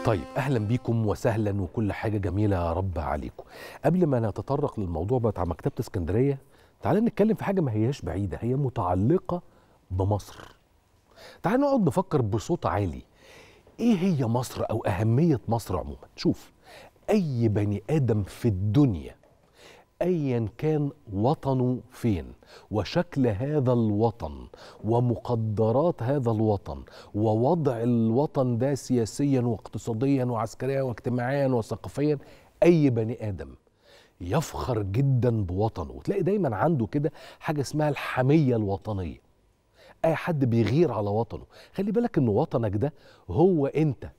طيب اهلا بيكم وسهلا وكل حاجه جميله يا رب عليكم قبل ما نتطرق للموضوع بتاع مكتبه اسكندريه تعالى نتكلم في حاجه ما هياش بعيده هي متعلقه بمصر تعالى نقعد نفكر بصوت عالي ايه هي مصر او اهميه مصر عموما شوف اي بني ادم في الدنيا ايا كان وطنه فين وشكل هذا الوطن ومقدرات هذا الوطن ووضع الوطن ده سياسيا واقتصاديا وعسكريا واجتماعيا وثقافيا اي بني ادم يفخر جدا بوطنه وتلاقي دايما عنده كده حاجه اسمها الحميه الوطنيه اي حد بيغير على وطنه خلي بالك ان وطنك ده هو انت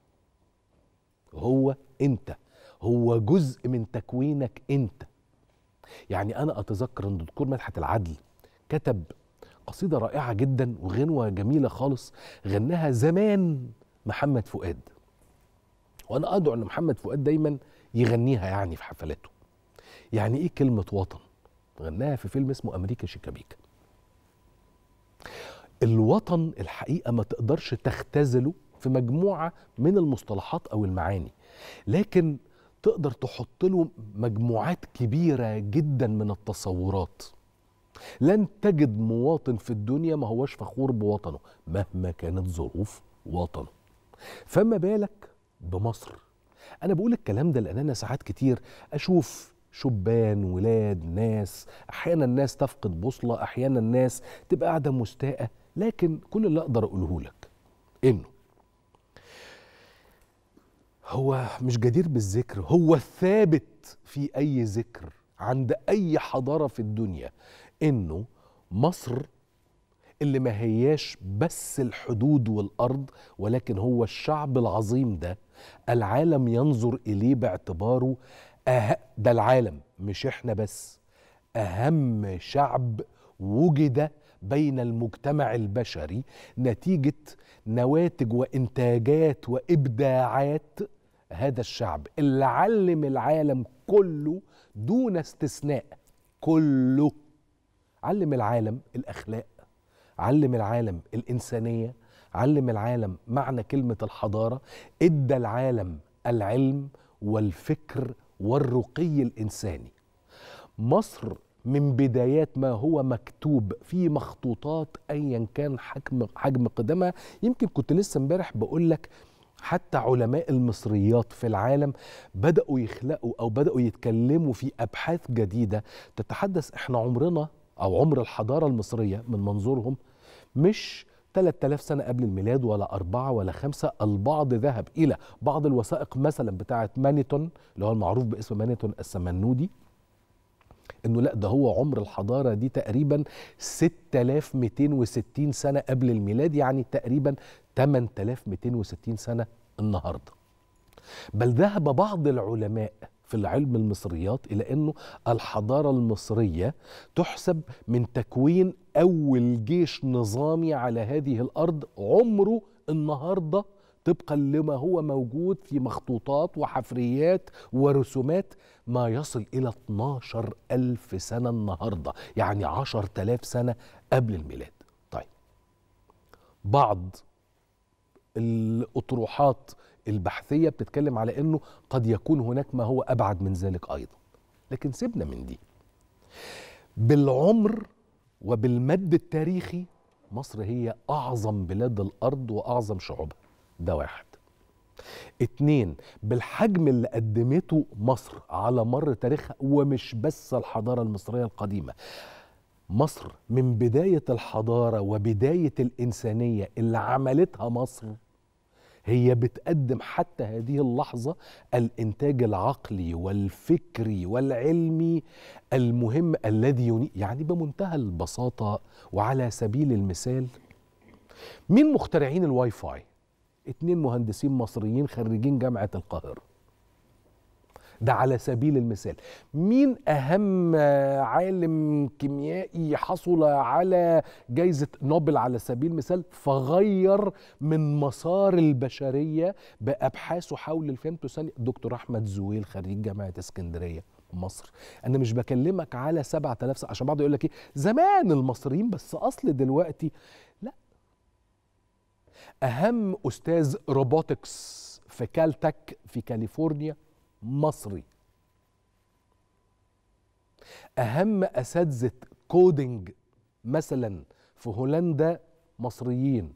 هو انت هو جزء من تكوينك انت يعني انا اتذكر ان الدكتور مدحت العدل كتب قصيده رائعه جدا وغنوه جميله خالص غناها زمان محمد فؤاد وانا ادعو ان محمد فؤاد دايما يغنيها يعني في حفلاته يعني ايه كلمه وطن غناها في فيلم اسمه امريكا شيكابيكا الوطن الحقيقه ما تقدرش تختزله في مجموعه من المصطلحات او المعاني لكن تقدر تحط له مجموعات كبيره جدا من التصورات لن تجد مواطن في الدنيا ما هوش فخور بوطنه مهما كانت ظروف وطنه فما بالك بمصر انا بقول الكلام ده لان انا ساعات كتير اشوف شبان ولاد ناس احيانا الناس تفقد بوصله احيانا الناس تبقى قاعده مستاءه لكن كل اللي اقدر اقوله لك انه هو مش جدير بالذكر هو ثابت في اي ذكر عند اي حضاره في الدنيا انه مصر اللي ما هياش بس الحدود والارض ولكن هو الشعب العظيم ده العالم ينظر اليه باعتباره أه ده العالم مش احنا بس اهم شعب وجد بين المجتمع البشري نتيجه نواتج وانتاجات وابداعات هذا الشعب اللي علم العالم كله دون استثناء كله علم العالم الاخلاق علم العالم الانسانيه علم العالم معنى كلمه الحضاره ادى العالم العلم والفكر والرقي الانساني مصر من بدايات ما هو مكتوب في مخطوطات ايا كان حجم حجم قدمها يمكن كنت لسه امبارح بقول لك حتى علماء المصريات في العالم بداوا يخلقوا او بداوا يتكلموا في ابحاث جديده تتحدث احنا عمرنا او عمر الحضاره المصريه من منظورهم مش 3000 سنة قبل الميلاد ولا أربعة ولا خمسة البعض ذهب إلى بعض الوثائق مثلا بتاعة مانيتون اللي هو المعروف باسم مانيتون السمنودي انه لا ده هو عمر الحضاره دي تقريبا 6260 سنه قبل الميلاد يعني تقريبا 8260 سنه النهارده بل ذهب بعض العلماء في العلم المصريات الى انه الحضاره المصريه تحسب من تكوين اول جيش نظامي على هذه الارض عمره النهارده طبقا لما هو موجود في مخطوطات وحفريات ورسومات ما يصل إلى 12 ألف سنة النهاردة يعني 10 تلاف سنة قبل الميلاد طيب بعض الأطروحات البحثية بتتكلم على أنه قد يكون هناك ما هو أبعد من ذلك أيضا لكن سيبنا من دي بالعمر وبالمد التاريخي مصر هي أعظم بلاد الأرض وأعظم شعوبها ده واحد اتنين بالحجم اللي قدمته مصر على مر تاريخها ومش بس الحضارة المصرية القديمة مصر من بداية الحضارة وبداية الإنسانية اللي عملتها مصر هي بتقدم حتى هذه اللحظة الإنتاج العقلي والفكري والعلمي المهم الذي يني يعني بمنتهى البساطة وعلى سبيل المثال مين مخترعين الواي فاي؟ اتنين مهندسين مصريين خريجين جامعة القاهرة ده على سبيل المثال مين أهم عالم كيميائي حصل على جائزة نوبل على سبيل المثال فغير من مسار البشرية بأبحاثه حول الفيمتو ثانية دكتور أحمد زويل خريج جامعة اسكندرية مصر انا مش بكلمك على 7000 سنه عشان بعض يقول لك ايه زمان المصريين بس اصل دلوقتي لا اهم استاذ روبوتكس في كالتك في كاليفورنيا مصري اهم اساتذه كودينج مثلا في هولندا مصريين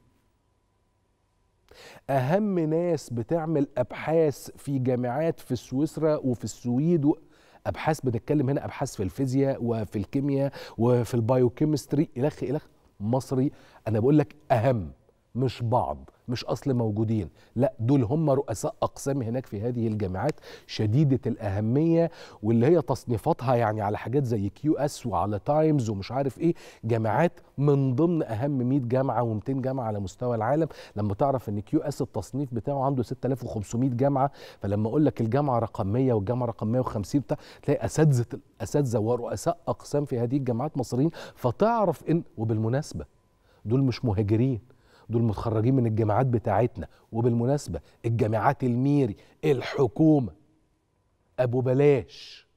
اهم ناس بتعمل ابحاث في جامعات في سويسرا وفي السويد و... ابحاث بنتكلم هنا ابحاث في الفيزياء وفي الكيمياء وفي البايوكيمستري الخ الخ مصري انا بقول لك اهم مش بعض مش اصل موجودين لا دول هم رؤساء اقسام هناك في هذه الجامعات شديده الاهميه واللي هي تصنيفاتها يعني على حاجات زي كيو اس وعلى تايمز ومش عارف ايه جامعات من ضمن اهم 100 جامعه و200 جامعه على مستوى العالم لما تعرف ان كيو اس التصنيف بتاعه عنده 6500 جامعه فلما اقول لك الجامعه رقم 100 والجامعه رقم 150 بتاع تلاقي اساتذه اساتذه ورؤساء اقسام في هذه الجامعات مصريين فتعرف ان وبالمناسبه دول مش مهاجرين دول متخرجين من الجامعات بتاعتنا وبالمناسبة الجامعات الميري الحكومة أبو بلاش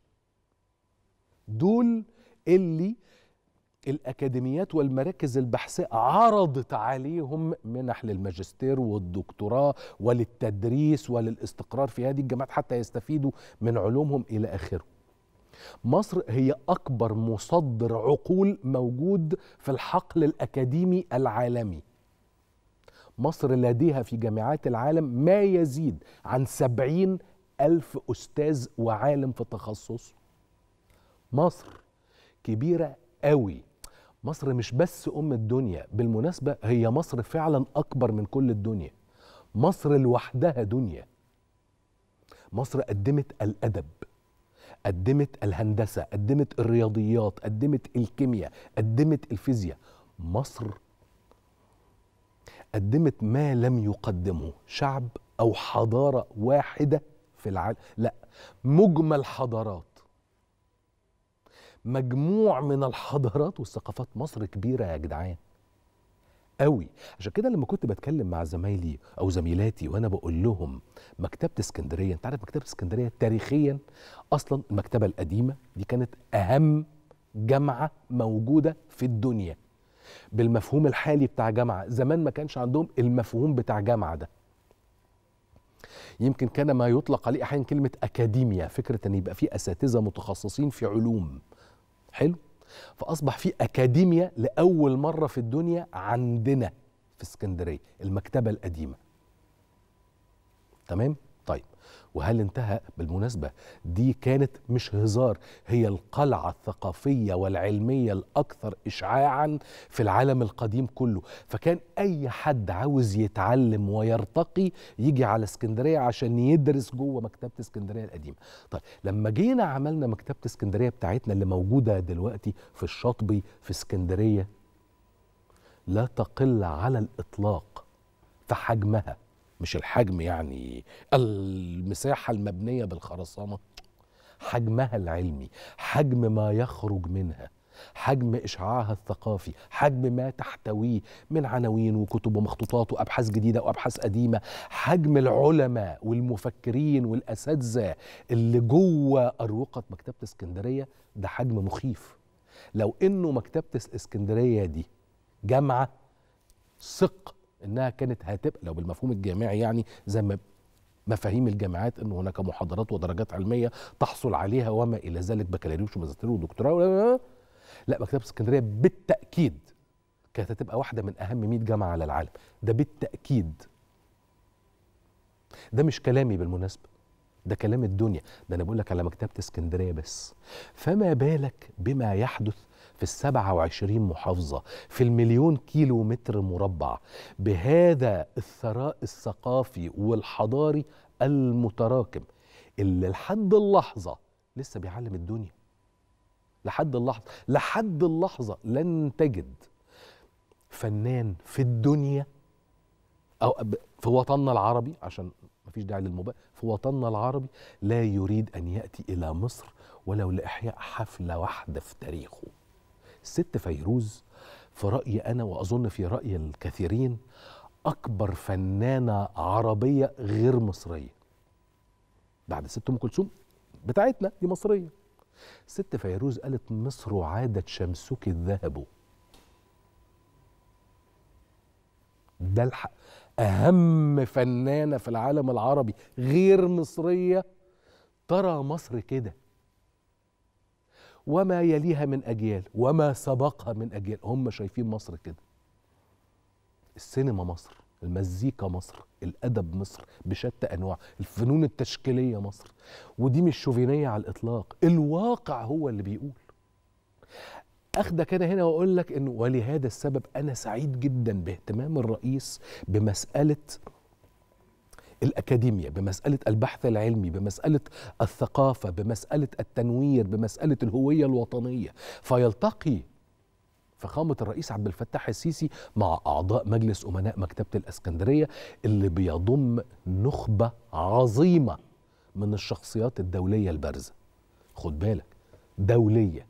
دول اللي الأكاديميات والمراكز البحثية عرضت عليهم منح للماجستير والدكتوراه وللتدريس وللاستقرار في هذه الجامعات حتى يستفيدوا من علومهم إلى آخره مصر هي أكبر مصدر عقول موجود في الحقل الأكاديمي العالمي مصر لديها في جامعات العالم ما يزيد عن سبعين ألف أستاذ وعالم في التخصص مصر كبيرة قوي مصر مش بس أم الدنيا بالمناسبة هي مصر فعلا أكبر من كل الدنيا مصر لوحدها دنيا مصر قدمت الأدب قدمت الهندسة قدمت الرياضيات قدمت الكيمياء قدمت الفيزياء مصر قدمت ما لم يقدمه شعب او حضاره واحده في العالم لا مجمل حضارات مجموع من الحضارات والثقافات مصر كبيره يا جدعان قوي عشان كده لما كنت بتكلم مع زمايلي او زميلاتي وانا بقول لهم مكتبه اسكندريه انت عارف مكتبه اسكندريه تاريخيا اصلا المكتبه القديمه دي كانت اهم جامعه موجوده في الدنيا بالمفهوم الحالي بتاع جامعه زمان ما كانش عندهم المفهوم بتاع جامعه ده يمكن كان ما يطلق عليه احيانا كلمه اكاديميا فكره ان يبقى في اساتذه متخصصين في علوم حلو فاصبح في اكاديميا لاول مره في الدنيا عندنا في اسكندريه المكتبه القديمه تمام طيب وهل انتهى بالمناسبة دي كانت مش هزار هي القلعة الثقافية والعلمية الأكثر إشعاعا في العالم القديم كله فكان أي حد عاوز يتعلم ويرتقي يجي على اسكندرية عشان يدرس جوه مكتبة اسكندرية القديمة طيب لما جينا عملنا مكتبة اسكندرية بتاعتنا اللي موجودة دلوقتي في الشاطبي في اسكندرية لا تقل على الإطلاق في حجمها مش الحجم يعني المساحة المبنية بالخرسانة حجمها العلمي حجم ما يخرج منها حجم إشعاعها الثقافي حجم ما تحتويه من عناوين وكتب ومخطوطات وأبحاث جديدة وأبحاث قديمة حجم العلماء والمفكرين والأساتذة اللي جوه أروقة مكتبة اسكندرية ده حجم مخيف لو إنه مكتبة اسكندرية دي جامعة ثق انها كانت هتبقى لو بالمفهوم الجامعي يعني زي ما مفاهيم الجامعات ان هناك محاضرات ودرجات علميه تحصل عليها وما الى ذلك بكالوريوس وماجستير ودكتوراه لا مكتبه اسكندريه بالتاكيد كانت هتبقى واحده من اهم 100 جامعه على العالم ده بالتاكيد ده مش كلامي بالمناسبه ده كلام الدنيا ده انا بقول لك على مكتبه اسكندريه بس فما بالك بما يحدث في السبعة وعشرين محافظة في المليون كيلو متر مربع بهذا الثراء الثقافي والحضاري المتراكم اللي لحد اللحظة لسه بيعلم الدنيا لحد اللحظة لحد اللحظة لن تجد فنان في الدنيا أو في وطننا العربي عشان مفيش داعي للمبالغة في وطننا العربي لا يريد أن يأتي إلى مصر ولو لإحياء حفلة واحدة في تاريخه الست فيروز في رأيي أنا وأظن في رأي الكثيرين أكبر فنانة عربية غير مصرية بعد ست أم كلثوم بتاعتنا دي مصرية ست فيروز قالت مصر عادت شمسك الذهب ده الحق أهم فنانة في العالم العربي غير مصرية ترى مصر كده وما يليها من أجيال وما سبقها من أجيال هم شايفين مصر كده السينما مصر المزيكا مصر الأدب مصر بشتى أنواع الفنون التشكيلية مصر ودي مش شوفينية على الإطلاق الواقع هو اللي بيقول اخدك انا هنا واقول لك انه ولهذا السبب انا سعيد جدا باهتمام الرئيس بمساله الأكاديمية بمسألة البحث العلمي بمسألة الثقافة بمسألة التنوير بمسألة الهوية الوطنية فيلتقي فخامة الرئيس عبد الفتاح السيسي مع أعضاء مجلس أمناء مكتبة الأسكندرية اللي بيضم نخبة عظيمة من الشخصيات الدولية البارزة خد بالك دولية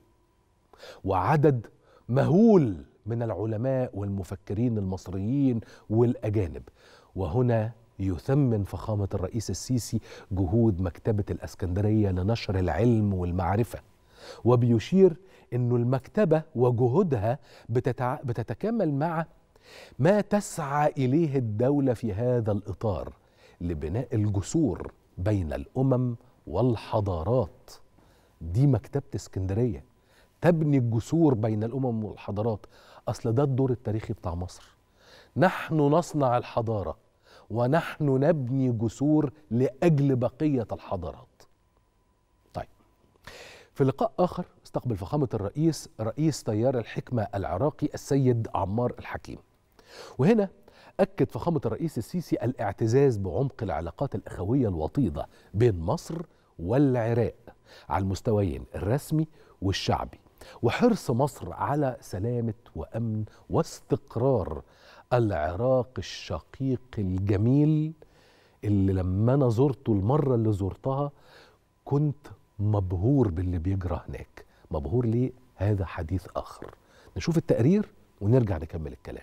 وعدد مهول من العلماء والمفكرين المصريين والأجانب وهنا يثمن فخامة الرئيس السيسي جهود مكتبة الأسكندرية لنشر العلم والمعرفة وبيشير أنه المكتبة وجهودها بتتع... بتتكامل مع ما تسعى إليه الدولة في هذا الإطار لبناء الجسور بين الأمم والحضارات دي مكتبة اسكندرية تبني الجسور بين الأمم والحضارات أصل ده الدور التاريخي بتاع مصر نحن نصنع الحضاره ونحن نبني جسور لاجل بقيه الحضارات. طيب في لقاء اخر استقبل فخامه الرئيس رئيس تيار الحكمه العراقي السيد عمار الحكيم. وهنا اكد فخامه الرئيس السيسي الاعتزاز بعمق العلاقات الاخويه الوطيده بين مصر والعراق على المستويين الرسمي والشعبي وحرص مصر على سلامه وامن واستقرار العراق الشقيق الجميل اللي لما انا زرته المره اللي زرتها كنت مبهور باللي بيجرى هناك مبهور ليه هذا حديث اخر نشوف التقرير ونرجع نكمل الكلام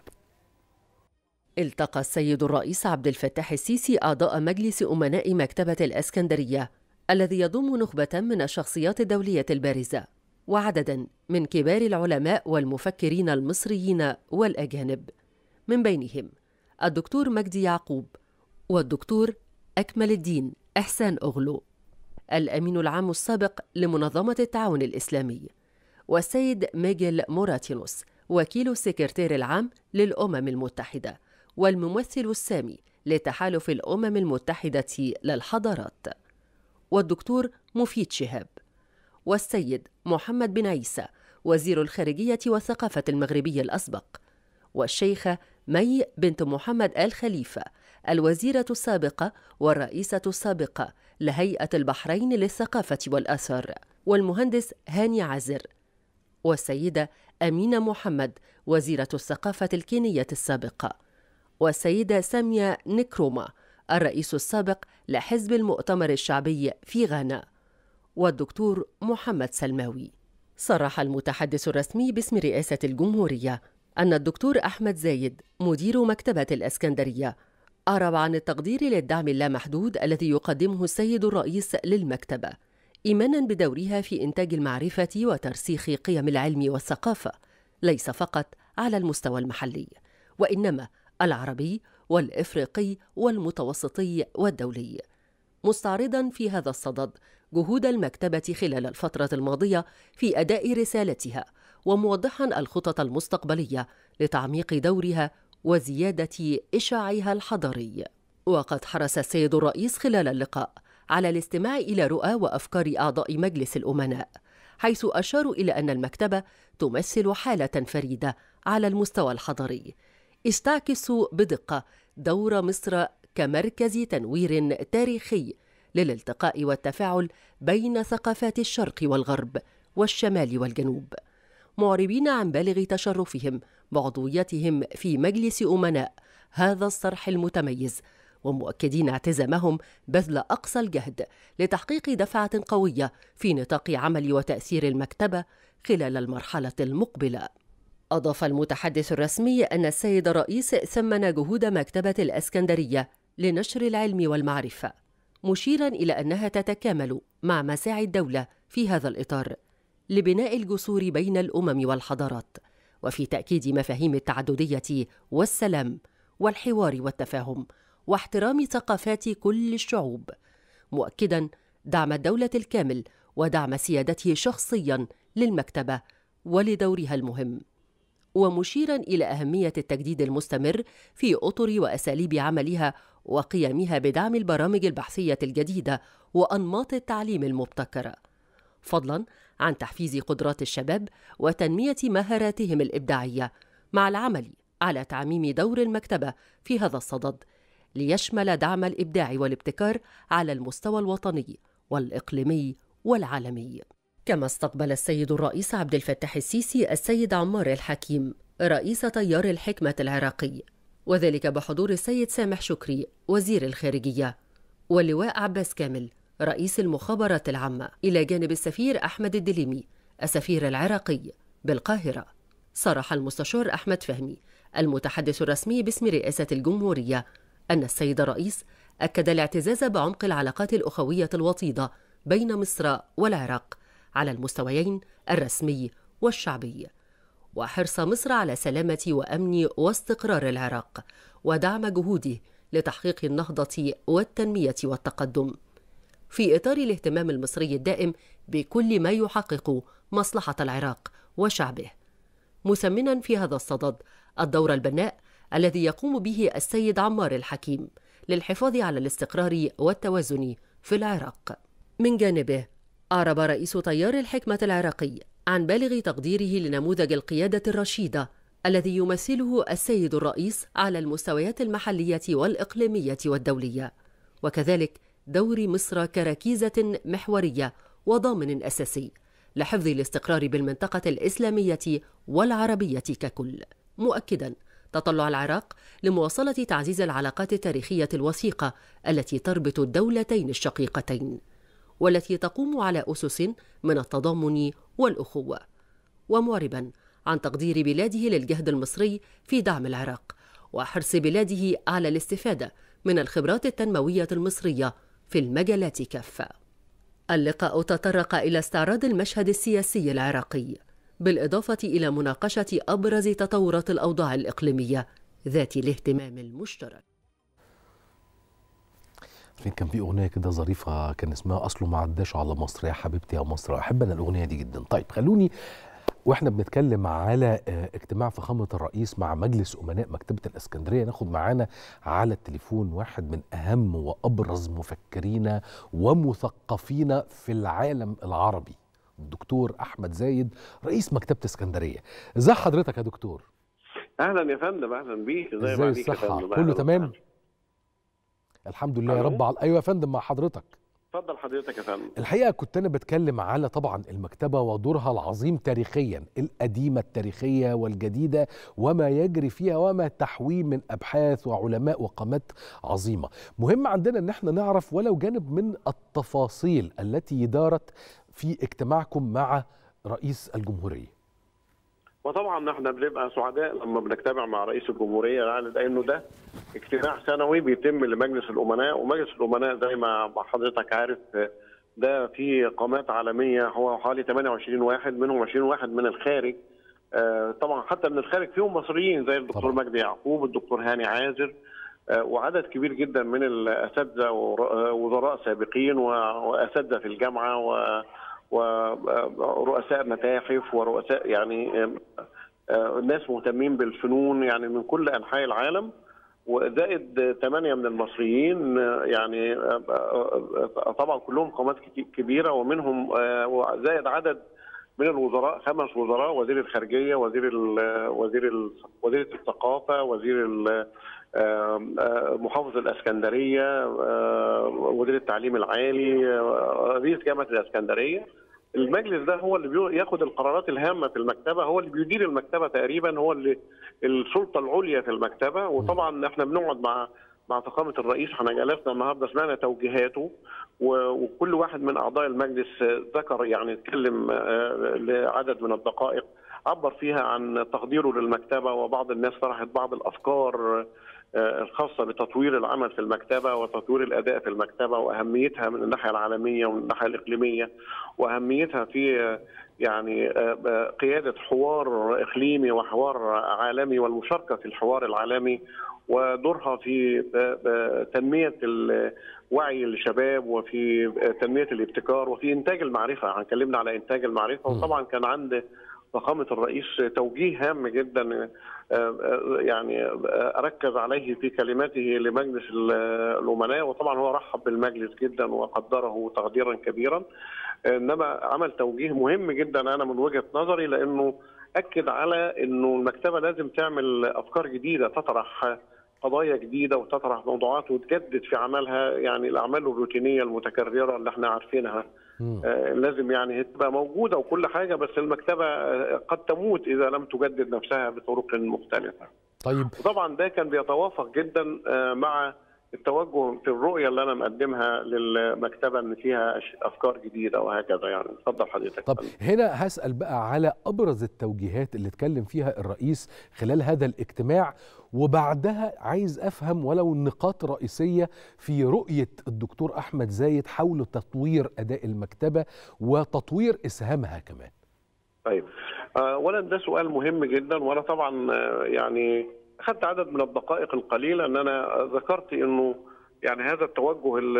التقى السيد الرئيس عبد الفتاح السيسي اعضاء مجلس امناء مكتبه الاسكندريه الذي يضم نخبه من الشخصيات الدوليه البارزه وعددا من كبار العلماء والمفكرين المصريين والاجانب من بينهم الدكتور مجدي يعقوب والدكتور أكمل الدين إحسان أغلو الأمين العام السابق لمنظمة التعاون الإسلامي والسيد ميغيل موراتينوس وكيل السكرتير العام للأمم المتحدة والممثل السامي لتحالف الأمم المتحدة للحضارات والدكتور مفيد شهاب والسيد محمد بن عيسى وزير الخارجية والثقافة المغربي الأسبق والشيخة مي بنت محمد آل خليفة الوزيرة السابقة والرئيسة السابقة لهيئة البحرين للثقافة والآثار والمهندس هاني عازر والسيدة أمينة محمد وزيرة الثقافة الكينية السابقة والسيدة سامية نكروما الرئيس السابق لحزب المؤتمر الشعبي في غانا والدكتور محمد سلماوي صرح المتحدث الرسمي باسم رئاسة الجمهورية أن الدكتور أحمد زايد مدير مكتبة الأسكندرية أعرب عن التقدير للدعم اللامحدود الذي يقدمه السيد الرئيس للمكتبة إيمانا بدورها في إنتاج المعرفة وترسيخ قيم العلم والثقافة ليس فقط على المستوى المحلي وإنما العربي والإفريقي والمتوسطي والدولي مستعرضا في هذا الصدد جهود المكتبة خلال الفترة الماضية في أداء رسالتها وموضحا الخطط المستقبليه لتعميق دورها وزياده اشعاعها الحضاري وقد حرص السيد الرئيس خلال اللقاء على الاستماع الى رؤى وافكار اعضاء مجلس الامناء حيث اشاروا الى ان المكتبه تمثل حاله فريده على المستوى الحضاري استعكس بدقه دور مصر كمركز تنوير تاريخي للالتقاء والتفاعل بين ثقافات الشرق والغرب والشمال والجنوب معربين عن بالغ تشرفهم بعضويتهم في مجلس امناء هذا الصرح المتميز ومؤكدين اعتزامهم بذل اقصى الجهد لتحقيق دفعه قويه في نطاق عمل وتاثير المكتبه خلال المرحله المقبله اضاف المتحدث الرسمي ان السيد الرئيس ثمن جهود مكتبه الاسكندريه لنشر العلم والمعرفه مشيرا الى انها تتكامل مع مساعي الدوله في هذا الاطار لبناء الجسور بين الامم والحضارات وفي تاكيد مفاهيم التعدديه والسلام والحوار والتفاهم واحترام ثقافات كل الشعوب مؤكدا دعم الدوله الكامل ودعم سيادته شخصيا للمكتبه ولدورها المهم ومشيرا الى اهميه التجديد المستمر في اطر واساليب عملها وقيامها بدعم البرامج البحثيه الجديده وانماط التعليم المبتكره فضلا عن تحفيز قدرات الشباب وتنميه مهاراتهم الابداعيه مع العمل على تعميم دور المكتبه في هذا الصدد ليشمل دعم الابداع والابتكار على المستوى الوطني والاقليمي والعالمي كما استقبل السيد الرئيس عبد الفتاح السيسي السيد عمار الحكيم رئيس تيار الحكمة العراقي وذلك بحضور السيد سامح شكري وزير الخارجية واللواء عباس كامل رئيس المخابرات العامة إلى جانب السفير أحمد الدليمي السفير العراقي بالقاهرة صرح المستشار أحمد فهمي المتحدث الرسمي باسم رئاسة الجمهورية أن السيد الرئيس أكد الاعتزاز بعمق العلاقات الأخوية الوطيدة بين مصر والعراق على المستويين الرسمي والشعبي وحرص مصر على سلامه وامن واستقرار العراق ودعم جهوده لتحقيق النهضه والتنميه والتقدم في اطار الاهتمام المصري الدائم بكل ما يحقق مصلحه العراق وشعبه مسمنا في هذا الصدد الدور البناء الذي يقوم به السيد عمار الحكيم للحفاظ على الاستقرار والتوازن في العراق من جانبه أعرب رئيس تيار الحكمة العراقي عن بالغ تقديره لنموذج القيادة الرشيدة الذي يمثله السيد الرئيس على المستويات المحلية والإقليمية والدولية، وكذلك دور مصر كركيزة محورية وضامن أساسي لحفظ الاستقرار بالمنطقة الإسلامية والعربية ككل، مؤكدا تطلع العراق لمواصلة تعزيز العلاقات التاريخية الوثيقة التي تربط الدولتين الشقيقتين. والتي تقوم على اسس من التضامن والاخوه ومعربا عن تقدير بلاده للجهد المصري في دعم العراق وحرص بلاده على الاستفاده من الخبرات التنمويه المصريه في المجالات كافه اللقاء تطرق الى استعراض المشهد السياسي العراقي بالاضافه الى مناقشه ابرز تطورات الاوضاع الاقليميه ذات الاهتمام المشترك فين كان في اغنيه كده ظريفه كان اسمها اصله ما عداش على مصر يا حبيبتي يا مصر احب انا الاغنيه دي جدا طيب خلوني واحنا بنتكلم على اجتماع فخامه الرئيس مع مجلس امناء مكتبه الاسكندريه ناخد معانا على التليفون واحد من اهم وابرز مفكرين ومثقفين في العالم العربي الدكتور احمد زايد رئيس مكتبه اسكندريه ازي حضرتك يا دكتور اهلا يا فندم اهلا بيك ازاي الصحه كله تمام الحمد لله يا رب على ايوه يا فندم مع حضرتك اتفضل حضرتك يا فندم الحقيقه كنت انا بتكلم على طبعا المكتبه ودورها العظيم تاريخيا القديمه التاريخيه والجديده وما يجري فيها وما تحويه من ابحاث وعلماء وقامات عظيمه مهم عندنا ان احنا نعرف ولو جانب من التفاصيل التي دارت في اجتماعكم مع رئيس الجمهوريه وطبعا احنا بنبقى سعداء لما بنجتمع مع رئيس الجمهوريه يعني لانه ده اجتماع سنوي بيتم لمجلس الامناء ومجلس الامناء زي ما حضرتك عارف ده في قامات عالميه هو حوالي 28 واحد منهم 20 واحد من الخارج طبعا حتى من الخارج فيهم مصريين زي الدكتور مجدي يعقوب الدكتور هاني عازر وعدد كبير جدا من الاساتذه ووزراء سابقين واساتذه في الجامعه و ورؤساء متاحف ورؤساء يعني ناس مهتمين بالفنون يعني من كل انحاء العالم وزائد ثمانيه من المصريين يعني طبعا كلهم قامات كبيره ومنهم زائد عدد من الوزراء خمس وزراء وزير الخارجيه وزير ال وزير ال وزيره الثقافه وزير محافظ الاسكندريه وزير التعليم العالي رئيس جامعه الاسكندريه المجلس ده هو اللي ياخد القرارات الهامه في المكتبه هو اللي بيدير المكتبه تقريبا هو اللي السلطه العليا في المكتبه وطبعا احنا بنقعد مع مع فخامه الرئيس احنا جلسنا النهارده سمعنا توجيهاته وكل واحد من اعضاء المجلس ذكر يعني اتكلم لعدد من الدقائق عبر فيها عن تقديره للمكتبه وبعض الناس طرحت بعض الافكار الخاصه بتطوير العمل في المكتبه وتطوير الاداء في المكتبه واهميتها من الناحيه العالميه ومن الناحيه الاقليميه واهميتها في يعني قياده حوار اقليمي وحوار عالمي والمشاركه في الحوار العالمي ودورها في تنميه وعي الشباب وفي تنميه الابتكار وفي انتاج المعرفه اتكلمنا على انتاج المعرفه وطبعا كان عند فخامه الرئيس توجيه هام جدا يعني ركز عليه في كلماته لمجلس الامناء وطبعا هو رحب بالمجلس جدا وقدره تقديرا كبيرا انما عمل توجيه مهم جدا انا من وجهه نظري لانه اكد على انه المكتبه لازم تعمل افكار جديده تطرح قضايا جديده وتطرح موضوعات وتجدد في عملها يعني الاعمال الروتينيه المتكرره اللي احنا عارفينها آه لازم يعني تبقى موجوده وكل حاجه بس المكتبه قد تموت اذا لم تجدد نفسها بطرق مختلفه. طيب وطبعا ده كان بيتوافق جدا آه مع التوجه في الرؤيه اللي انا مقدمها للمكتبه ان فيها افكار جديده وهكذا يعني اتفضل حضرتك طب هنا هسال بقى على ابرز التوجيهات اللي اتكلم فيها الرئيس خلال هذا الاجتماع وبعدها عايز افهم ولو النقاط الرئيسيه في رؤيه الدكتور احمد زايد حول تطوير اداء المكتبه وتطوير اسهامها كمان طيب اولا ده سؤال مهم جدا وانا طبعا يعني اخذت عدد من الدقائق القليله ان انا ذكرت انه يعني هذا التوجه اللي,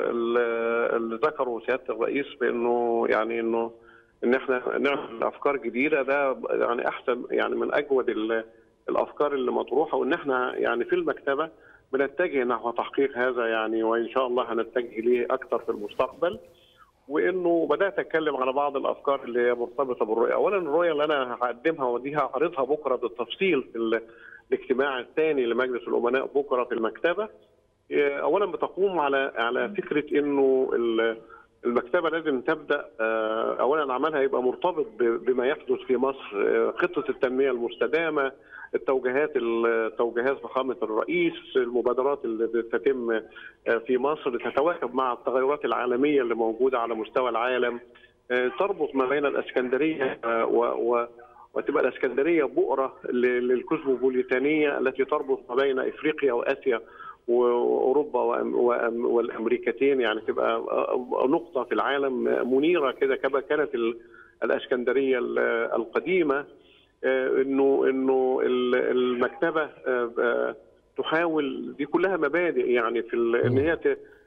اللي ذكره سياده الرئيس بانه يعني انه ان احنا نعمل افكار جديده ده يعني احسن يعني من اجود الافكار اللي مطروحه وان احنا يعني في المكتبه بنتجه نحو تحقيق هذا يعني وان شاء الله هنتجه ليه اكثر في المستقبل وانه بدات اتكلم على بعض الافكار اللي هي مرتبطه بالرؤيه، اولا الرؤيه اللي انا هقدمها ودي هعرضها بكره بالتفصيل في الاجتماع الثاني لمجلس الامناء بكره في المكتبه. اولا بتقوم على على فكره انه المكتبه لازم تبدا اولا عملها يبقى مرتبط بما يحدث في مصر خطه التنميه المستدامه التوجيهات توجيهات فخامه الرئيس المبادرات اللي تتم في مصر تتواكب مع التغيرات العالميه اللي موجوده على مستوى العالم تربط ما بين الاسكندريه و, و وتبقى الاسكندريه بؤره للكوزموبوليتانيه التي تربط ما بين افريقيا واسيا واوروبا والامريكتين يعني تبقى نقطه في العالم منيره كده كما كانت الاسكندريه القديمه انه انه المكتبه تحاول دي كلها مبادئ يعني في ان هي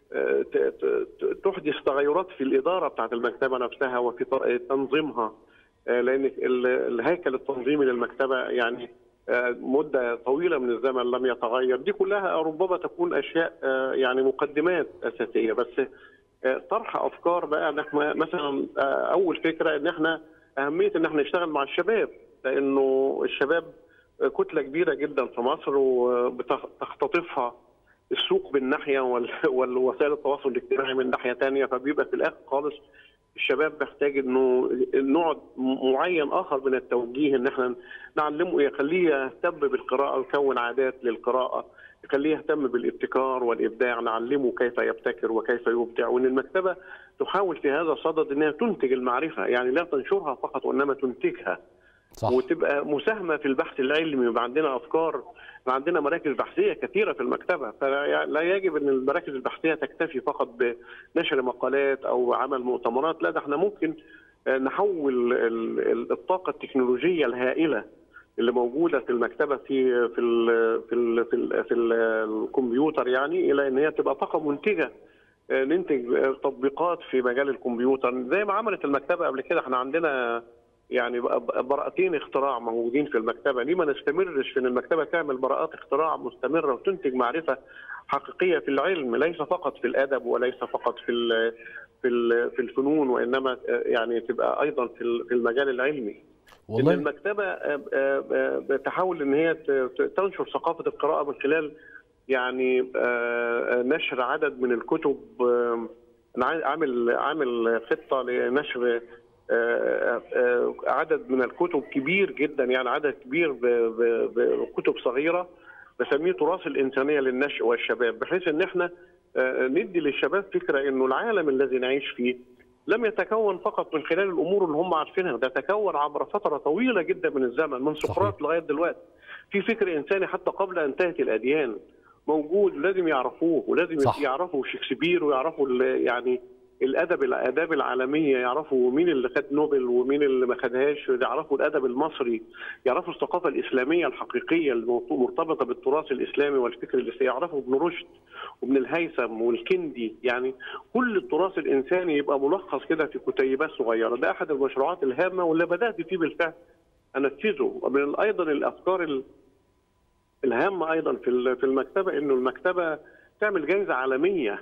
تحدث تغيرات في الاداره بتاعت المكتبه نفسها وفي تنظيمها لان الهيكل التنظيمي للمكتبه يعني مده طويله من الزمن لم يتغير دي كلها ربما تكون اشياء يعني مقدمات اساسيه بس طرح افكار بقى نحن مثلا اول فكره ان احنا اهميه ان احنا نشتغل مع الشباب لانه الشباب كتله كبيره جدا في مصر وبتختطفها السوق من ناحيه والوسائل التواصل الاجتماعي من ناحيه ثانيه فبيبقى في الاخر خالص الشباب محتاج انه نوع معين اخر من التوجيه ان احنا نعلمه يخليه يهتم بالقراءه ويكون عادات للقراءه يخليه يهتم بالابتكار والابداع نعلمه كيف يبتكر وكيف يبدع وان المكتبه تحاول في هذا الصدد انها تنتج المعرفه يعني لا تنشرها فقط وانما تنتجها صح. وتبقى مساهمه في البحث العلمي يبقى عندنا افكار عندنا مراكز بحثيه كثيره في المكتبه فلا يجب ان المراكز البحثيه تكتفي فقط بنشر مقالات او عمل مؤتمرات لا ده احنا ممكن نحول الطاقه التكنولوجيه الهائله اللي موجوده في المكتبه في في ال في ال في, ال في ال الكمبيوتر يعني الى ان هي تبقى طاقه منتجه ننتج تطبيقات في مجال الكمبيوتر زي ما عملت المكتبه قبل كده احنا عندنا يعني براءتين اختراع موجودين في المكتبه ليه ما نستمرش في ان المكتبه تعمل براءات اختراع مستمره وتنتج معرفه حقيقيه في العلم ليس فقط في الادب وليس فقط في في في الفنون وانما يعني تبقى ايضا في في المجال العلمي والله إن المكتبه تحاول ان هي تنشر ثقافه القراءه من خلال يعني نشر عدد من الكتب عامل عامل خطه لنشر عدد من الكتب كبير جدا يعني عدد كبير بكتب صغيره بسميه تراث الانسانيه للنشء والشباب بحيث ان احنا ندي للشباب فكره انه العالم الذي نعيش فيه لم يتكون فقط من خلال الامور اللي هم عارفينها ده تكون عبر فتره طويله جدا من الزمن من سقراط صحيح. لغايه دلوقتي في فكر انساني حتى قبل ان تاتي الاديان موجود لازم يعرفوه ولازم صح. يعرفوا شكسبير ويعرفوا ال- يعني الادب الاداب العالميه يعرفوا مين اللي خد نوبل ومين اللي ما خدهاش يعرفوا الادب المصري يعرفوا الثقافه الاسلاميه الحقيقيه المرتبطه بالتراث الاسلامي والفكر الاسلامي يعرفوا ابن رشد وابن الهيثم والكندي يعني كل التراث الانساني يبقى ملخص كده في كتيبات صغيره ده احد المشروعات الهامه واللي بدات فيه بالفعل انفذه ومن ايضا الافكار ال- الهامه ايضا في ال- في المكتبه انه المكتبه تعمل جائزه عالميه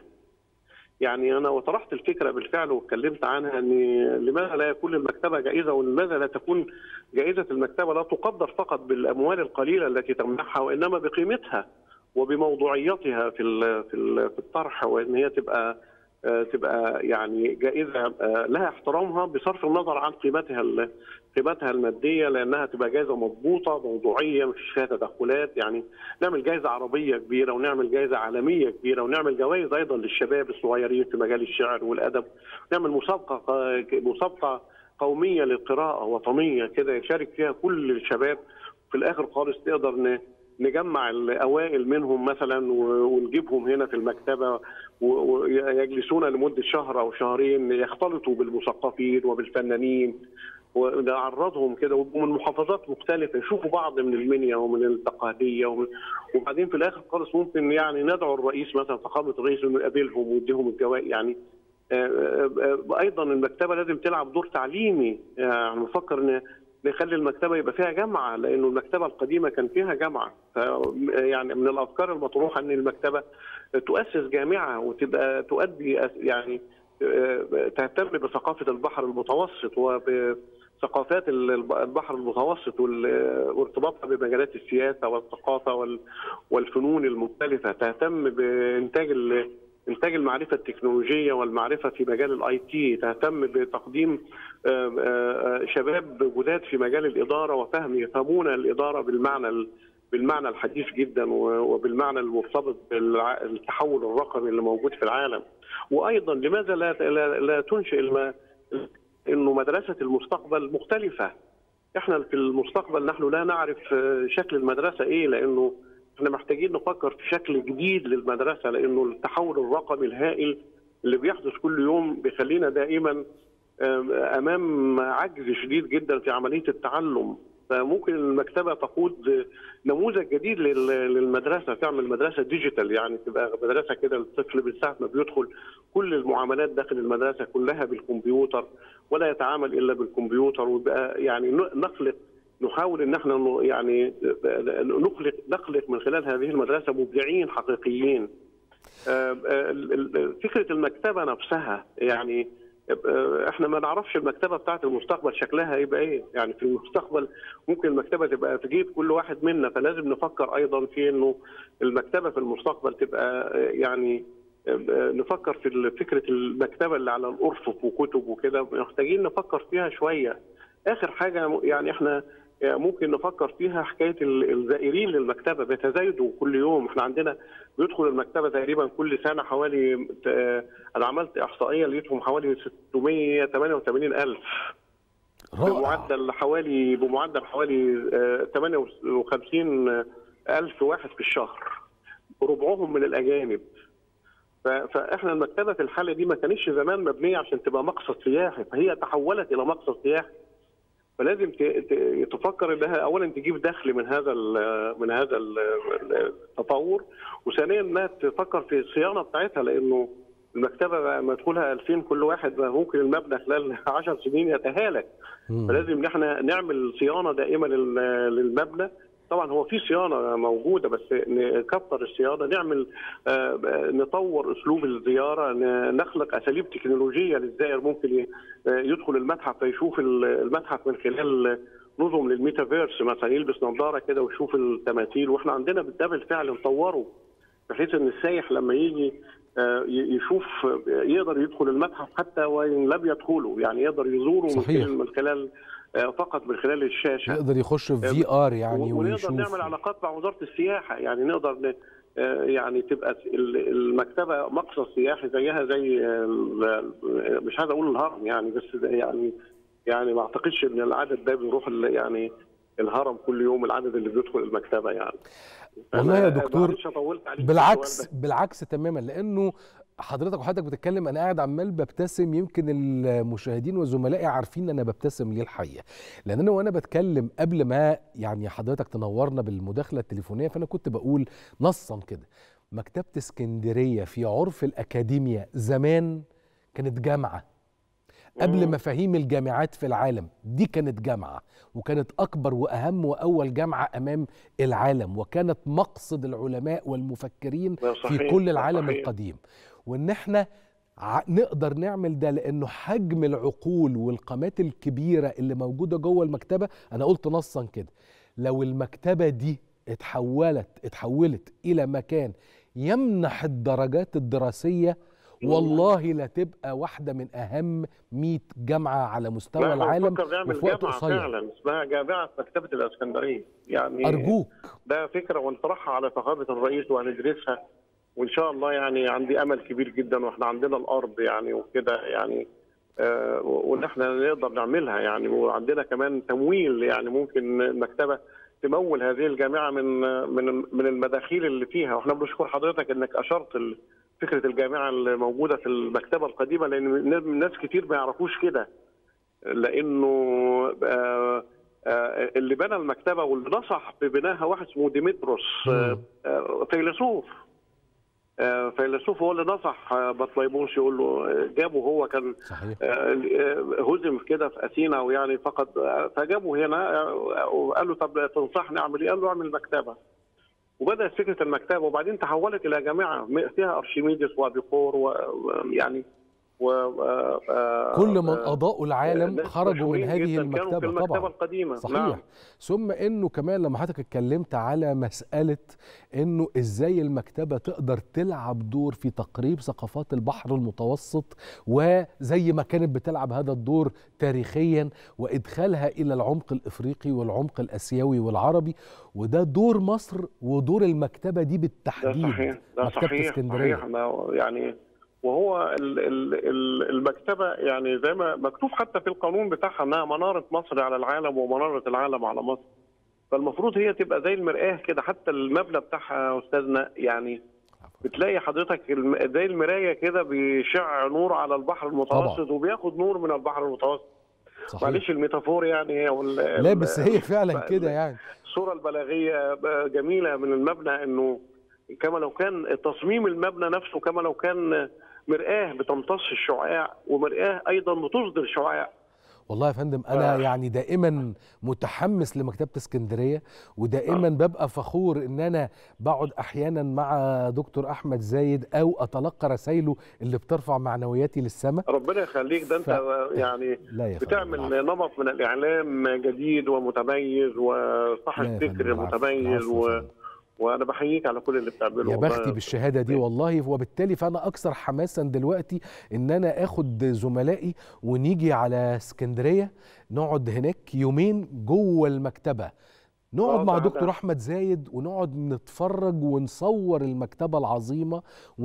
يعني انا وطرحت الفكره بالفعل واتكلمت عنها ان لماذا لا يكون للمكتبه جائزه ولماذا لا تكون جائزه المكتبه لا تقدر فقط بالاموال القليله التي تمنحها وانما بقيمتها وبموضوعيتها في ال- في ال- في الطرح وان هي تبقى آه، تبقى يعني جائزه آه، لها احترامها بصرف النظر عن قيمتها ال- قيمتها الماديه لانها تبقى جائزه مضبوطه موضوعيه مفيش فيها تدخلات يعني نعمل جائزه عربيه كبيره ونعمل جائزه عالميه كبيره ونعمل جوائز ايضا للشباب الصغيرين في مجال الشعر والادب نعمل مسابقه مسابقه قوميه للقراءه وطنيه كده يشارك فيها كل الشباب في الاخر خالص نقدر ن- نجمع الاوائل منهم مثلا و- ونجيبهم هنا في المكتبه و- ويجلسون لمده شهر او شهرين يختلطوا بالمثقفين وبالفنانين ونعرضهم كده ومن محافظات مختلفه يشوفوا بعض من المنيا ومن التقاليديه ومن وبعدين في الاخر خالص ممكن يعني ندعو الرئيس مثلا فخامه الرئيس انه يقابلهم ويديهم الجوائز يعني آه، آه، آه، ايضا المكتبه لازم تلعب دور تعليمي يعني بفكر ان نخلي المكتبه يبقى فيها جامعه لانه المكتبه القديمه كان فيها جامعه ف يعني من الافكار المطروحه ان المكتبه تؤسس جامعه وتبقى تؤدي أس- يعني آه، تهتم بثقافه البحر المتوسط وبثقافات ال- البحر المتوسط وال- وارتباطها بمجالات السياسه والثقافه وال- والفنون المختلفه تهتم بانتاج ال- انتاج المعرفه التكنولوجيه والمعرفه في مجال الاي تي تهتم بتقديم آه، آه، شباب جداد في مجال الاداره وفهم يفهمون الاداره بالمعنى ال- بالمعنى الحديث جدا و- وبالمعنى المرتبط بالتحول الرقمي اللي موجود في العالم وايضا لماذا لا لا, لا تنشئ الم... انه مدرسه المستقبل مختلفه احنا في المستقبل نحن لا نعرف آه، شكل المدرسه ايه لانه احنا محتاجين نفكر في شكل جديد للمدرسه لانه التحول الرقمي الهائل اللي بيحدث كل يوم بيخلينا دائما آم، امام عجز شديد جدا في عمليه التعلم فممكن المكتبه تقود نموذج جديد لل- للمدرسه تعمل مدرسه ديجيتال يعني تبقى مدرسه كده الطفل من ساعه ما بيدخل كل المعاملات داخل المدرسه كلها بالكمبيوتر ولا يتعامل الا بالكمبيوتر ويبقى يعني ن- نخلق نحاول ان احنا ن- يعني نخلق نخلق من خلال هذه المدرسه مبدعين حقيقيين آه، آه، ال- ال- فكره المكتبه نفسها يعني آه، احنا ما نعرفش المكتبه بتاعت المستقبل شكلها هيبقى ايه يعني في المستقبل ممكن المكتبه تبقى في جيب كل واحد منا فلازم نفكر ايضا في انه المكتبه في المستقبل تبقى آه، يعني آه، نفكر في فكره المكتبه اللي على الارفف وكتب وكده محتاجين نفكر فيها شويه اخر حاجه يعني احنا ممكن نفكر فيها حكايه ال- الزائرين للمكتبه بيتزايدوا كل يوم احنا عندنا بيدخل المكتبه تقريبا كل سنه حوالي آه، انا عملت احصائيه لقيتهم حوالي 688 الف رائع بمعدل حوالي بمعدل حوالي آه، 58 الف واحد في الشهر ربعهم من الاجانب ف- فاحنا المكتبه في الحاله دي ما كانتش زمان مبنيه عشان تبقى مقصد سياحي فهي تحولت الى مقصد سياحي فلازم ت- ت- تفكر انها اولا تجيب دخل من هذا ال من هذا ال- التطور وثانيا انها تفكر في الصيانه بتاعتها لانه المكتبه مدخولها 2000 كل واحد ممكن المبنى خلال 10 سنين يتهالك مم. فلازم ان احنا نعمل صيانه دائمه لل- للمبنى طبعا هو في صيانه موجوده بس نكثر الصيانه نعمل آه، آه، نطور اسلوب الزياره ن- نخلق اساليب تكنولوجيه للزائر ممكن ي- آه، يدخل المتحف فيشوف ال- المتحف من خلال نظم للميتافيرس مثلا يلبس نظاره كده ويشوف التماثيل واحنا عندنا ده بالفعل نطوره بحيث ان السايح لما يجي آه، ي- يشوف آه، يقدر يدخل المتحف حتى وان لم يدخله يعني يقدر يزوره من صحيح. خلال من خلال آه، فقط من خلال الشاشه يقدر يخش في في ار يعني ونقدر ويشوف نعمل علاقات مع وزاره السياحه يعني نقدر ن- آه، يعني تبقى ال- المكتبه مقصد سياحي زيها زي ال- مش عايز اقول الهرم يعني بس ده يعني يعني ما اعتقدش ان العدد ده بيروح ال- يعني الهرم كل يوم العدد اللي بيدخل المكتبه يعني والله يا أنا دكتور معلش طولت عليك في بالعكس السؤال ده. بالعكس تماما لانه حضرتك وحضرتك بتتكلم انا قاعد عمال ببتسم يمكن المشاهدين وزملائي عارفين انا ببتسم ليه الحقيقه لان انا وانا بتكلم قبل ما يعني حضرتك تنورنا بالمداخله التليفونيه فانا كنت بقول نصا كده مكتبه اسكندريه في عرف الاكاديميا زمان كانت جامعه قبل مم. مفاهيم الجامعات في العالم دي كانت جامعة وكانت أكبر وأهم وأول جامعة أمام العالم وكانت مقصد العلماء والمفكرين ده في صحيح، كل ده العالم صحيح. القديم وإن إحنا ع- نقدر نعمل ده لأنه حجم العقول والقامات الكبيرة اللي موجودة جوه المكتبة أنا قلت نصا كده لو المكتبة دي اتحولت اتحولت إلى مكان يمنح الدرجات الدراسية والله لا تبقى واحدة من أهم 100 جامعة على مستوى لا، هو العالم بفكر نعمل وفي وقت جامعه قصير فعلا اسمها جامعه مكتبه الاسكندريه يعني أرجوك ده فكره ونطرحها على فخامه الرئيس وهندرسها وان شاء الله يعني عندي امل كبير جدا واحنا عندنا الارض يعني وكده يعني آه وان احنا نقدر نعملها يعني وعندنا كمان تمويل يعني ممكن المكتبه تمول هذه الجامعه من من من المداخيل اللي فيها واحنا بنشكر حضرتك انك اشرت ال- فكره الجامعه اللي موجوده في المكتبه القديمه لان ناس كتير ما يعرفوش كده لانه آه آه، اللي بنى المكتبه واللي نصح ببنائها واحد اسمه ديمتروس آه، آه، فيلسوف آه، فيلسوف هو اللي نصح آه، بطليموس يقول له آه، جابه هو كان صحيح آه، آه، هزم كده في اثينا ويعني فقد آه، فجابه هنا آه، وقال له طب تنصحني اعمل ايه؟ قال له اعمل مكتبه وبدات فكره المكتبه وبعدين تحولت الى جامعه فيها ارشميدس وابيقور ويعني و آه، آه، كل من آه، أضاءوا العالم ناس خرجوا من مشهورين هذه جداً كانوا في المكتبة المكتبة طبعا القديمة صحيح نعم. ثم انه كمان لما حضرتك اتكلمت على مساله انه ازاي المكتبه تقدر تلعب دور في تقريب ثقافات البحر المتوسط وزي ما كانت بتلعب هذا الدور تاريخيا وادخالها الى العمق الافريقي والعمق الاسيوي والعربي وده دور مصر ودور المكتبه دي ده بالتحديد صحيح ده مكتبه صحيح اسكندريه صحيح ما- يعني وهو ال- ال- ال- المكتبة يعني زي ما مكتوب حتى في القانون بتاعها انها منارة مصر على العالم ومنارة العالم على مصر فالمفروض هي تبقى زي المرآة كده حتى المبنى بتاعها يا استاذنا يعني بتلاقي حضرتك الم- زي المراية كده بيشع نور على البحر المتوسط وبياخد نور من البحر المتوسط صحيح معلش الميتافور يعني او ال- لا ال- بس هي فعلا ال- كده يعني الصوره البلاغيه ب- جميله من المبنى انه كما لو كان تصميم المبنى نفسه كما لو كان مرآة بتمتص الشعاع ومرآة ايضا بتصدر شعاع والله يا فندم انا ف- يعني دائما متحمس لمكتبه اسكندريه ودائما ببقى فخور ان انا بقعد احيانا مع دكتور احمد زايد او اتلقى رسائله اللي بترفع معنوياتي للسماء ربنا يخليك ده انت ف- يعني لا يا فندم بتعمل العفو. نمط من الاعلام جديد ومتميز لا وصاحب يا فندم، فكر العفو، متميز العفو يا و... فندم. وانا بحييك على كل اللي بتعمله يا والله. بختي بالشهاده دي والله وبالتالي فانا اكثر حماسا دلوقتي ان انا اخد زملائي ونيجي على اسكندريه نقعد هناك يومين جوه المكتبه نقعد آه، مع ده- دكتور ده. احمد زايد ونقعد نتفرج ونصور المكتبه العظيمه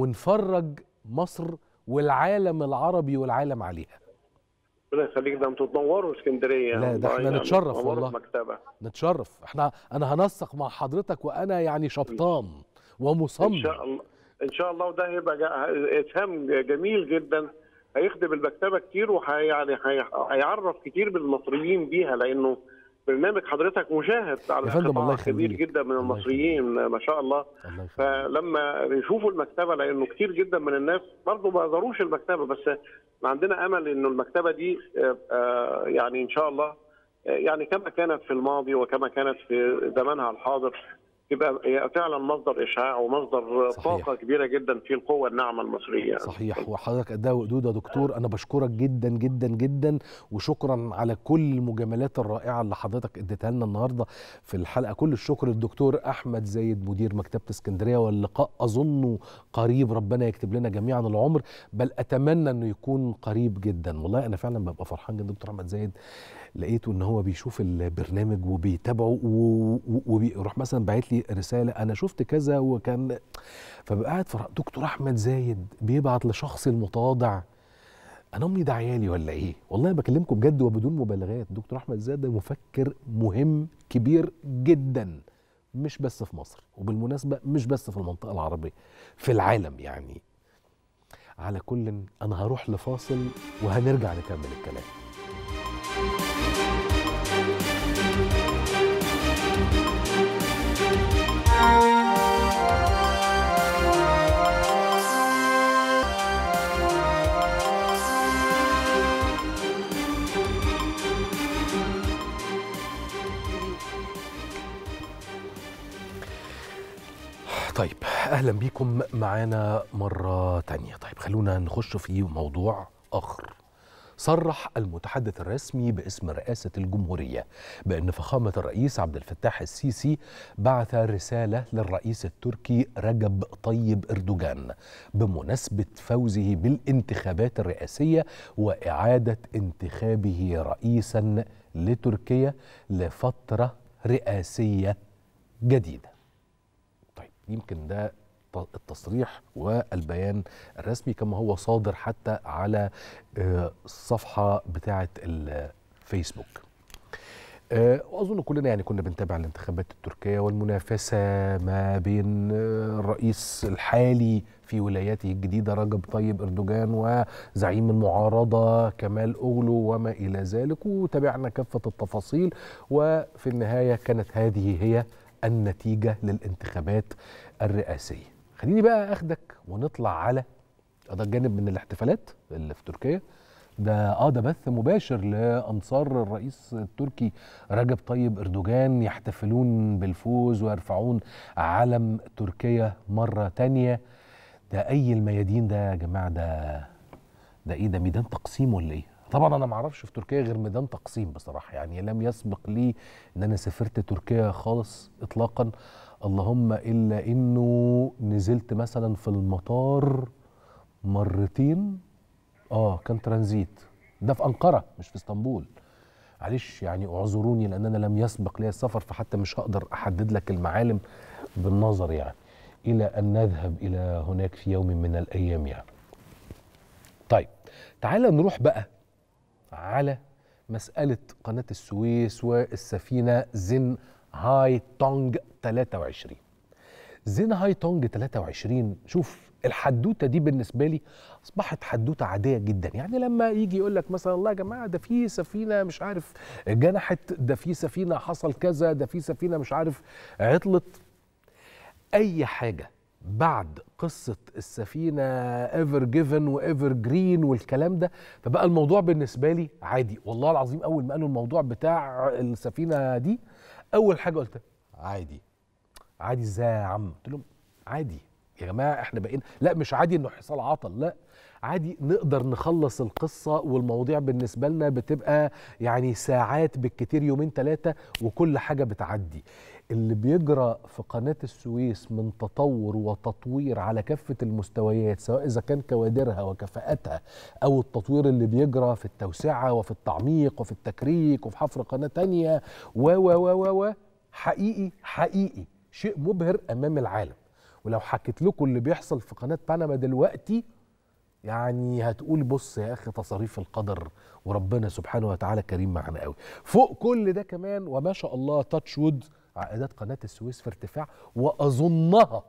ونفرج مصر والعالم العربي والعالم عليها ربنا يخليك ده انتوا تنوروا اسكندريه لا، ده والله احنا يعني نتشرف تنوروا والله. المكتبه نتشرف احنا انا هنسق مع حضرتك وانا يعني شبطان ومصمم ان شاء الله ان شاء الله وده هيبقى جا- اسهام جميل جدا هيخدم المكتبه كتير وهي يعني هي- هيعرف كتير من المصريين بيها لانه برنامج حضرتك مشاهد على يا فندم، الله قطاع كبير يخليك. جدا من الله المصريين ما شاء الله الله يخليك فلما يشوفوا المكتبه لانه كتير جدا من الناس برضه ما زاروش المكتبه بس عندنا امل انه المكتبه دي آه، آه، يعني ان شاء الله آه، يعني كما كانت في الماضي وكما كانت في زمانها الحاضر تبقى هي فعلا مصدر اشعاع ومصدر صحيح. طاقه كبيره جدا في القوه الناعمه المصريه صحيح وحضرتك قدها وقدود يا دكتور انا بشكرك جدا جدا جدا وشكرا على كل المجاملات الرائعه اللي حضرتك اديتها لنا النهارده في الحلقه كل الشكر للدكتور احمد زايد مدير مكتبه اسكندريه واللقاء اظنه قريب ربنا يكتب لنا جميعا العمر بل اتمنى انه يكون قريب جدا والله انا فعلا ببقى فرحان جدا دكتور احمد زايد لقيته ان هو بيشوف البرنامج وبيتابعه و- و- وبيروح مثلا باعت لي لي رساله انا شفت كذا وكان فبقى قاعد فرح دكتور احمد زايد بيبعت لشخصي المتواضع انا امي ده عيالي ولا ايه والله بكلمكم بجد وبدون مبالغات دكتور احمد زايد ده مفكر مهم كبير جدا مش بس في مصر وبالمناسبه مش بس في المنطقه العربيه في العالم يعني على كل انا هروح لفاصل وهنرجع نكمل الكلام طيب اهلا بيكم معانا مره تانية طيب خلونا نخش في موضوع اخر صرح المتحدث الرسمي باسم رئاسة الجمهورية بأن فخامة الرئيس عبد الفتاح السيسي بعث رسالة للرئيس التركي رجب طيب أردوغان بمناسبة فوزه بالانتخابات الرئاسية وإعادة انتخابه رئيسا لتركيا لفترة رئاسية جديدة طيب يمكن ده التصريح والبيان الرسمي كما هو صادر حتى على الصفحة بتاعة الفيسبوك وأظن كلنا يعني كنا بنتابع الانتخابات التركية والمنافسة ما بين الرئيس الحالي في ولاياته الجديدة رجب طيب أردوغان وزعيم المعارضة كمال أغلو وما إلى ذلك وتابعنا كافة التفاصيل وفي النهاية كانت هذه هي النتيجة للانتخابات الرئاسية خليني بقى أخدك ونطلع على ده الجانب من الاحتفالات اللي في تركيا ده اه ده بث مباشر لانصار الرئيس التركي رجب طيب اردوغان يحتفلون بالفوز ويرفعون علم تركيا مره تانية ده اي الميادين ده يا جماعه ده ده ايه ده ميدان تقسيم ولا ايه؟ طبعا انا ما اعرفش في تركيا غير ميدان تقسيم بصراحه يعني لم يسبق لي ان انا سافرت تركيا خالص اطلاقا اللهم الا انه نزلت مثلا في المطار مرتين اه كان ترانزيت ده في انقره مش في اسطنبول معلش يعني اعذروني لان انا لم يسبق لي السفر فحتى مش هقدر احدد لك المعالم بالنظر يعني الى ان نذهب الى هناك في يوم من الايام يعني طيب تعال نروح بقى على مسألة قناة السويس والسفينة زين هاي تونج 23 زين هاي تونج 23 شوف الحدوته دي بالنسبه لي اصبحت حدوته عاديه جدا يعني لما يجي يقول لك مثلا الله يا جماعه ده في سفينه مش عارف جنحت ده في سفينه حصل كذا ده في سفينه مش عارف عطلت اي حاجه بعد قصة السفينة ايفر جيفن وايفر جرين والكلام ده فبقى الموضوع بالنسبة لي عادي والله العظيم أول ما قالوا الموضوع بتاع السفينة دي أول حاجة قلت عادي عادي ازاي يا عم قلت لهم عادي يا جماعة احنا بقينا لا مش عادي انه حصل عطل لا عادي نقدر نخلص القصة والمواضيع بالنسبة لنا بتبقى يعني ساعات بالكتير يومين ثلاثة وكل حاجة بتعدي اللي بيجرى في قناة السويس من تطور وتطوير على كافة المستويات سواء إذا كان كوادرها وكفاءتها أو التطوير اللي بيجرى في التوسعة وفي التعميق وفي التكريك وفي حفر قناة تانية و و و و حقيقي حقيقي شيء مبهر أمام العالم ولو حكيت لكم اللي بيحصل في قناة بنما دلوقتي يعني هتقول بص يا اخي تصاريف القدر وربنا سبحانه وتعالى كريم معنا قوي فوق كل ده كمان وما شاء الله تاتش وود عائدات قناه السويس في ارتفاع واظنها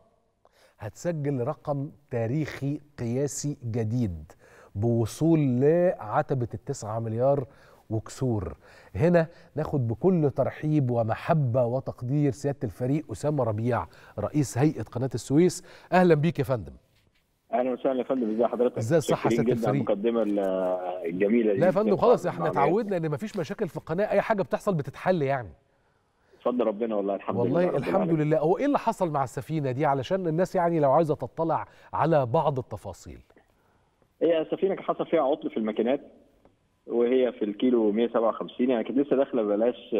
هتسجل رقم تاريخي قياسي جديد بوصول لعتبه التسعة مليار وكسور هنا ناخد بكل ترحيب ومحبة وتقدير سيادة الفريق أسامة ربيع رئيس هيئة قناة السويس أهلا بيك يا فندم اهلا وسهلا يا فندم ازي حضرتك ازاي الصحه شاكرين سياده جدا على الفريق المقدمه الجميله دي لا يا فندم خلاص احنا معلومات. اتعودنا ان مفيش مشاكل في القناه اي حاجه بتحصل بتتحل يعني اتفضل ربنا والله الحمد لله والله رب الحمد العالمين. لله هو ايه اللي حصل مع السفينه دي علشان الناس يعني لو عايزه تطلع على بعض التفاصيل هي السفينه كان حصل فيها عطل في الماكينات وهي في الكيلو 157 يعني كانت لسه داخله بلاش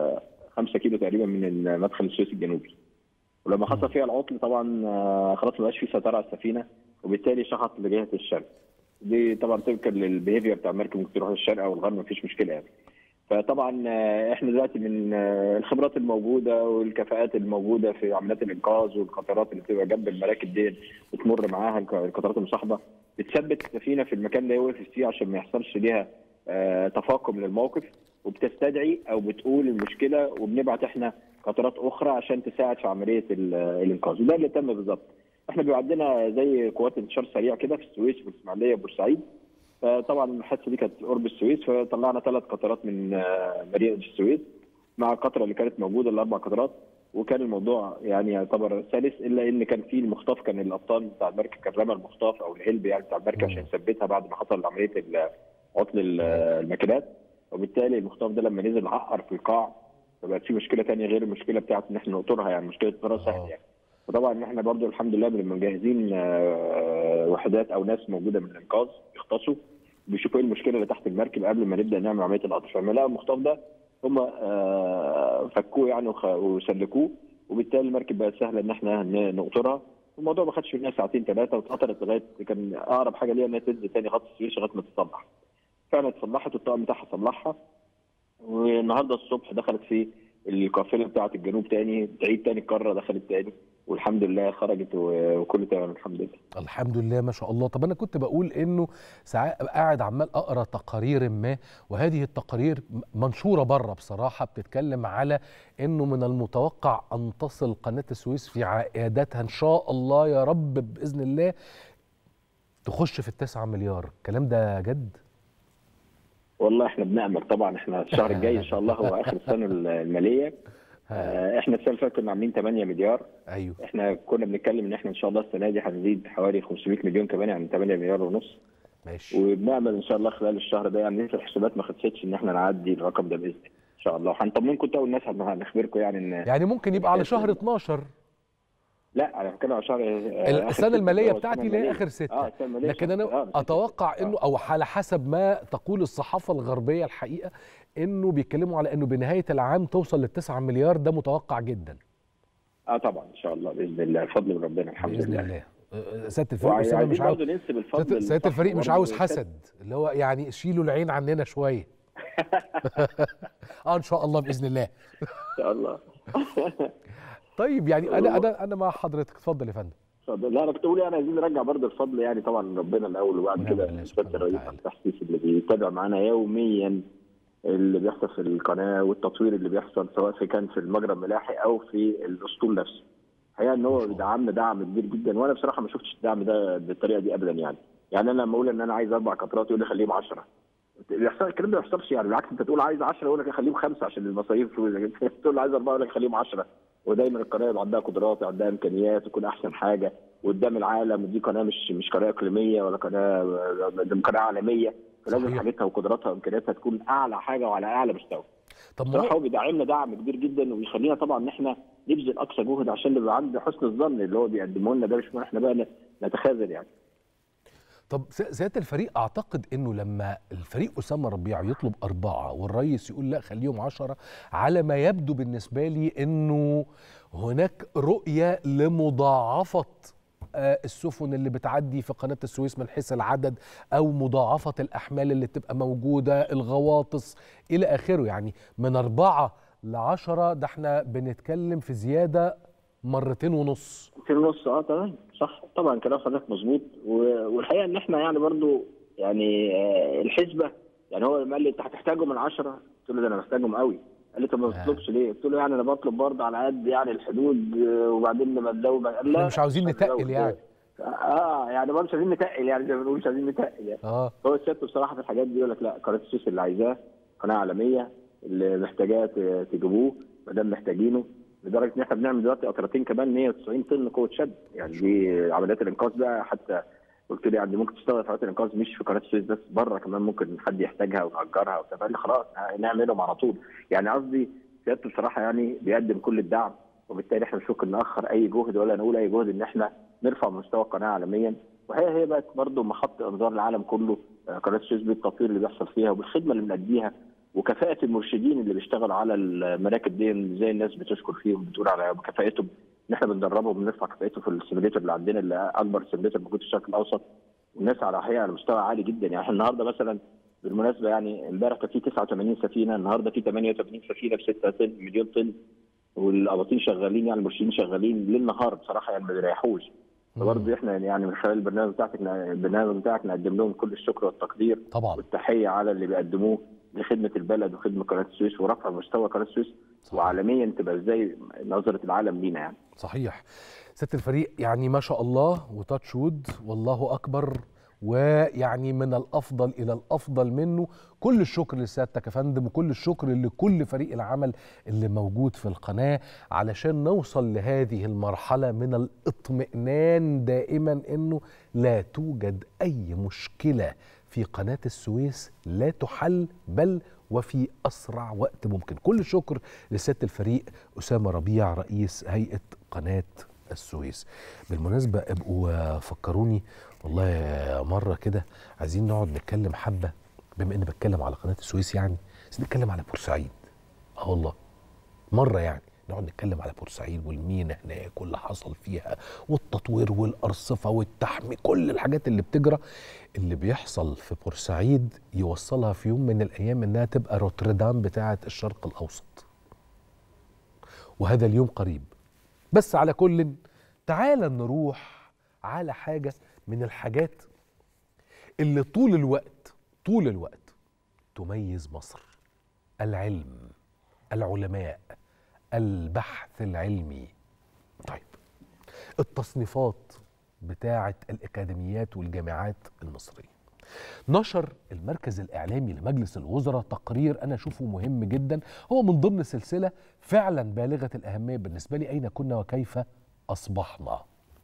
5 كيلو تقريبا من مدخل السويس الجنوبي ولما حصل فيها العطل طبعا آه، خلاص ما بقاش في سيطره على السفينه وبالتالي شحط لجهه الشرق دي طبعا طبقا للبيهيفير بتاع المركب ممكن تروح للشرق او الغرب مفيش مشكله يعني فطبعا آه، احنا دلوقتي من آه، الخبرات الموجوده والكفاءات الموجوده في عمليات الانقاذ والقطارات اللي بتبقى جنب المراكب دي بتمر معاها الق- القطارات المصاحبه بتثبت السفينه في المكان اللي هي وقفت فيه عشان ما يحصلش ليها آه، تفاقم للموقف وبتستدعي او بتقول المشكله وبنبعت احنا قطارات اخرى عشان تساعد في عمليه ال- الانقاذ وده اللي تم بالظبط. احنا بيبقى عندنا زي قوات انتشار سريع كده في السويس والاسماعيليه وبورسعيد فطبعا الحادثه دي كانت قرب السويس فطلعنا ثلاث قطارات من آه، مدينه السويس مع القطره اللي كانت موجوده الاربع قطارات وكان الموضوع يعني يعتبر سلس الا ان كان في المخطاف كان الابطال بتاع المركب كان رمى المخطاف او الهلب يعني بتاع المركب عشان يثبتها بعد ما حصل عمليه ال- عطل ال- الماكينات وبالتالي المخطاف ده لما نزل عقر في القاع فبقت في مشكله ثانيه غير المشكله بتاعت ان احنا نقطرها يعني مشكله قطار سهل يعني وطبعا احنا برضو الحمد لله بنبقى مجهزين آه، وحدات او ناس موجوده من الانقاذ يختصوا بيشوفوا ايه المشكله اللي تحت المركب قبل ما نبدا نعمل عمليه القطر فلما لقوا المخطاف ده هم آه، فكوه يعني وخ- وسلكوه وبالتالي المركب بقت سهله ان احنا ن- نقطرها الموضوع ما خدش منها ساعتين ثلاثه واتقطرت لغايه كان اقرب حاجه ليها انها تنزل تاني خط السويس لغايه ما تتصلح فعلا اتصلحت والطاقم بتاعها صلحها والنهارده الصبح دخلت في القافله بتاعه الجنوب تاني تعيد تاني القاره دخلت تاني والحمد لله خرجت و- وكله تمام الحمد لله الحمد لله ما شاء الله طب انا كنت بقول انه ساعات قاعد عمال اقرا تقارير ما وهذه التقارير منشوره بره بصراحه بتتكلم على انه من المتوقع ان تصل قناه السويس في عائداتها ان شاء الله يا رب باذن الله تخش في التسعة مليار الكلام ده جد والله احنا بنأمل طبعا احنا الشهر الجاي ان شاء الله هو اخر السنه الماليه آه، احنا السنه اللي فاتت كنا عاملين 8 مليار ايوه احنا كنا بنتكلم ان احنا ان شاء الله السنه دي هنزيد حوالي 500 مليون كمان يعني 8 مليار ونص ماشي وبنعمل ان شاء الله خلال الشهر ده يعني لسه الحسابات ما خلصتش ان احنا نعدي الرقم ده باذن الله ان شاء الله وهنطمنكم انتوا والناس هنخبركم يعني ان يعني ممكن يبقى على شهر 12 لا انا بتكلم على شهر آه، آخر السنه ستة، الماليه آه، بتاعتي السنة اللي هي المالية. اخر ستة اه السنه الماليه لكن انا آه، اتوقع آه. انه او على حسب ما تقول الصحافه الغربيه الحقيقه انه بيتكلموا على انه بنهايه العام توصل للتسعة مليار ده متوقع جدا اه طبعا ان شاء الله باذن الله الفضل من ربنا الحمد باذن لله الله أه، سياده الفريق اسامه وعايزين مش عاوز برضه ننسب الفضل سيادة- سياده للصح الفريق مش برضه عاوز للست. حسد اللي هو يعني شيلوا العين عننا شويه اه ان شاء الله باذن الله ان شاء الله طيب يعني انا انا انا مع حضرتك اتفضل يا فندم اتفضل. لا انا كنت بقول يعني عايزين نرجع برضه الفضل يعني طبعا ربنا الاول وبعد ونعم كده بالله سياده سبحانه الرئيس وتعالى. التحسيس اللي بيتابع معانا يوميا اللي بيحصل في القناه والتطوير اللي بيحصل سواء في كان في المجرى الملاحي او في الاسطول نفسه. الحقيقه ان هو بيدعمنا دعم كبير جدا وانا بصراحه ما شفتش الدعم ده بالطريقه دي ابدا يعني. يعني انا لما اقول ان انا عايز اربع قطرات يقول لي خليهم 10 بيحصل الكلام ده ما بيحصلش يعني بالعكس انت تقول عايز 10 يقول لك خليهم خمسه عشان المصاريف تقول عايز اربعه يقول لك خليهم 10 ودايما القناه يبقى عندها قدرات عندها امكانيات تكون احسن حاجه قدام العالم ودي قناه مش مش قناه اقليميه ولا قناه دي قناه عالميه فلازم صحيح. حاجتها وقدراتها وامكانياتها تكون اعلى حاجه وعلى اعلى مستوى. طب ما بصراحه هو هو بيدعمنا دعم كبير جدا وبيخلينا طبعا ان احنا نبذل اقصى جهد عشان نبقى عند حسن الظن اللي هو بيقدمه لنا ده مش احنا بقى نتخاذل يعني. طب س- سياده الفريق اعتقد انه لما الفريق اسامه ربيع يطلب اربعه والرئيس يقول لا خليهم عشرة على ما يبدو بالنسبه لي انه هناك رؤيه لمضاعفه آه، السفن اللي بتعدي في قناه السويس من حيث العدد او مضاعفه الاحمال اللي بتبقى موجوده الغواطس الى اخره يعني من اربعه لعشرة ده احنا بنتكلم في زياده مرتين ونص في النص اه تمام صح طبعا كلام حضرتك مظبوط و- والحقيقه ان احنا يعني برضو يعني آه، الحسبه يعني هو لما قال لي انت هتحتاجهم من 10 قلت له ده انا محتاجهم قوي قال لي طب ما آه. بتطلبش ليه؟ قلت له يعني انا بطلب برضه على قد يعني الحدود آه، وبعدين لما نزود قال احنا لا مش عاوزين نتقل هنزود. يعني اه يعني برضه مش عايزين نتقل يعني زي ما بنقول مش عايزين نتقل يعني اه هو الست بصراحه في الحاجات دي يقول لك لا قناه السويس اللي عايزاه قناه عالميه اللي محتاجاه ت- تجيبوه ما دام محتاجينه لدرجه ان احنا بنعمل دلوقتي قطرتين كمان 190 طن قوه شد يعني دي عمليات الانقاذ ده حتى قلت لي يعني ممكن تشتغل في عمليات الانقاذ مش في قناه السويس بس بره كمان ممكن حد يحتاجها ونأجرها وبتاع قال لي خلاص نعملهم على طول يعني قصدي سيادته بصراحه يعني بيقدم كل الدعم وبالتالي احنا مش ممكن ناخر اي جهد ولا نقول اي جهد ان احنا نرفع مستوى القناه عالميا وهي هي بقت برضه محط انظار العالم كله آه، قناه السويس بالتطوير اللي بيحصل فيها وبالخدمه اللي بنأديها وكفاءه المرشدين اللي بيشتغلوا على المراكب دي زي الناس بتشكر فيهم بتقول على كفاءتهم ان احنا بندربهم وبنرفع كفاءته في السيميليتر اللي عندنا اللي اكبر سيميليتر موجود في الشرق الاوسط والناس على حقيقه على مستوى عالي جدا يعني احنا النهارده مثلا بالمناسبه يعني امبارح كان في 89 سفينه النهارده في 88 سفينه ب 6 مليون طن والاباطيل شغالين يعني المرشدين شغالين ليل نهار بصراحه يعني ما بيريحوش فبرضه احنا يعني من خلال البرنامج بتاعتك البرنامج بتاعك نقدم لهم كل الشكر والتقدير طبعا والتحيه على اللي بيقدموه لخدمه البلد وخدمه قناه السويس ورفع مستوى قناه السويس وعالميا تبقى ازاي نظره العالم لينا يعني صحيح ست الفريق يعني ما شاء الله وتاتش وود والله اكبر ويعني من الافضل الى الافضل منه كل الشكر لسيادتك يا فندم وكل الشكر لكل فريق العمل اللي موجود في القناه علشان نوصل لهذه المرحله من الاطمئنان دائما انه لا توجد اي مشكله في قناه السويس لا تحل بل وفي اسرع وقت ممكن كل الشكر لسياده الفريق اسامه ربيع رئيس هيئه قناه السويس بالمناسبه ابقوا فكروني والله مره كده عايزين نقعد نتكلم حبه بما اني بتكلم على قناه السويس يعني بس نتكلم على بورسعيد اه والله مره يعني نقعد نتكلم على بورسعيد والمينا هناك واللي حصل فيها والتطوير والارصفه والتحمي كل الحاجات اللي بتجرى اللي بيحصل في بورسعيد يوصلها في يوم من الايام انها تبقى روتردام بتاعه الشرق الاوسط وهذا اليوم قريب بس على كل تعالى نروح على حاجه من الحاجات اللي طول الوقت طول الوقت تميز مصر العلم العلماء البحث العلمي طيب التصنيفات بتاعه الاكاديميات والجامعات المصريه نشر المركز الاعلامي لمجلس الوزراء تقرير انا اشوفه مهم جدا هو من ضمن سلسله فعلا بالغه الاهميه بالنسبه لي اين كنا وكيف اصبحنا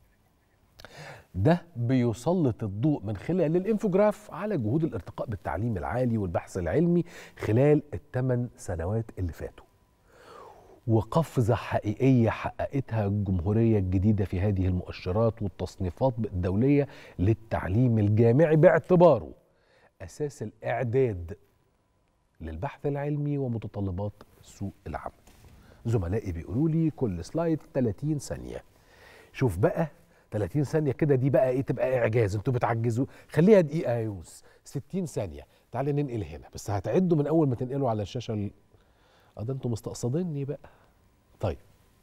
ده بيسلط الضوء من خلال الانفوجراف على جهود الارتقاء بالتعليم العالي والبحث العلمي خلال الثمان سنوات اللي فاتوا وقفزة حقيقية حققتها الجمهورية الجديدة في هذه المؤشرات والتصنيفات الدولية للتعليم الجامعي باعتباره أساس الإعداد للبحث العلمي ومتطلبات سوق العمل زملائي بيقولوا لي كل سلايد 30 ثانية شوف بقى 30 ثانية كده دي بقى ايه تبقى اعجاز انتوا بتعجزوا خليها دقيقة يا يونس 60 ثانية تعالى ننقل هنا بس هتعدوا من اول ما تنقلوا على الشاشة ال... اه ده انتوا مستقصديني بقى طيب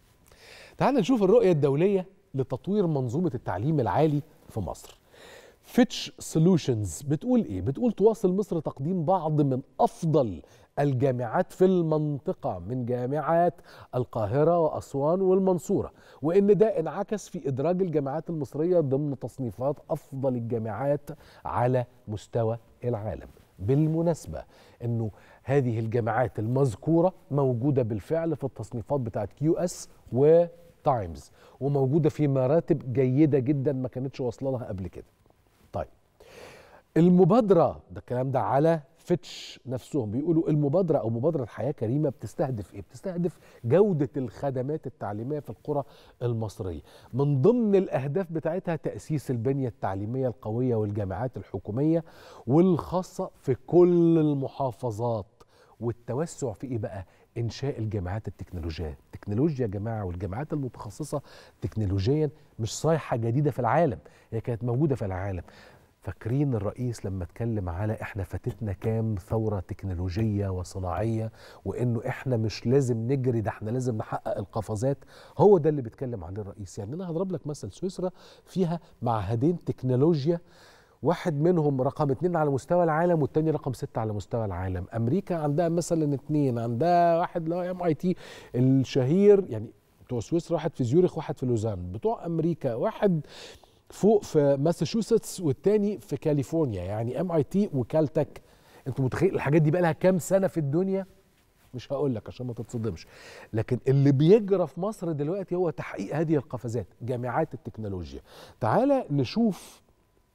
تعال نشوف الرؤية الدولية لتطوير منظومة التعليم العالي في مصر فيتش سولوشنز بتقول ايه بتقول تواصل مصر تقديم بعض من افضل الجامعات في المنطقة من جامعات القاهرة وأسوان والمنصورة وإن ده انعكس في إدراج الجامعات المصرية ضمن تصنيفات أفضل الجامعات على مستوى العالم بالمناسبة أنه هذه الجامعات المذكورة موجودة بالفعل في التصنيفات بتاعت كيو اس وتايمز وموجودة في مراتب جيدة جدا ما كانتش واصلة لها قبل كده طيب المبادرة ده الكلام ده على فيتش نفسهم بيقولوا المبادرة أو مبادرة حياة كريمة بتستهدف إيه؟ بتستهدف جودة الخدمات التعليمية في القرى المصرية من ضمن الأهداف بتاعتها تأسيس البنية التعليمية القوية والجامعات الحكومية والخاصة في كل المحافظات والتوسع في إيه بقى؟ إنشاء الجامعات التكنولوجية التكنولوجيا يا جماعة والجامعات المتخصصة تكنولوجيا مش صيحة جديدة في العالم هي كانت موجودة في العالم فاكرين الرئيس لما اتكلم على احنا فاتتنا كام ثوره تكنولوجيه وصناعيه وانه احنا مش لازم نجري ده احنا لازم نحقق القفزات هو ده اللي بيتكلم عليه الرئيس يعني انا هضرب لك مثل سويسرا فيها معهدين تكنولوجيا واحد منهم رقم اتنين على مستوى العالم والتاني رقم ستة على مستوى العالم امريكا عندها مثلا اتنين عندها واحد اللي هو ام اي تي الشهير يعني بتوع سويسرا واحد في زيورخ واحد في لوزان بتوع امريكا واحد فوق في ماساتشوستس والتاني في كاليفورنيا يعني ام اي تي وكالتك انتوا متخيل الحاجات دي بقى لها كام سنه في الدنيا مش هقول لك عشان ما تتصدمش لكن اللي بيجرى في مصر دلوقتي هو تحقيق هذه القفزات جامعات التكنولوجيا تعالى نشوف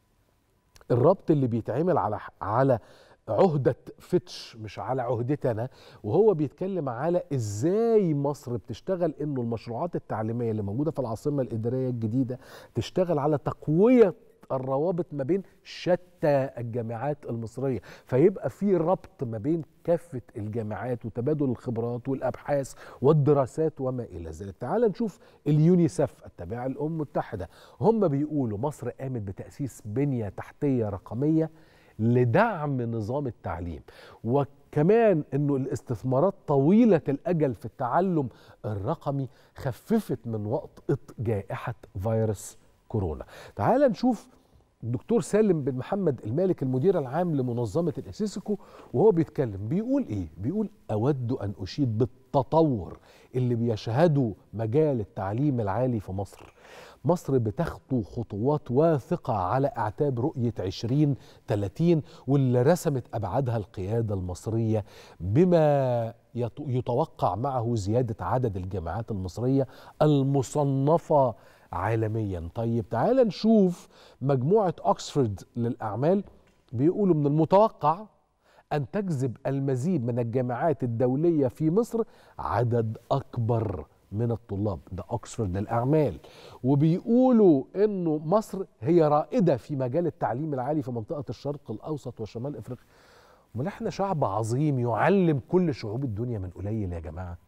الربط اللي بيتعمل على على عهدة فيتش مش على عهدتي أنا وهو بيتكلم على إزاي مصر بتشتغل إنه المشروعات التعليمية اللي موجودة في العاصمة الإدارية الجديدة تشتغل على تقوية الروابط ما بين شتى الجامعات المصرية فيبقى في ربط ما بين كافة الجامعات وتبادل الخبرات والأبحاث والدراسات وما إلى ذلك تعال نشوف اليونيسف التابعة للأمم المتحدة هم بيقولوا مصر قامت بتأسيس بنية تحتية رقمية لدعم نظام التعليم وكمان انه الاستثمارات طويله الاجل في التعلم الرقمي خففت من وطأة جائحه فيروس كورونا تعال نشوف الدكتور سالم بن محمد المالك المدير العام لمنظمة الإسيسكو وهو بيتكلم بيقول إيه؟ بيقول أود أن أشيد بالتطور اللي بيشهده مجال التعليم العالي في مصر مصر بتخطو خطوات واثقة على أعتاب رؤية 2030 واللي رسمت أبعادها القيادة المصرية بما يتوقع معه زيادة عدد الجامعات المصرية المصنفة عالميا طيب تعال نشوف مجموعة أكسفورد للأعمال بيقولوا من المتوقع أن تجذب المزيد من الجامعات الدولية في مصر عدد أكبر من الطلاب ده أكسفورد للأعمال وبيقولوا أنه مصر هي رائدة في مجال التعليم العالي في منطقة الشرق الأوسط وشمال إفريقيا امال احنا شعب عظيم يعلم كل شعوب الدنيا من قليل يا جماعة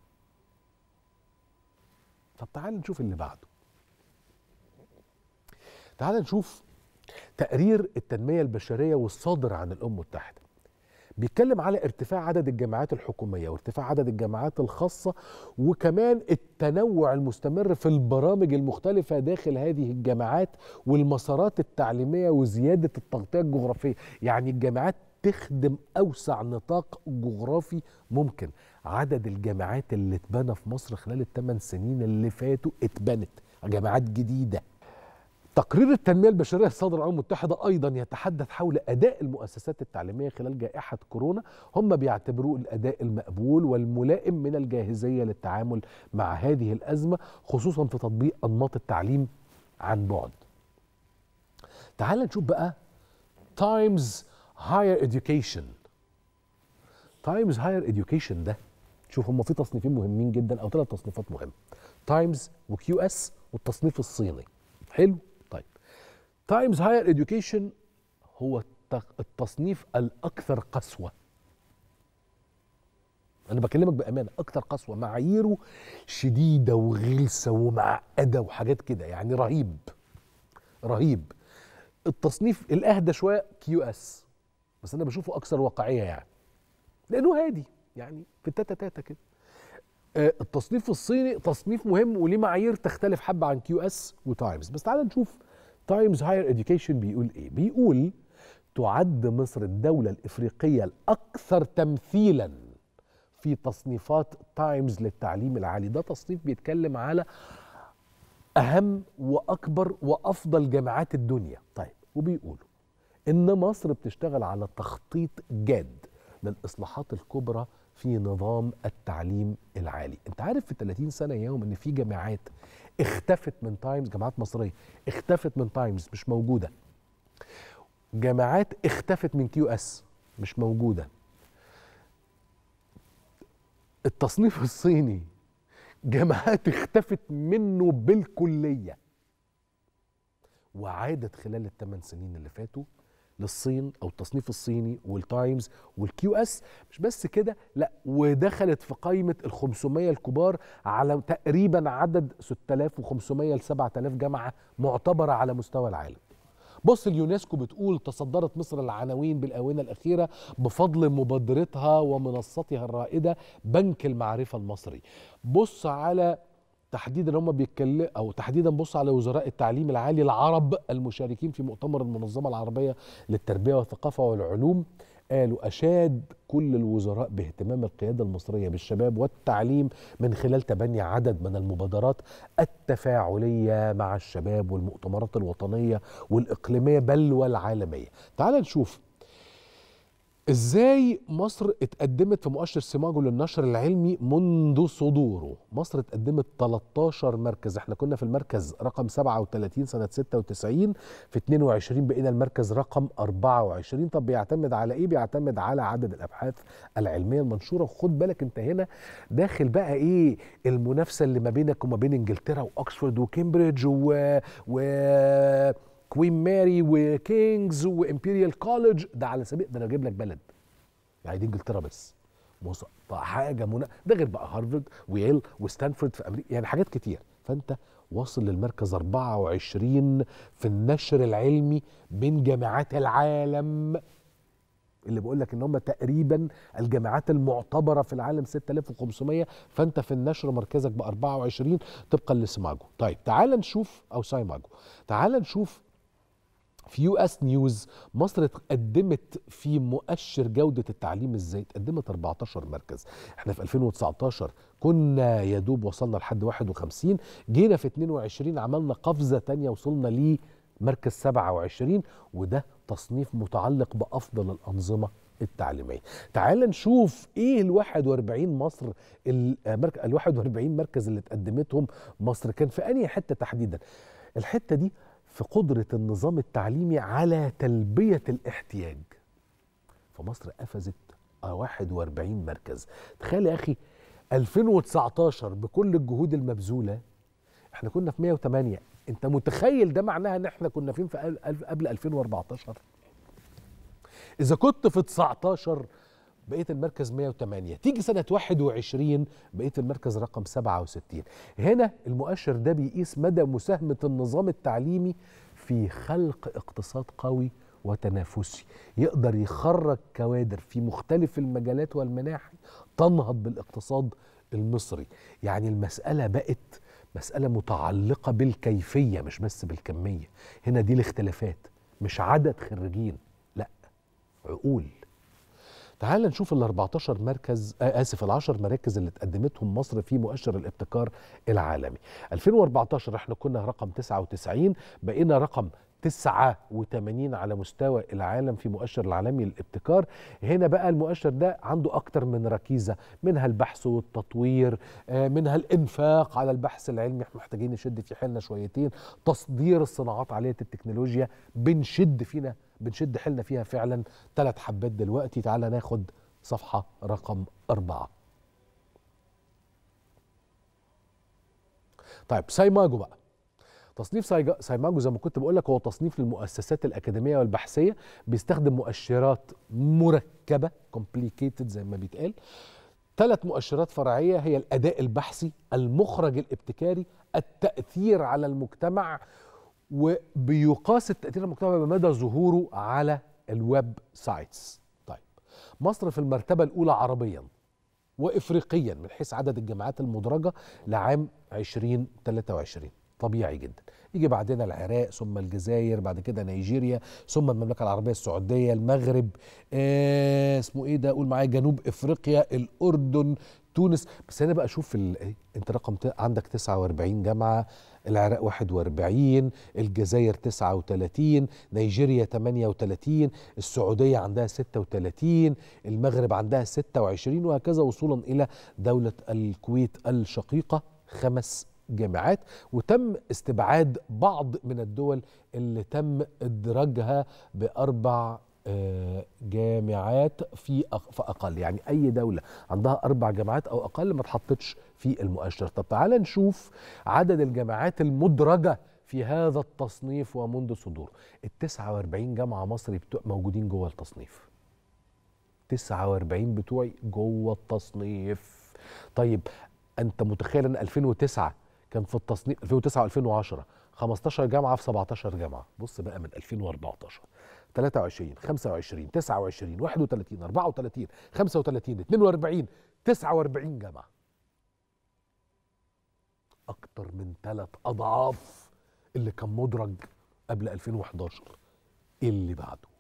طب تعال نشوف اللي بعده تعال نشوف تقرير التنمية البشرية والصادر عن الأمم المتحدة بيتكلم على ارتفاع عدد الجامعات الحكومية وارتفاع عدد الجامعات الخاصة وكمان التنوع المستمر في البرامج المختلفة داخل هذه الجامعات والمسارات التعليمية وزيادة التغطية الجغرافية يعني الجامعات تخدم أوسع نطاق جغرافي ممكن عدد الجامعات اللي اتبنى في مصر خلال الثمان سنين اللي فاتوا اتبنت جامعات جديدة تقرير التنمية البشرية الصادر عن الأمم المتحدة أيضا يتحدث حول أداء المؤسسات التعليمية خلال جائحة كورونا هم بيعتبروه الأداء المقبول والملائم من الجاهزية للتعامل مع هذه الأزمة خصوصا في تطبيق أنماط التعليم عن بعد تعال نشوف بقى تايمز هاير education تايمز هاير education ده شوف هم في تصنيفين مهمين جدا او ثلاث تصنيفات مهمه تايمز وكيو اس والتصنيف الصيني حلو تايمز هاير education هو التصنيف الاكثر قسوه انا بكلمك بامانه اكثر قسوه معاييره شديده وغلسه ومعقده وحاجات كده يعني رهيب رهيب التصنيف الاهدى شويه كيو اس بس انا بشوفه اكثر واقعيه يعني لانه هادي يعني في التاتا تاتا كده آه التصنيف الصيني تصنيف مهم وليه معايير تختلف حبه عن كيو اس وتايمز بس تعال نشوف تايمز هاير education بيقول ايه بيقول تعد مصر الدولة الإفريقية الأكثر تمثيلا في تصنيفات تايمز للتعليم العالي ده تصنيف بيتكلم على أهم وأكبر وأفضل جامعات الدنيا طيب وبيقولوا إن مصر بتشتغل على تخطيط جاد للإصلاحات الكبرى في نظام التعليم العالي انت عارف في 30 سنة يوم ان في جامعات اختفت من تايمز جامعات مصرية اختفت من تايمز مش موجودة جامعات اختفت من كيو اس مش موجودة التصنيف الصيني جامعات اختفت منه بالكلية وعادت خلال الثمان سنين اللي فاتوا للصين او التصنيف الصيني والتايمز والكيو اس مش بس كده لا ودخلت في قائمه ال 500 الكبار على تقريبا عدد 6500 ل 7000 جامعه معتبره على مستوى العالم. بص اليونسكو بتقول تصدرت مصر العناوين بالاونه الاخيره بفضل مبادرتها ومنصتها الرائده بنك المعرفه المصري. بص على تحديدا هم بيتكلموا او تحديدا بص على وزراء التعليم العالي العرب المشاركين في مؤتمر المنظمه العربيه للتربيه والثقافه والعلوم قالوا اشاد كل الوزراء باهتمام القياده المصريه بالشباب والتعليم من خلال تبني عدد من المبادرات التفاعليه مع الشباب والمؤتمرات الوطنيه والاقليميه بل والعالميه. تعال نشوف ازاي مصر اتقدمت في مؤشر سيماجو للنشر العلمي منذ صدوره مصر اتقدمت 13 مركز احنا كنا في المركز رقم 37 سنة 96 في 22 بقينا المركز رقم 24 طب بيعتمد على ايه بيعتمد على عدد الابحاث العلمية المنشورة وخد بالك انت هنا داخل بقى ايه المنافسة اللي ما بينك وما بين انجلترا واكسفورد وكامبريدج و, و... كوين ماري وكينجز وامبيريال كولج ده على سبيل ده انا اجيب لك بلد يعني دي انجلترا بس حاجه منا... ده غير بقى هارفارد ويل وستانفورد في امريكا يعني حاجات كتير فانت واصل للمركز 24 في النشر العلمي بين جامعات العالم اللي بقول لك ان هم تقريبا الجامعات المعتبره في العالم 6500 فانت في النشر مركزك ب 24 طبقا لسماجو طيب تعال نشوف او سايماجو تعال نشوف في يو اس نيوز مصر اتقدمت في مؤشر جودة التعليم ازاي؟ اتقدمت 14 مركز، احنا في 2019 كنا يا دوب وصلنا لحد 51 جينا في 22 عملنا قفزة تانية وصلنا لمركز 27 وده تصنيف متعلق بأفضل الأنظمة التعليمية تعال نشوف ايه ال 41 مصر ال 41 مركز اللي اتقدمتهم مصر كان في انهي حته تحديدا الحته دي في قدرة النظام التعليمي على تلبية الاحتياج فمصر قفزت 41 مركز تخيل يا أخي 2019 بكل الجهود المبذولة احنا كنا في 108 انت متخيل ده معناها ان احنا كنا فين في قبل 2014 اذا كنت في 19 بقيت المركز 108 تيجي سنة 21 بقيت المركز رقم 67 هنا المؤشر ده بيقيس مدى مساهمة النظام التعليمي في خلق اقتصاد قوي وتنافسي يقدر يخرج كوادر في مختلف المجالات والمناحي تنهض بالاقتصاد المصري يعني المسألة بقت مسألة متعلقة بالكيفية مش بس بالكمية هنا دي الاختلافات مش عدد خريجين لا عقول تعال نشوف ال 14 مركز آه اسف ال 10 مراكز اللي اتقدمتهم مصر في مؤشر الابتكار العالمي 2014 احنا كنا رقم 99 بقينا رقم 89 على مستوى العالم في مؤشر العالمي للابتكار هنا بقى المؤشر ده عنده أكتر من ركيزة منها البحث والتطوير منها الإنفاق على البحث العلمي احنا محتاجين نشد في حيلنا شويتين تصدير الصناعات عالية التكنولوجيا بنشد فينا بنشد حيلنا فيها فعلا ثلاث حبات دلوقتي تعالى ناخد صفحة رقم أربعة طيب سايماجو بقى تصنيف سايماجو زي ما كنت بقول لك هو تصنيف للمؤسسات الاكاديميه والبحثيه بيستخدم مؤشرات مركبه كومبليكيتد زي ما بيتقال ثلاث مؤشرات فرعيه هي الاداء البحثي المخرج الابتكاري التاثير على المجتمع وبيقاس التاثير على المجتمع بمدى ظهوره على الويب سايتس طيب مصر في المرتبه الاولى عربيا وافريقيا من حيث عدد الجامعات المدرجه لعام 2023 طبيعي جدا يجي بعدنا العراق ثم الجزائر بعد كده نيجيريا ثم المملكه العربيه السعوديه المغرب آه اسمه ايه ده قول معايا جنوب افريقيا الاردن تونس بس انا بقى اشوف انت رقم عندك 49 جامعه العراق 41 الجزائر 39 نيجيريا 38 السعوديه عندها 36 المغرب عندها 26 وهكذا وصولا الى دوله الكويت الشقيقه خمس جامعات وتم استبعاد بعض من الدول اللي تم ادراجها باربع جامعات في اقل يعني اي دوله عندها اربع جامعات او اقل ما اتحطتش في المؤشر طب تعال نشوف عدد الجامعات المدرجه في هذا التصنيف ومنذ صدوره ال 49 جامعه مصري بتوع موجودين جوه التصنيف 49 بتوعي جوه التصنيف طيب انت متخيل ان 2009 كان في التصنيف 2009 و2010 15 جامعه في 17 جامعه بص بقى من 2014 23 25 29 31 34 35 42 49 جامعه اكتر من ثلاث اضعاف اللي كان مدرج قبل 2011 اللي بعده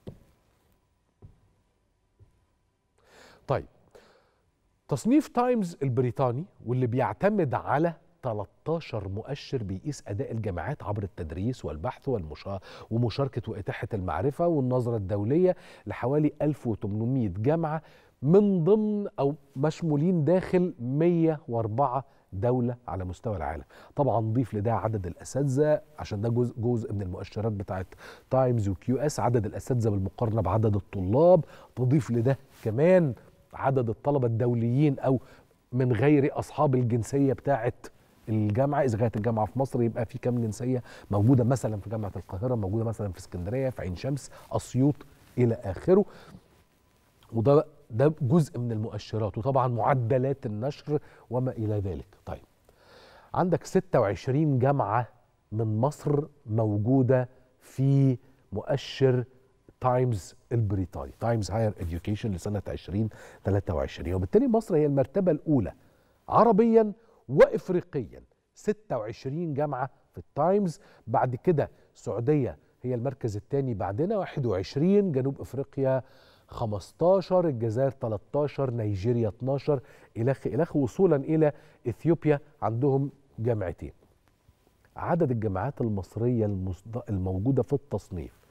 طيب تصنيف تايمز البريطاني واللي بيعتمد على 13 مؤشر بيقيس اداء الجامعات عبر التدريس والبحث والمشا... ومشاركه واتاحه المعرفه والنظره الدوليه لحوالي 1800 جامعه من ضمن او مشمولين داخل 104 دولة على مستوى العالم طبعا ضيف لده عدد الأساتذة عشان ده جزء, جزء من المؤشرات بتاعت تايمز وكيو اس عدد الأساتذة بالمقارنة بعدد الطلاب تضيف لده كمان عدد الطلبة الدوليين أو من غير أصحاب الجنسية بتاعت الجامعه اذا كانت الجامعه في مصر يبقى في كام جنسيه موجوده مثلا في جامعه القاهره موجوده مثلا في اسكندريه في عين شمس اسيوط الى اخره وده ده جزء من المؤشرات وطبعا معدلات النشر وما الى ذلك طيب عندك 26 جامعه من مصر موجوده في مؤشر تايمز البريطاني تايمز هاير اديوكيشن لسنه 2023 وبالتالي مصر هي المرتبه الاولى عربيا وافريقيا 26 جامعه في التايمز بعد كده السعوديه هي المركز الثاني بعدنا 21 جنوب افريقيا 15 الجزائر 13 نيجيريا 12 الخ الخ وصولا الى اثيوبيا عندهم جامعتين عدد الجامعات المصريه المصد- الموجوده في التصنيف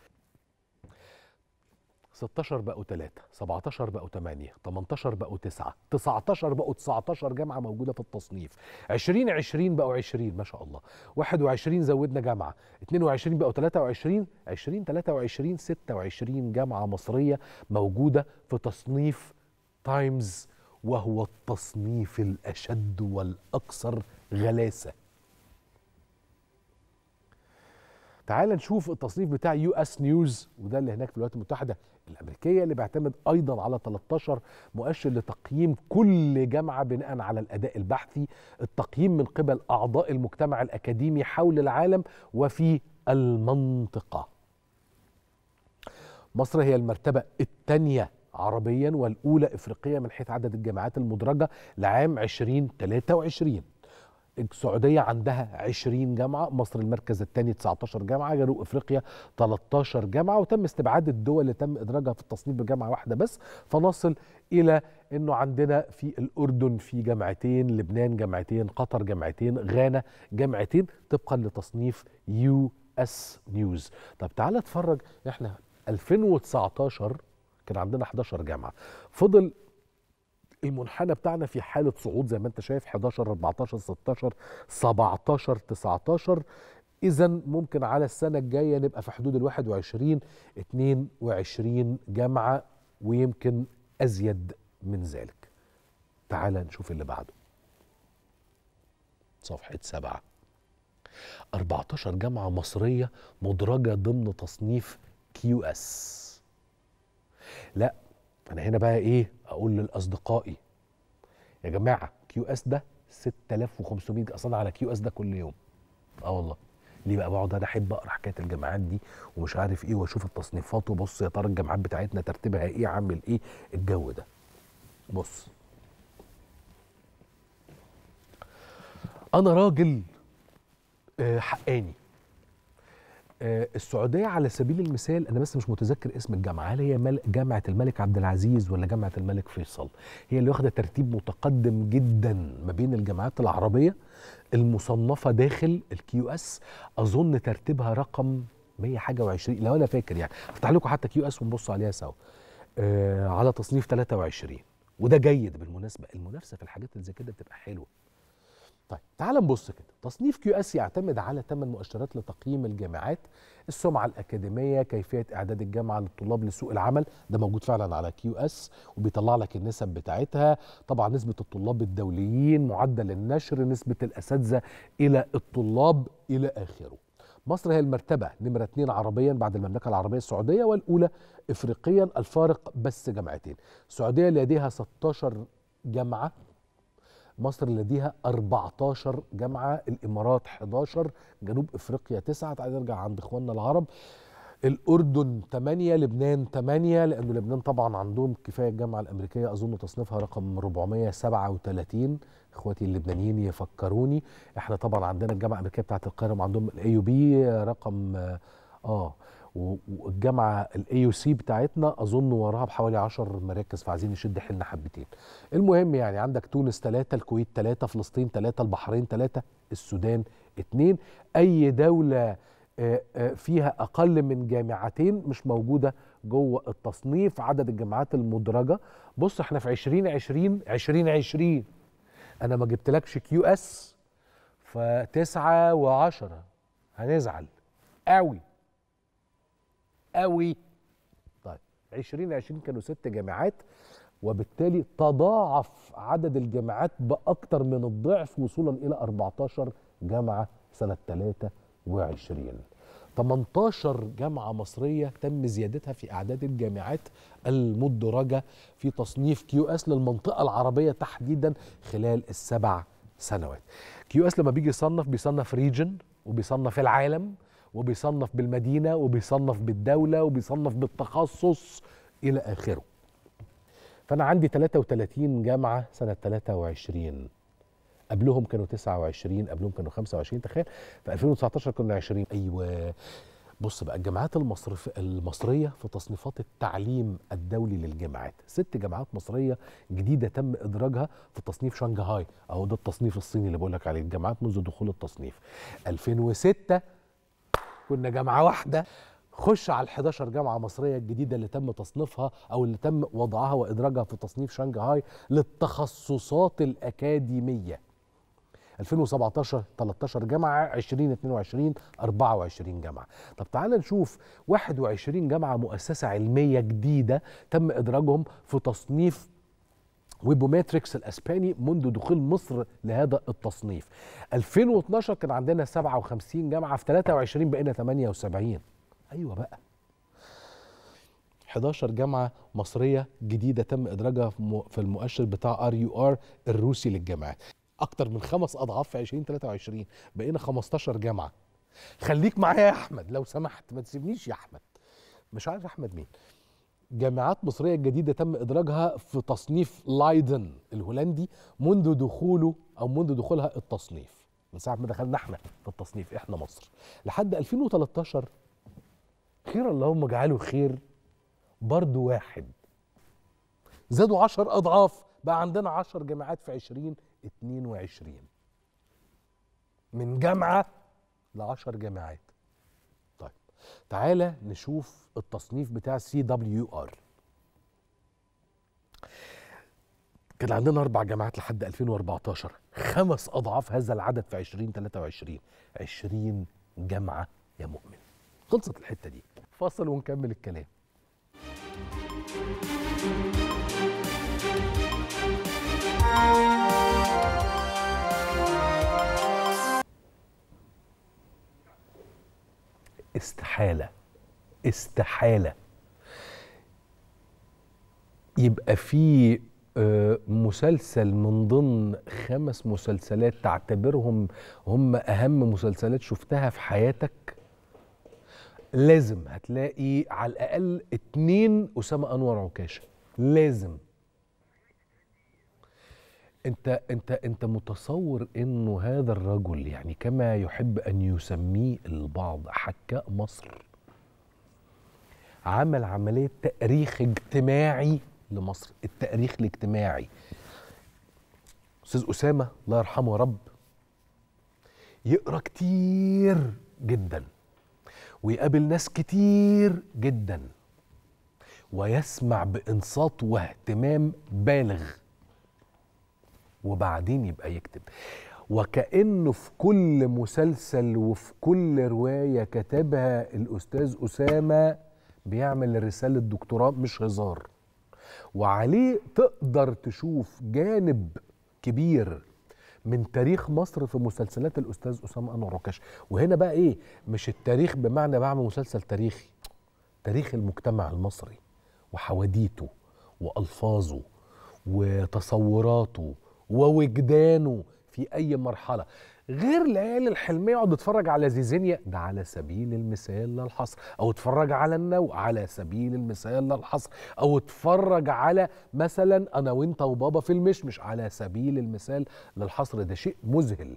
16 بقوا 3 17 بقوا 8 18 بقوا 9 19 بقوا 19 جامعه موجوده في التصنيف 20 20 بقوا 20 ما شاء الله 21 زودنا جامعه 22 بقوا 23 20 23 26 جامعه مصريه موجوده في تصنيف تايمز وهو التصنيف الاشد والاكثر غلاسه تعال نشوف التصنيف بتاع يو اس نيوز وده اللي هناك في الولايات المتحده الامريكيه اللي بيعتمد ايضا على 13 مؤشر لتقييم كل جامعه بناء على الاداء البحثي التقييم من قبل اعضاء المجتمع الاكاديمي حول العالم وفي المنطقه مصر هي المرتبه الثانيه عربيا والاولى افريقيا من حيث عدد الجامعات المدرجه لعام 2023 السعودية عندها 20 جامعة مصر المركز الثاني 19 جامعة جنوب أفريقيا 13 جامعة وتم استبعاد الدول اللي تم إدراجها في التصنيف بجامعة واحدة بس فنصل إلى أنه عندنا في الأردن في جامعتين لبنان جامعتين قطر جامعتين غانا جامعتين طبقا لتصنيف يو اس نيوز طب تعال اتفرج احنا 2019 كان عندنا 11 جامعة فضل المنحنى بتاعنا في حاله صعود زي ما انت شايف 11 14 16 17 19 اذا ممكن على السنه الجايه نبقى في حدود ال 21 22 جامعه ويمكن ازيد من ذلك تعال نشوف اللي بعده صفحه سبعة 14 جامعه مصريه مدرجه ضمن تصنيف كيو اس لا انا هنا بقى ايه اقول لاصدقائي يا جماعه كيو اس ده 6500 اصلا على كيو اس ده كل يوم اه والله ليه بقى بقعد انا احب اقرا حكايه الجامعات دي ومش عارف ايه واشوف التصنيفات وبص يا ترى الجامعات بتاعتنا ترتيبها ايه عامل ايه الجو ده بص انا راجل آه، حقاني آه، السعوديه على سبيل المثال انا بس مش متذكر اسم الجامعه هل هي مل- جامعه الملك عبد العزيز ولا جامعه الملك فيصل هي اللي واخده ترتيب متقدم جدا ما بين الجامعات العربيه المصنفه داخل الكيو اس اظن ترتيبها رقم 100 حاجه و20 لو انا فاكر يعني افتح لكم حتى كيو اس ونبص عليها سوا آه على تصنيف 23 وده جيد بالمناسبه المنافسه في الحاجات اللي زي كده بتبقى حلوه طيب تعال نبص كده تصنيف كيو اس يعتمد على ثمان مؤشرات لتقييم الجامعات السمعه الاكاديميه كيفيه اعداد الجامعه للطلاب لسوق العمل ده موجود فعلا على كيو اس وبيطلع لك النسب بتاعتها طبعا نسبه الطلاب الدوليين معدل النشر نسبه الاساتذه الى الطلاب الى اخره مصر هي المرتبة نمرة اتنين عربيا بعد المملكة العربية السعودية والأولى إفريقيا الفارق بس جامعتين السعودية لديها 16 جامعة مصر لديها 14 جامعة الإمارات 11 جنوب إفريقيا 9 تعال نرجع عند إخواننا العرب الأردن 8 لبنان 8 لأنه لبنان طبعا عندهم كفاية الجامعة الأمريكية أظن تصنيفها رقم 437 إخواتي اللبنانيين يفكروني إحنا طبعا عندنا الجامعة الأمريكية بتاعت القاهرة عندهم الاي يو بي رقم آه و- والجامعه الاي يو سي بتاعتنا اظن وراها بحوالي 10 مراكز فعايزين نشد حيلنا حبتين. المهم يعني عندك تونس ثلاثه، الكويت ثلاثه، فلسطين ثلاثه، البحرين ثلاثه، السودان اثنين، اي دوله آه، آه، فيها اقل من جامعتين مش موجوده جوه التصنيف عدد الجامعات المدرجه بص احنا في 2020 2020 انا ما جبتلكش كيو اس فتسعة وعشرة هنزعل قوي قوي طيب 2020 كانوا ست جامعات وبالتالي تضاعف عدد الجامعات بأكثر من الضعف وصولا إلى 14 جامعة سنة 23 18 جامعة مصرية تم زيادتها في أعداد الجامعات المدرجة في تصنيف كيو اس للمنطقة العربية تحديدا خلال السبع سنوات كيو اس لما بيجي يصنف بيصنف ريجن وبيصنف العالم وبيصنف بالمدينه وبيصنف بالدوله وبيصنف بالتخصص الى اخره فانا عندي 33 جامعه سنه 23 قبلهم كانوا 29 قبلهم كانوا 25 تخيل في 2019 كنا 20 ايوه بص بقى الجامعات المصرف المصريه في تصنيفات التعليم الدولي للجامعات ست جامعات مصريه جديده تم ادراجها في تصنيف شنغهاي اهو ده التصنيف الصيني اللي بقول لك عليه الجامعات منذ دخول التصنيف 2006 كنا جامعه واحده خش على ال 11 جامعه مصريه الجديده اللي تم تصنيفها او اللي تم وضعها وادراجها في تصنيف شنغهاي للتخصصات الاكاديميه 2017 13 جامعه 2022 24 جامعه طب تعال نشوف 21 جامعه مؤسسه علميه جديده تم ادراجهم في تصنيف ويبوماتريكس الاسباني منذ دخول مصر لهذا التصنيف 2012 كان عندنا 57 جامعه في 23 بقينا 78 ايوه بقى 11 جامعه مصريه جديده تم ادراجها في مو- في المؤشر بتاع ار يو ار الروسي للجامعات اكتر من خمس اضعاف في 2023 بقينا 15 جامعه خليك معايا يا احمد لو سمحت ما تسيبنيش يا احمد مش عارف احمد مين جامعات مصريه جديده تم ادراجها في تصنيف لايدن الهولندي منذ دخوله او منذ دخولها التصنيف من ساعه ما دخلنا احنا في التصنيف احنا مصر لحد 2013 خير اللهم اجعله خير برضو واحد زادوا 10 اضعاف بقى عندنا 10 جامعات في 2022 من جامعه ل 10 جامعات طيب تعالى نشوف التصنيف بتاع سي دبليو ار كان عندنا اربع جامعات لحد 2014 خمس اضعاف هذا العدد في 2023 20 جامعه يا مؤمن خلصت الحته دي فاصل ونكمل الكلام استحاله استحاله يبقى في آه، مسلسل من ضمن خمس مسلسلات تعتبرهم هم اهم مسلسلات شفتها في حياتك لازم هتلاقي على الاقل اتنين اسامه انور عكاشه لازم انت انت انت متصور انه هذا الرجل يعني كما يحب ان يسميه البعض حكاء مصر عمل عمليه تاريخ اجتماعي لمصر التاريخ الاجتماعي استاذ اسامه الله يرحمه يا رب يقرا كتير جدا ويقابل ناس كتير جدا ويسمع بانصات واهتمام بالغ وبعدين يبقى يكتب وكأنه في كل مسلسل وفي كل رواية كتبها الأستاذ أسامة بيعمل رسالة دكتوراه مش هزار وعليه تقدر تشوف جانب كبير من تاريخ مصر في مسلسلات الأستاذ أسامة أنور عكاش وهنا بقى إيه مش التاريخ بمعنى بعمل مسلسل تاريخي تاريخ المجتمع المصري وحواديته وألفاظه وتصوراته ووجدانه في اي مرحله غير العيال الحلميه يقعد يتفرج على زيزينيا ده على سبيل المثال لا الحصر او اتفرج على النوء على سبيل المثال لا الحصر او اتفرج على مثلا انا وانت وبابا في المشمش على سبيل المثال للحصر ده شيء مذهل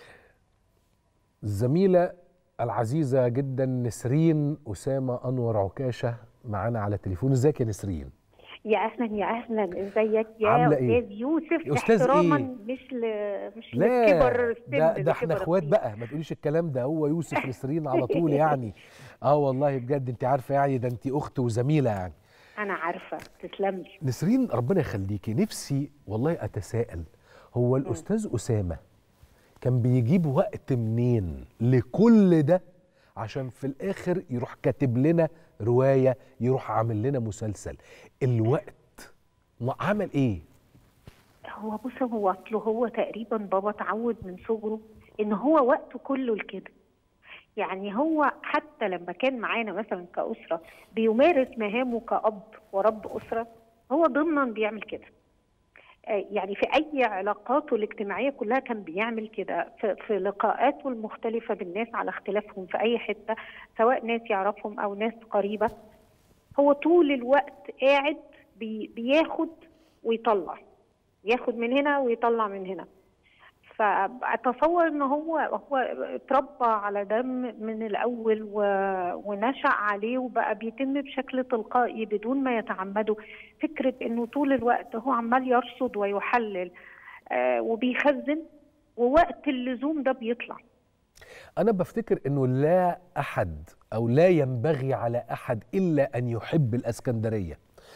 الزميله العزيزه جدا نسرين اسامه انور عكاشه معانا على التليفون ازيك يا نسرين يا اهلا يا اهلا ازيك يا عاملة إيه؟ استاذ يوسف يا أستاذ احتراما إيه؟ مش ل... مش لا لكبر السن ده ده احنا لكبر اخوات السن. بقى ما تقوليش الكلام ده هو يوسف نسرين على طول يعني اه والله بجد انت عارفه يعني ده انت اخت وزميله يعني انا عارفه تسلم لي نسرين ربنا يخليكي نفسي والله اتساءل هو الاستاذ اسامه كان بيجيب وقت منين لكل ده عشان في الاخر يروح كاتب لنا روايه يروح عامل لنا مسلسل الوقت ما عمل ايه هو بص هو اصله هو تقريبا بابا اتعود من صغره ان هو وقته كله لكده يعني هو حتى لما كان معانا مثلا كأسرة بيمارس مهامه كأب ورب أسرة هو ضمنا بيعمل كده آه، يعني في اي علاقاته الاجتماعيه كلها كان بيعمل كده في, في لقاءاته المختلفه بالناس على اختلافهم في اي حته سواء ناس يعرفهم او ناس قريبه هو طول الوقت قاعد بي بياخد ويطلع ياخد من هنا ويطلع من هنا فاتصور ان هو هو اتربى على ده من الاول و... ونشا عليه وبقى بيتم بشكل تلقائي بدون ما يتعمده فكره انه طول الوقت هو عمال يرصد ويحلل آه وبيخزن ووقت اللزوم ده بيطلع انا بفتكر انه لا احد او لا ينبغي على احد الا ان يحب الاسكندريه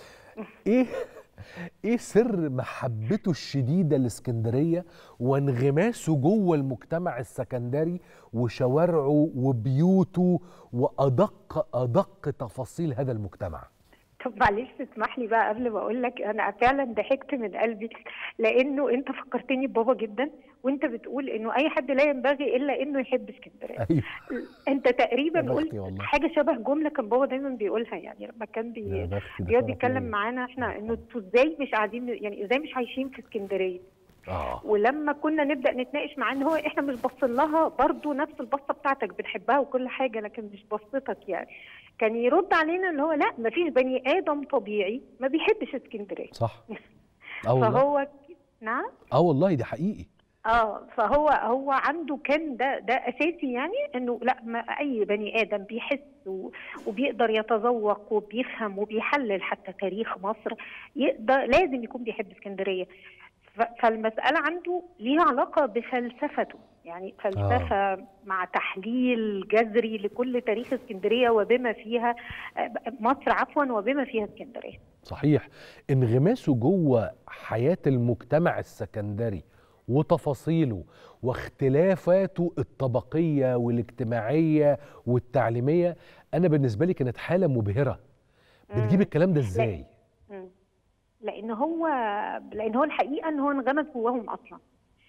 ايه ايه سر محبته الشديده لاسكندريه وانغماسه جوه المجتمع السكندري وشوارعه وبيوته وادق ادق تفاصيل هذا المجتمع طب معلش تسمح لي بقى قبل ما اقول لك انا فعلا ضحكت من قلبي لانه انت فكرتني ببابا جدا وانت بتقول انه اي حد لا ينبغي الا انه يحب اسكندريه ايوه انت تقريبا يا بختي قلت والله. حاجه شبه جمله كان بابا دايما بيقولها يعني لما كان بي... يا بختي ده بيقعد شرف يتكلم ليا. معانا احنا انه انتوا ازاي مش قاعدين يعني ازاي مش عايشين في اسكندريه اه ولما كنا نبدا نتناقش معاه ان هو احنا مش باصين لها برضه نفس البصه بتاعتك بنحبها وكل حاجه لكن مش بصتك يعني كان يرد علينا اللي هو لا مفيش بني ادم طبيعي ما بيحبش اسكندريه صح اه والله فهو نعم اه والله ده حقيقي اه فهو هو عنده كان ده ده اساسي يعني انه لا ما اي بني ادم بيحس و- وبيقدر يتذوق وبيفهم وبيحلل حتى تاريخ مصر يقدر لازم يكون بيحب اسكندريه ف- فالمساله عنده ليها علاقه بفلسفته يعني فلسفه آه. مع تحليل جذري لكل تاريخ اسكندريه وبما فيها آه، مصر عفوا وبما فيها اسكندريه صحيح انغماسه جوه حياة المجتمع السكندري وتفاصيله واختلافاته الطبقية والاجتماعية والتعليمية أنا بالنسبة لي كانت حالة مبهرة بتجيب الكلام ده إزاي؟ مم. لان هو لان هو الحقيقه ان هو انغمس جواهم اصلا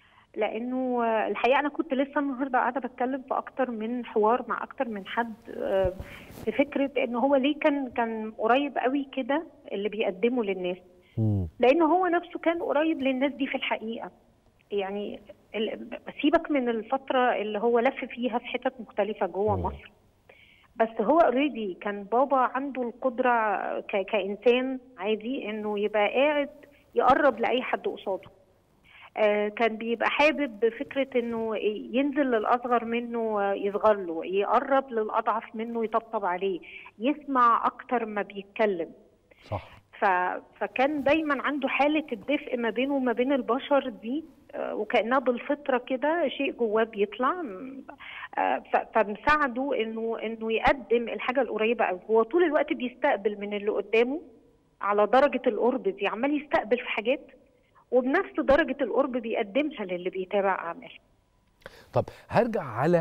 لانه الحقيقه انا كنت لسه النهارده قاعده بتكلم في اكتر من حوار مع اكتر من حد آه، في فكره ان هو ليه كان كان قريب قوي كده اللي بيقدمه للناس مم. لان هو نفسه كان قريب للناس دي في الحقيقه يعني ال- سيبك من الفتره اللي هو لف فيها في حتت مختلفه جوه مم. مصر بس هو اوريدي كان بابا عنده القدره ك- كانسان عادي انه يبقى قاعد يقرب لاي حد قصاده آه، كان بيبقى حابب فكره انه ينزل للاصغر منه آه، يصغر له يقرب للاضعف منه يطبطب عليه يسمع اكتر ما بيتكلم صح ف... فكان دايما عنده حالة الدفء ما بينه وما بين البشر دي آه، وكأنها بالفطرة كده شيء جواه بيطلع م- آه، ف- فمساعده انه انه يقدم الحاجة القريبة قوي هو طول الوقت بيستقبل من اللي قدامه على درجة القرب دي عمال يستقبل في حاجات وبنفس درجة القرب بيقدمها للي بيتابع أعماله طب هرجع على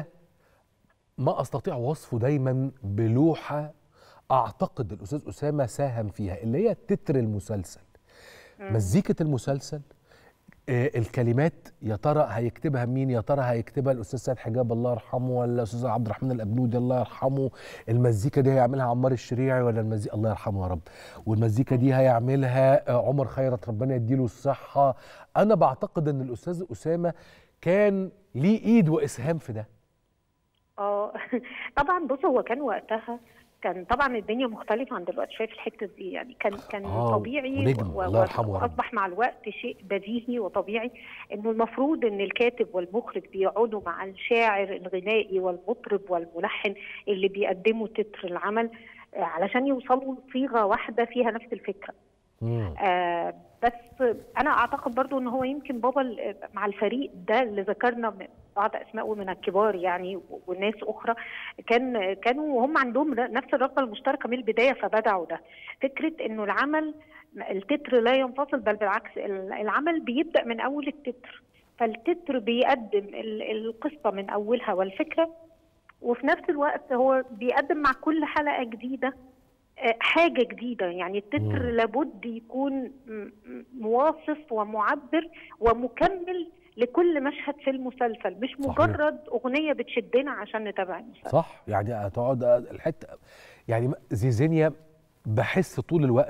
ما استطيع وصفه دايما بلوحه اعتقد الاستاذ اسامه ساهم فيها اللي هي تتر المسلسل مزيكه المسلسل آه الكلمات يا ترى هيكتبها مين يا ترى هيكتبها الاستاذ سيد حجاب الله يرحمه ولا الاستاذ عبد الرحمن الابنودي الله يرحمه المزيكا دي هيعملها عمار الشريعي ولا المزيكا الله يرحمه يا رب والمزيكا دي هيعملها آه، عمر خيرت ربنا يديله الصحه انا بعتقد ان الاستاذ اسامه كان ليه ايد واسهام في ده اه طبعا بص هو كان وقتها كان طبعا الدنيا مختلفة عن دلوقتي شايف الحتة دي يعني كان كان آه، طبيعي ونجم، و- الله و- يرحمه يا رب. واصبح مع الوقت شيء بديهي وطبيعي انه المفروض ان الكاتب والمخرج بيقعدوا مع الشاعر الغنائي والمطرب والملحن اللي بيقدموا تتر العمل آه، علشان يوصلوا لصيغة واحدة فيها نفس الفكرة مم. آه بس انا اعتقد برضو ان هو يمكن بابا ال- مع الفريق ده اللي ذكرنا من بعض اسماء من الكبار يعني وناس اخرى كان كانوا هم عندهم نفس الرغبه المشتركه من البدايه فبدعوا ده فكره انه العمل التتر لا ينفصل بل بالعكس ال- العمل بيبدا من اول التتر فالتتر بيقدم ال- القصه من اولها والفكره وفي نفس الوقت هو بيقدم مع كل حلقه جديده آه، حاجه جديده يعني التتر مم. لابد يكون م- م- مواصف ومعبر ومكمل لكل مشهد في المسلسل مش صحيح. مجرد اغنيه بتشدنا عشان نتابع المسلسل صح يعني هتقعد الحته يعني زيزينيا بحس طول الوقت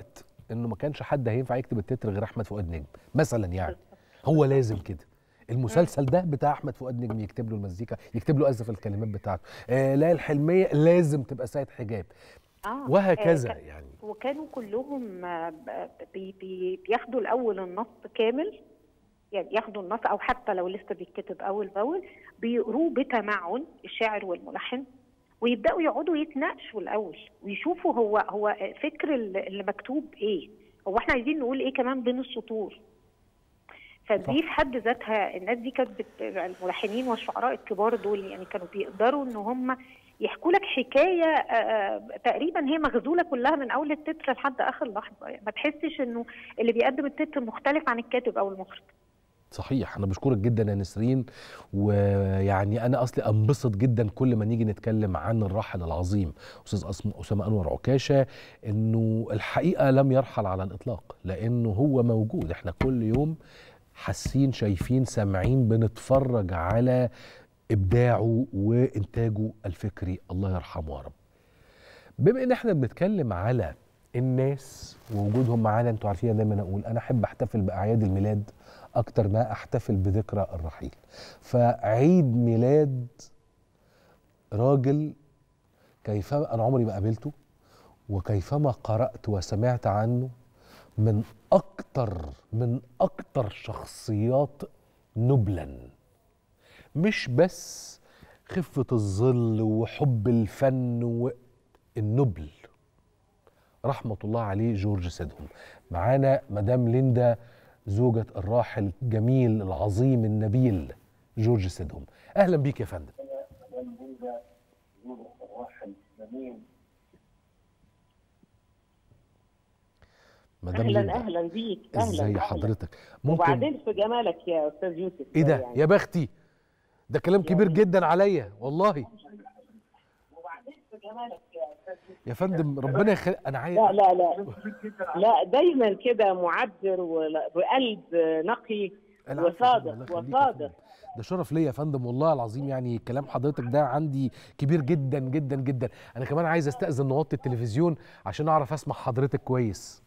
انه ما كانش حد هينفع يكتب التتر غير احمد فؤاد نجم مثلا يعني هو لازم كده المسلسل ده بتاع احمد فؤاد نجم يكتب له المزيكا يكتب له اسف الكلمات بتاعته آه لا الحلميه لازم تبقى سيد حجاب آه. وهكذا آه، ك- يعني وكانوا كلهم آه، ب- بي بي بياخدوا الاول النص كامل يعني ياخدوا النص او حتى لو لسه بيتكتب اول باول بيقروه بتمعن الشاعر والملحن ويبداوا يقعدوا يتناقشوا الاول ويشوفوا هو هو فكر ال- اللي مكتوب ايه هو احنا عايزين نقول ايه كمان بين السطور فدي صح. في حد ذاتها الناس دي كانت بت- الملحنين والشعراء الكبار دول يعني كانوا بيقدروا ان هم يحكوا لك حكايه آه، آه، تقريبا هي مغزوله كلها من اول التتر لحد اخر لحظه يعني ما تحسش انه اللي بيقدم التتر مختلف عن الكاتب او المخرج صحيح انا بشكرك جدا يا نسرين ويعني انا اصلي انبسط جدا كل ما نيجي نتكلم عن الراحل العظيم استاذ أسم- اسامه انور عكاشه انه الحقيقه لم يرحل على الاطلاق لانه هو موجود احنا كل يوم حاسين شايفين سامعين بنتفرج على ابداعه وانتاجه الفكري الله يرحمه يا رب بما ان احنا بنتكلم على الناس ووجودهم معانا انتوا عارفين أنا دايما اقول انا احب احتفل باعياد الميلاد اكتر ما احتفل بذكرى الرحيل فعيد ميلاد راجل كيفما انا عمري ما قابلته وكيفما قرات وسمعت عنه من اكتر من اكتر شخصيات نبلا مش بس خفه الظل وحب الفن والنبل رحمة الله عليه جورج سيدهم معانا مدام ليندا زوجة الراحل الجميل العظيم النبيل جورج سيدهم أهلا بيك يا فندم مدام اهلا ليندا اهلا بيك اهلا ازاي أهلاً. حضرتك ممكن وبعدين في جمالك يا استاذ يوسف ايه ده يعني. يا بختي ده كلام كبير جدا عليا والله وبعدين في جمالك يا استاذ يوسف يا فندم ربنا يخلي انا عايز لا لا لا لا دايما كده معبر ولا- وقلب نقي العفو يا فندم، وصادق الله يخليك يا وصادق فندم. ده شرف ليا يا فندم والله العظيم يعني كلام حضرتك ده عندي كبير جدا جدا جدا انا كمان عايز استاذن نوطي التلفزيون عشان اعرف اسمع حضرتك كويس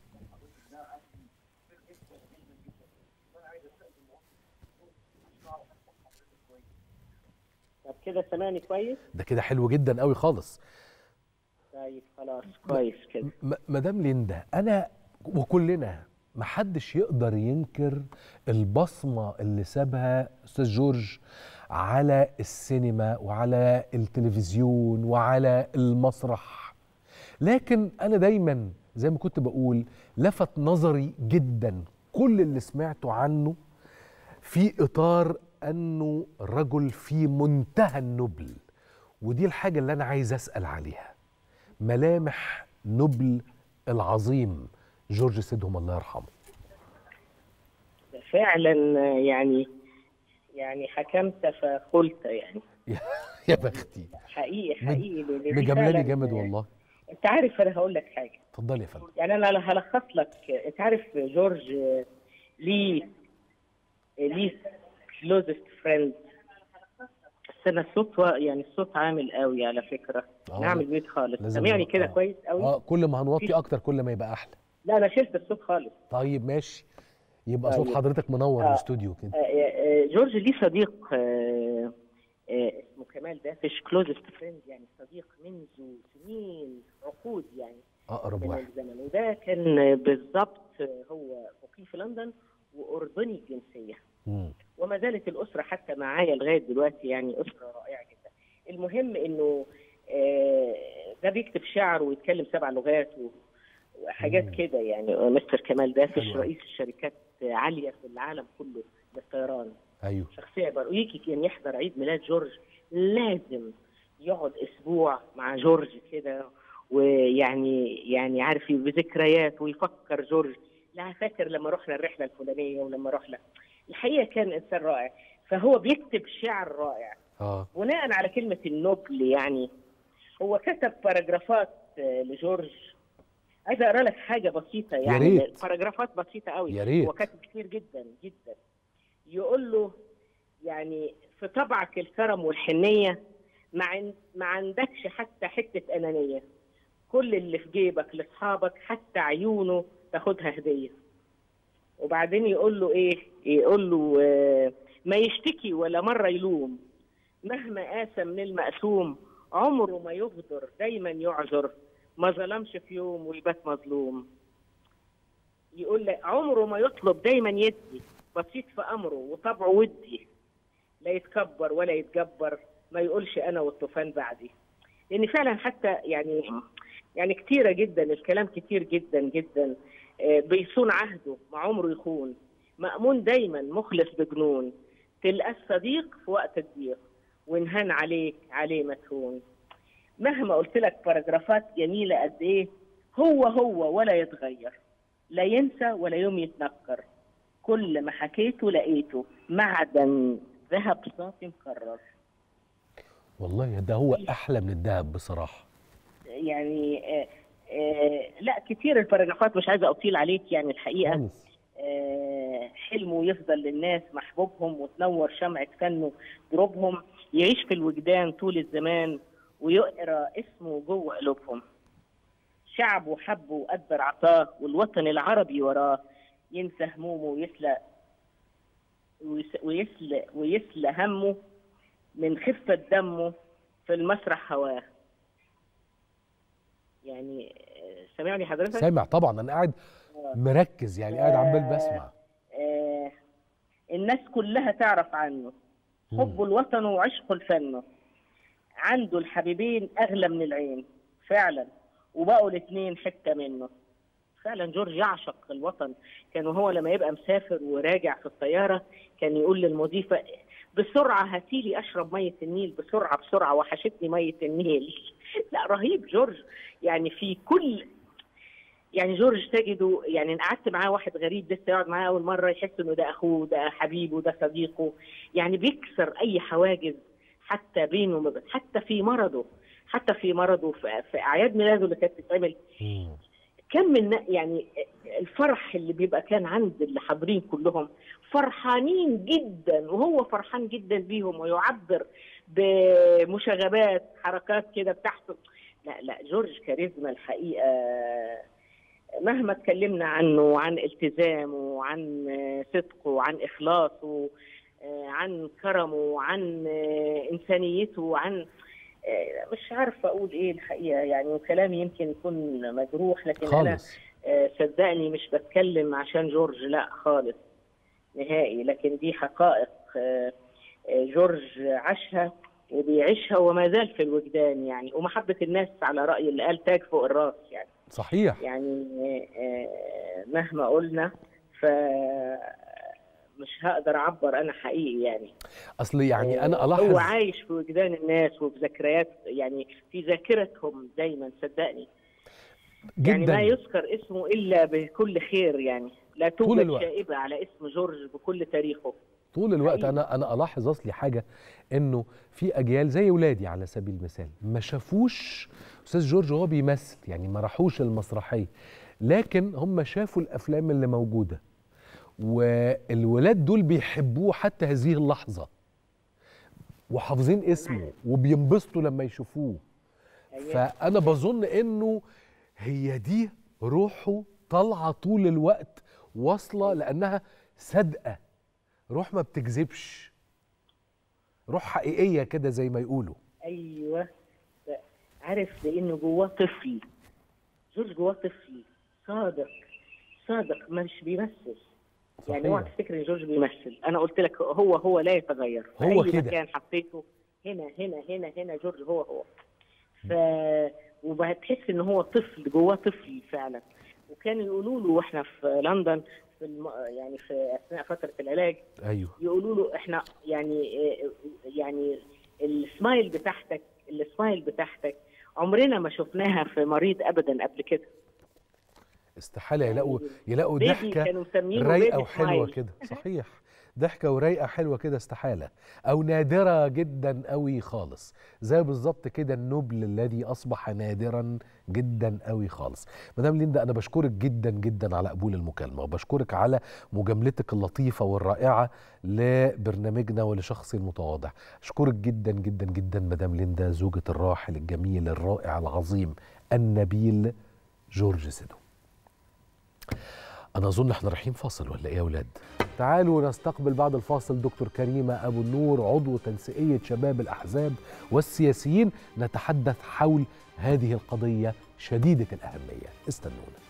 طب كده سامعني كويس ده كده حلو جدا قوي خالص طيب خلاص كويس كده م- مدام ليندا انا وكلنا محدش يقدر ينكر البصمه اللي سابها استاذ جورج على السينما وعلى التلفزيون وعلى المسرح لكن انا دايما زي ما كنت بقول لفت نظري جدا كل اللي سمعته عنه في اطار انه رجل في منتهى النبل ودي الحاجه اللي انا عايز اسال عليها ملامح نبل العظيم جورج سيدهم الله يرحمه فعلا يعني يعني حكمت فقلت يعني يا- يا بختي حقيقي مج- حقيقي لأن دي مجاملاني فعلاً- جامد والله انت عارف انا هقول لك حاجه اتفضلي يا فندم يعني انا هلخص لك انت عارف جورج آه، ليه ليه كلوزست فريند بس انا الصوت وا- يعني الصوت عامل قوي على فكره آه، نعمل ميوت خالص لازم سامعني نبقى- كده آه. كويس قوي اه كل ما هنوطي اكتر كل ما يبقى احلى لا انا شلت الصوت خالص طيب ماشي يبقى صوت طيب. حضرتك منور آه. الاستوديو كده آه، آه، جورج ليه صديق آه، آه، اسمه كمال دافش كلوزست فريند يعني صديق منذ سنين عقود يعني اقرب من واحد الزمن وده كان بالضبط هو مقيم في لندن واردني الجنسيه مم. وما زالت الاسره حتى معايا لغايه دلوقتي يعني اسره رائعه جدا المهم انه آه، ده بيكتب شعر ويتكلم سبع لغات و- وحاجات مم. كده يعني مستر كمال دافش حلو. رئيس الشركات عاليه في العالم كله للطيران ايوه شخصيه بقى ويجي كان يحضر عيد ميلاد جورج لازم يقعد اسبوع مع جورج كده ويعني يعني عارف بذكريات ويفكر جورج لا فاكر لما رحنا الرحله الفلانيه ولما رحنا الحقيقه كان انسان رائع فهو بيكتب شعر رائع اه بناء على كلمه النبل يعني هو كتب باراجرافات آه، لجورج عايز اقرا لك حاجه بسيطه يعني ريت. باراجرافات بسيطه قوي يا ريت. هو كاتب كتير جدا جدا يقول له يعني في طبعك الكرم والحنيه ما عن- ما عندكش حتى حته انانيه كل اللي في جيبك لاصحابك حتى عيونه تاخدها هديه وبعدين يقول له ايه يقول له آه، ما يشتكي ولا مره يلوم مهما قاسى من المقسوم عمره ما يغدر دايما يعذر ما ظلمش في يوم ويبات مظلوم يقول لك عمره ما يطلب دايما يدي بسيط في امره وطبعه ودي لا يتكبر ولا يتجبر ما يقولش انا والطوفان بعدي لان فعلا حتى يعني يعني كتيره جدا الكلام كتير جدا جدا آه، بيصون عهده ما عمره يخون مأمون دايما مخلص بجنون تلقى الصديق في وقت الضيق وانهان عليك عليه ما تهون مهما قلت لك باراجرافات جميله قد ايه هو هو ولا يتغير لا ينسى ولا يوم يتنكر كل ما حكيته لقيته معدن ذهب صافي مكرر والله ده هو احلى من الذهب بصراحه يعني آه آه لا كتير الباراجرافات مش عايزه اطيل عليك يعني الحقيقه خالص آه، حلمه يفضل للناس محبوبهم وتنور شمعة فنه دروبهم يعيش في الوجدان طول الزمان ويقرا اسمه جوه قلوبهم شعبه حبه وقدر عطاه والوطن العربي وراه ينسى همومه ويسلى ويس- ويسلى ويسلى همه من خفة دمه في المسرح هواه يعني آه، سامعني حضرتك؟ سامع طبعا انا قاعد مركز يعني قاعد عمال بسمع آه، الناس كلها تعرف عنه حبه الوطن وعشقه لفنه عنده الحبيبين اغلى من العين فعلا وبقوا الاثنين حته منه فعلا جورج يعشق الوطن كان هو لما يبقى مسافر وراجع في الطياره كان يقول للمضيفه بسرعه هاتي لي اشرب ميه النيل بسرعه بسرعه وحشتني ميه النيل لا رهيب جورج يعني في كل يعني جورج تجده يعني أنا قعدت معاه واحد غريب لسه يقعد معاه اول مره يحس انه ده اخوه ده حبيبه ده صديقه يعني بيكسر اي حواجز حتى بينه وبين حتى في مرضه حتى في مرضه في, في اعياد ميلاده اللي كانت بتتعمل مم. كم من يعني الفرح اللي بيبقى كان عند اللي حاضرين كلهم فرحانين جدا وهو فرحان جدا بيهم ويعبر بمشاغبات حركات كده بتاعته لا لا جورج كاريزما الحقيقه مهما اتكلمنا عنه وعن التزامه وعن صدقه وعن اخلاصه عن كرمه وعن انسانيته وعن مش عارفه اقول ايه الحقيقه يعني وكلامي يمكن يكون مجروح لكن انا خالص صدقني مش بتكلم عشان جورج لا خالص نهائي لكن دي حقائق جورج عاشها وبيعيشها وما زال في الوجدان يعني ومحبة الناس على رأي اللي قال تاج فوق الراس يعني صحيح يعني مهما قلنا ف مش هقدر اعبر انا حقيقي يعني اصل يعني انا هو الاحظ عايش في وجدان الناس وفي ذكريات يعني في ذاكرتهم دايما صدقني يعني جدا لا يذكر اسمه الا بكل خير يعني لا طول توجد الوقت. شائبه على اسم جورج بكل تاريخه طول الوقت حقيقي. انا انا الاحظ اصلي حاجه انه في اجيال زي ولادي على سبيل المثال ما شافوش استاذ جورج وهو بيمثل يعني ما راحوش المسرحيه لكن هم شافوا الافلام اللي موجوده والولاد دول بيحبوه حتى هذه اللحظه وحافظين اسمه وبينبسطوا لما يشوفوه أيام. فانا بظن انه هي دي روحه طالعه طول الوقت واصله لانها صادقه روح ما بتكذبش روح حقيقيه كده زي ما يقولوا ايوه عارف لانه جواه طفل جورج جواه طفل صادق صادق مش بيمثل يعني اوعى صحيح تفتكر ان جورج بيمثل انا قلت لك هو هو لا يتغير في هو اي كده. مكان حطيته هنا هنا هنا هنا جورج هو هو ف وبتحس ان هو طفل جواه طفل فعلا وكانوا يقولوا له واحنا في لندن في الم... يعني في اثناء فتره العلاج ايوه يقولوا له احنا يعني يعني السمايل بتاعتك السمايل بتاعتك عمرنا ما شفناها في مريض ابدا قبل كده استحاله يلاقوا يلاقوا بيبي ضحكه كانوا مسمينه رايقه بيبي وحلوه سمايل. كده صحيح ضحكه ورايقه حلوه كده استحاله او نادره جدا قوي خالص زي بالظبط كده النبل الذي اصبح نادرا جدا قوي خالص مدام ليندا انا بشكرك جدا جدا على قبول المكالمه وبشكرك على مجاملتك اللطيفه والرائعه لبرنامجنا ولشخصي المتواضع اشكرك جدا جدا جدا مدام ليندا زوجة الراحل الجميل الرائع العظيم النبيل جورج سيدو انا اظن احنا رايحين فاصل ولا ايه يا اولاد تعالوا نستقبل بعد الفاصل دكتور كريمه ابو النور عضو تنسيقيه شباب الاحزاب والسياسيين نتحدث حول هذه القضيه شديده الاهميه استنونا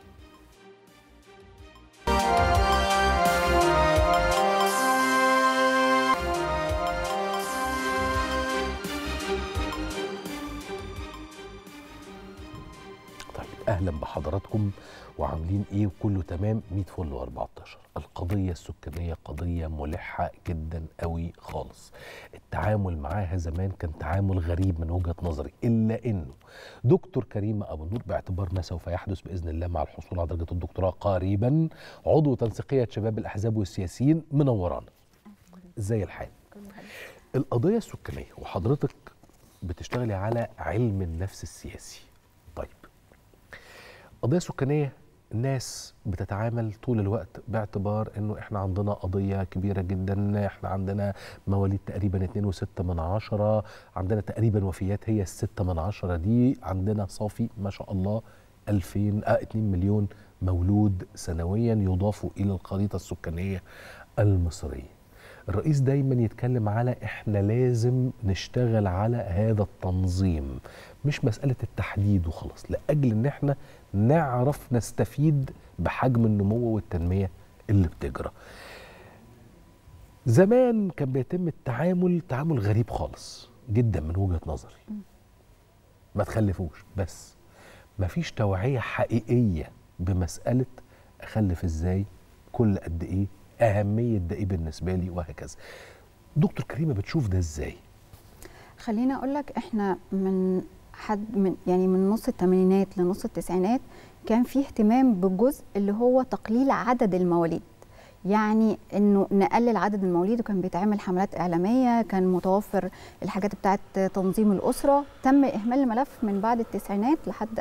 طيب اهلا بحضراتكم وعاملين ايه وكله تمام 100 فل و14 القضيه السكانيه قضيه ملحه جدا قوي خالص التعامل معاها زمان كان تعامل غريب من وجهه نظري الا انه دكتور كريمه ابو النور باعتبار ما سوف يحدث باذن الله مع الحصول على درجه الدكتوراه قريبا عضو تنسيقيه شباب الاحزاب والسياسيين منورانا ازاي الحال القضيه السكانيه وحضرتك بتشتغلي على علم النفس السياسي طيب قضية سكانية الناس بتتعامل طول الوقت باعتبار انه احنا عندنا قضية كبيرة جدا احنا عندنا مواليد تقريبا 2.6 من عشرة عندنا تقريبا وفيات هي الستة من عشرة دي عندنا صافي ما شاء الله 2000 آه 2 مليون مولود سنويا يضاف الى الخريطة السكانية المصرية الرئيس دايما يتكلم على احنا لازم نشتغل على هذا التنظيم مش مسألة التحديد وخلاص لأجل ان احنا نعرف نستفيد بحجم النمو والتنمية اللي بتجرى زمان كان بيتم التعامل تعامل غريب خالص جدا من وجهة نظري ما تخلفوش بس مفيش توعية حقيقية بمسألة أخلف إزاي كل قد إيه أهمية ده إيه بالنسبة لي وهكذا دكتور كريمة بتشوف ده إزاي خليني اقول لك احنا من حد من يعني من نص الثمانينات لنص التسعينات كان في اهتمام بالجزء اللي هو تقليل عدد المواليد يعني انه نقلل عدد المواليد وكان بيتعمل حملات اعلاميه كان متوفر الحاجات بتاعه تنظيم الاسره تم اهمال الملف من بعد التسعينات لحد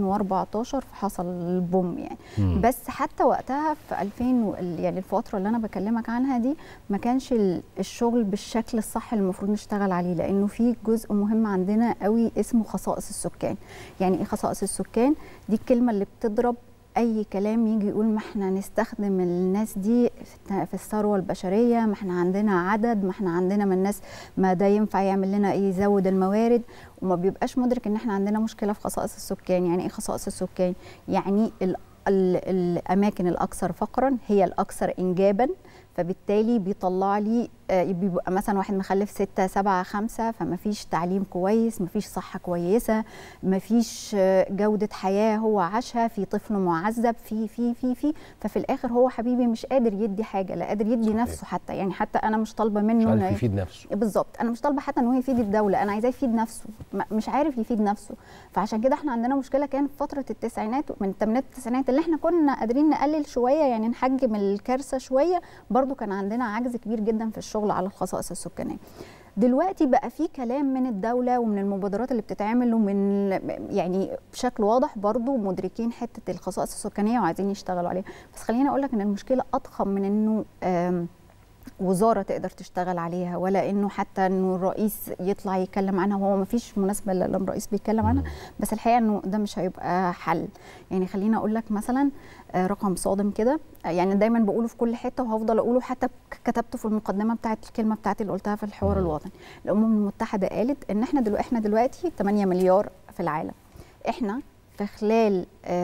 2014 فحصل البوم يعني مم. بس حتى وقتها في 2000 و- يعني الفتره اللي انا بكلمك عنها دي ما كانش ال- الشغل بالشكل الصح اللي المفروض نشتغل عليه لانه في جزء مهم عندنا قوي اسمه خصائص السكان يعني ايه خصائص السكان دي الكلمه اللي بتضرب اي كلام يجي يقول ما احنا نستخدم الناس دي في في الثروه البشريه ما احنا عندنا عدد ما احنا عندنا من الناس ما ده ينفع يعمل لنا ايه يزود الموارد وما بيبقاش مدرك ان احنا عندنا مشكله في خصائص السكان يعني ايه خصائص السكان يعني ال ال الاماكن الاكثر فقرا هي الاكثر انجابا فبالتالي بيطلع لي آه، بيبقى مثلا واحد مخلف ستة سبعة خمسة فما فيش تعليم كويس ما فيش صحة كويسة ما فيش آه، جودة حياة هو عاشها في طفل معذب في في في في ففي الآخر هو حبيبي مش قادر يدي حاجة لا قادر يدي صحيح. نفسه حتى يعني حتى أنا مش طالبة منه مش عارف إنه يفيد نفسه بالظبط انا مش طالبه حتى ان هو يفيد الدوله انا عايزاه يفيد نفسه ما- مش عارف يفيد نفسه فعشان كده احنا عندنا مشكله كان في فتره التسعينات من الثمانينات التسعينات اللي احنا كنا قادرين نقلل شويه يعني نحجم الكارثه شويه برضو كان عندنا عجز كبير جدا في الشغل على الخصائص السكانيه دلوقتي بقى في كلام من الدولة ومن المبادرات اللي بتتعمل ومن يعني بشكل واضح برضو مدركين حتة الخصائص السكانية وعايزين يشتغلوا عليها بس خليني أقول لك إن المشكلة أضخم من إنه آم، وزاره تقدر تشتغل عليها ولا انه حتى انه الرئيس يطلع يتكلم عنها وهو ما فيش مناسبه الا لما الرئيس بيتكلم عنها بس الحقيقه انه ده مش هيبقى حل يعني خليني اقول لك مثلا آه، رقم صادم كده آه، يعني دايما بقوله في كل حته وهفضل اقوله حتى ك- كتبته في المقدمه بتاعت الكلمه بتاعتي اللي قلتها في الحوار مم. الوطني الامم المتحده قالت ان احنا دلوقتي احنا دلوقتي 8 مليار في العالم احنا في خلال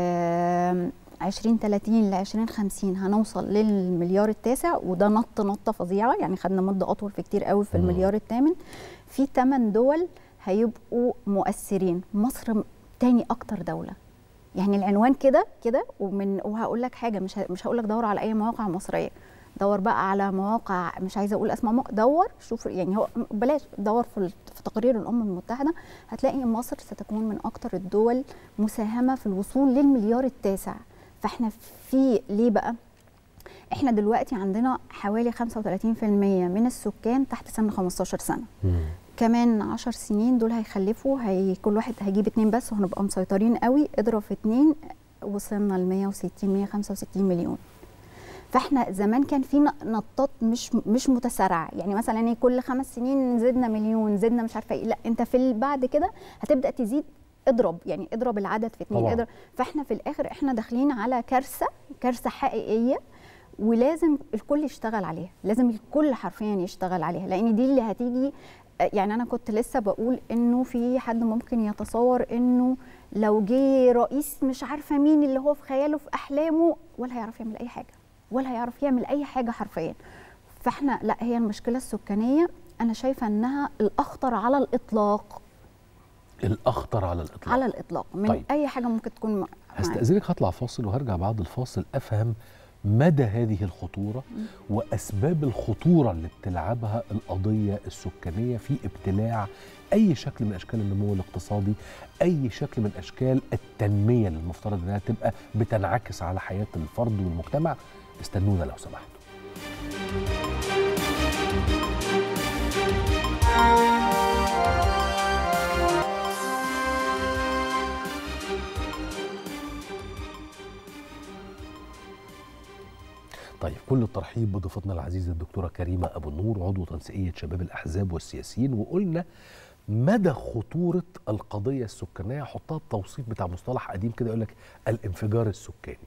آم، 2030 ل 2050 هنوصل للمليار التاسع وده نط نطه فظيعه يعني خدنا مده اطول في كتير قوي في مم. المليار الثامن في 8 دول هيبقوا مؤثرين مصر م- تاني اكتر دوله يعني العنوان كده كده ومن وهقول لك حاجه مش ه- مش هقول لك دور على اي مواقع مصريه دور بقى على مواقع مش عايزه اقول اسماء مواقع دور شوف يعني هو بلاش دور في ال- في تقرير الامم المتحده هتلاقي مصر ستكون من اكتر الدول مساهمه في الوصول للمليار التاسع فاحنا في ليه بقى احنا دلوقتي عندنا حوالي 35% من السكان تحت سن 15 سنه مم. كمان 10 سنين دول هيخلفوا هي كل واحد هيجيب اتنين بس وهنبقى مسيطرين قوي اضرب في اتنين وصلنا ل 160 165 مليون فاحنا زمان كان في ن- نطات مش مش متسارعه يعني مثلا إيه كل خمس سنين زدنا مليون زدنا مش عارفه ايه لا انت في ال- بعد كده هتبدا تزيد اضرب يعني اضرب العدد في اتنين طبعاً. اضرب فاحنا في الاخر احنا داخلين على كارثه كارثه حقيقيه ولازم الكل يشتغل عليها لازم الكل حرفيا يشتغل عليها لان دي اللي هتيجي يعني انا كنت لسه بقول انه في حد ممكن يتصور انه لو جه رئيس مش عارفه مين اللي هو في خياله في احلامه ولا هيعرف يعمل اي حاجه ولا هيعرف يعمل اي حاجه حرفيا فاحنا لا هي المشكله السكانيه انا شايفه انها الاخطر على الاطلاق الاخطر على الاطلاق على الاطلاق من طيب. طيب. اي حاجه ممكن تكون مع- معانا. هستأذنك هطلع فاصل وهرجع بعد الفاصل افهم مدى هذه الخطوره واسباب الخطوره اللي بتلعبها القضيه السكانيه في ابتلاع اي شكل من اشكال النمو الاقتصادي اي شكل من اشكال التنميه اللي المفترض انها تبقى بتنعكس على حياه الفرد والمجتمع استنونا لو سمحتوا طيب كل الترحيب بضيفتنا العزيزه الدكتوره كريمه ابو النور عضو تنسيقيه شباب الاحزاب والسياسيين وقلنا مدى خطوره القضيه السكانيه حطها التوصيف بتاع مصطلح قديم كده يقول لك الانفجار السكاني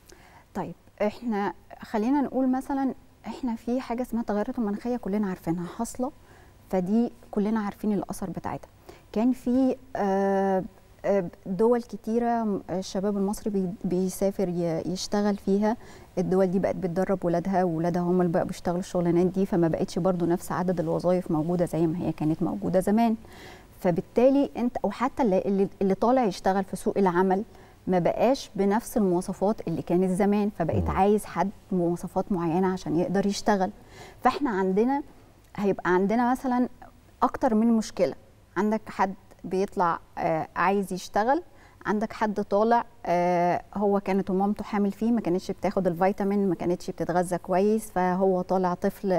طيب احنا خلينا نقول مثلا احنا في حاجه اسمها تغيرات المناخيه كلنا عارفينها حاصله فدي كلنا عارفين الاثر بتاعتها كان في آه، آه، دول كتيره م- الشباب المصري بي- بيسافر ي- يشتغل فيها الدول دي بقت بتدرب ولادها وولادها هم اللي بقوا بيشتغلوا الشغلانات دي فما بقتش برضو نفس عدد الوظائف موجوده زي ما هي كانت موجوده زمان فبالتالي انت او حتى اللي- اللي, اللي طالع يشتغل في سوق العمل ما بقاش بنفس المواصفات اللي كانت زمان فبقيت مم. عايز حد مواصفات معينه عشان يقدر يشتغل فاحنا عندنا هيبقى عندنا مثلا اكتر من مشكله عندك حد بيطلع آه، عايز يشتغل عندك حد طالع آه، هو كانت مامته حامل فيه ما كانتش بتاخد الفيتامين ما كانتش بتتغذى كويس فهو طالع طفل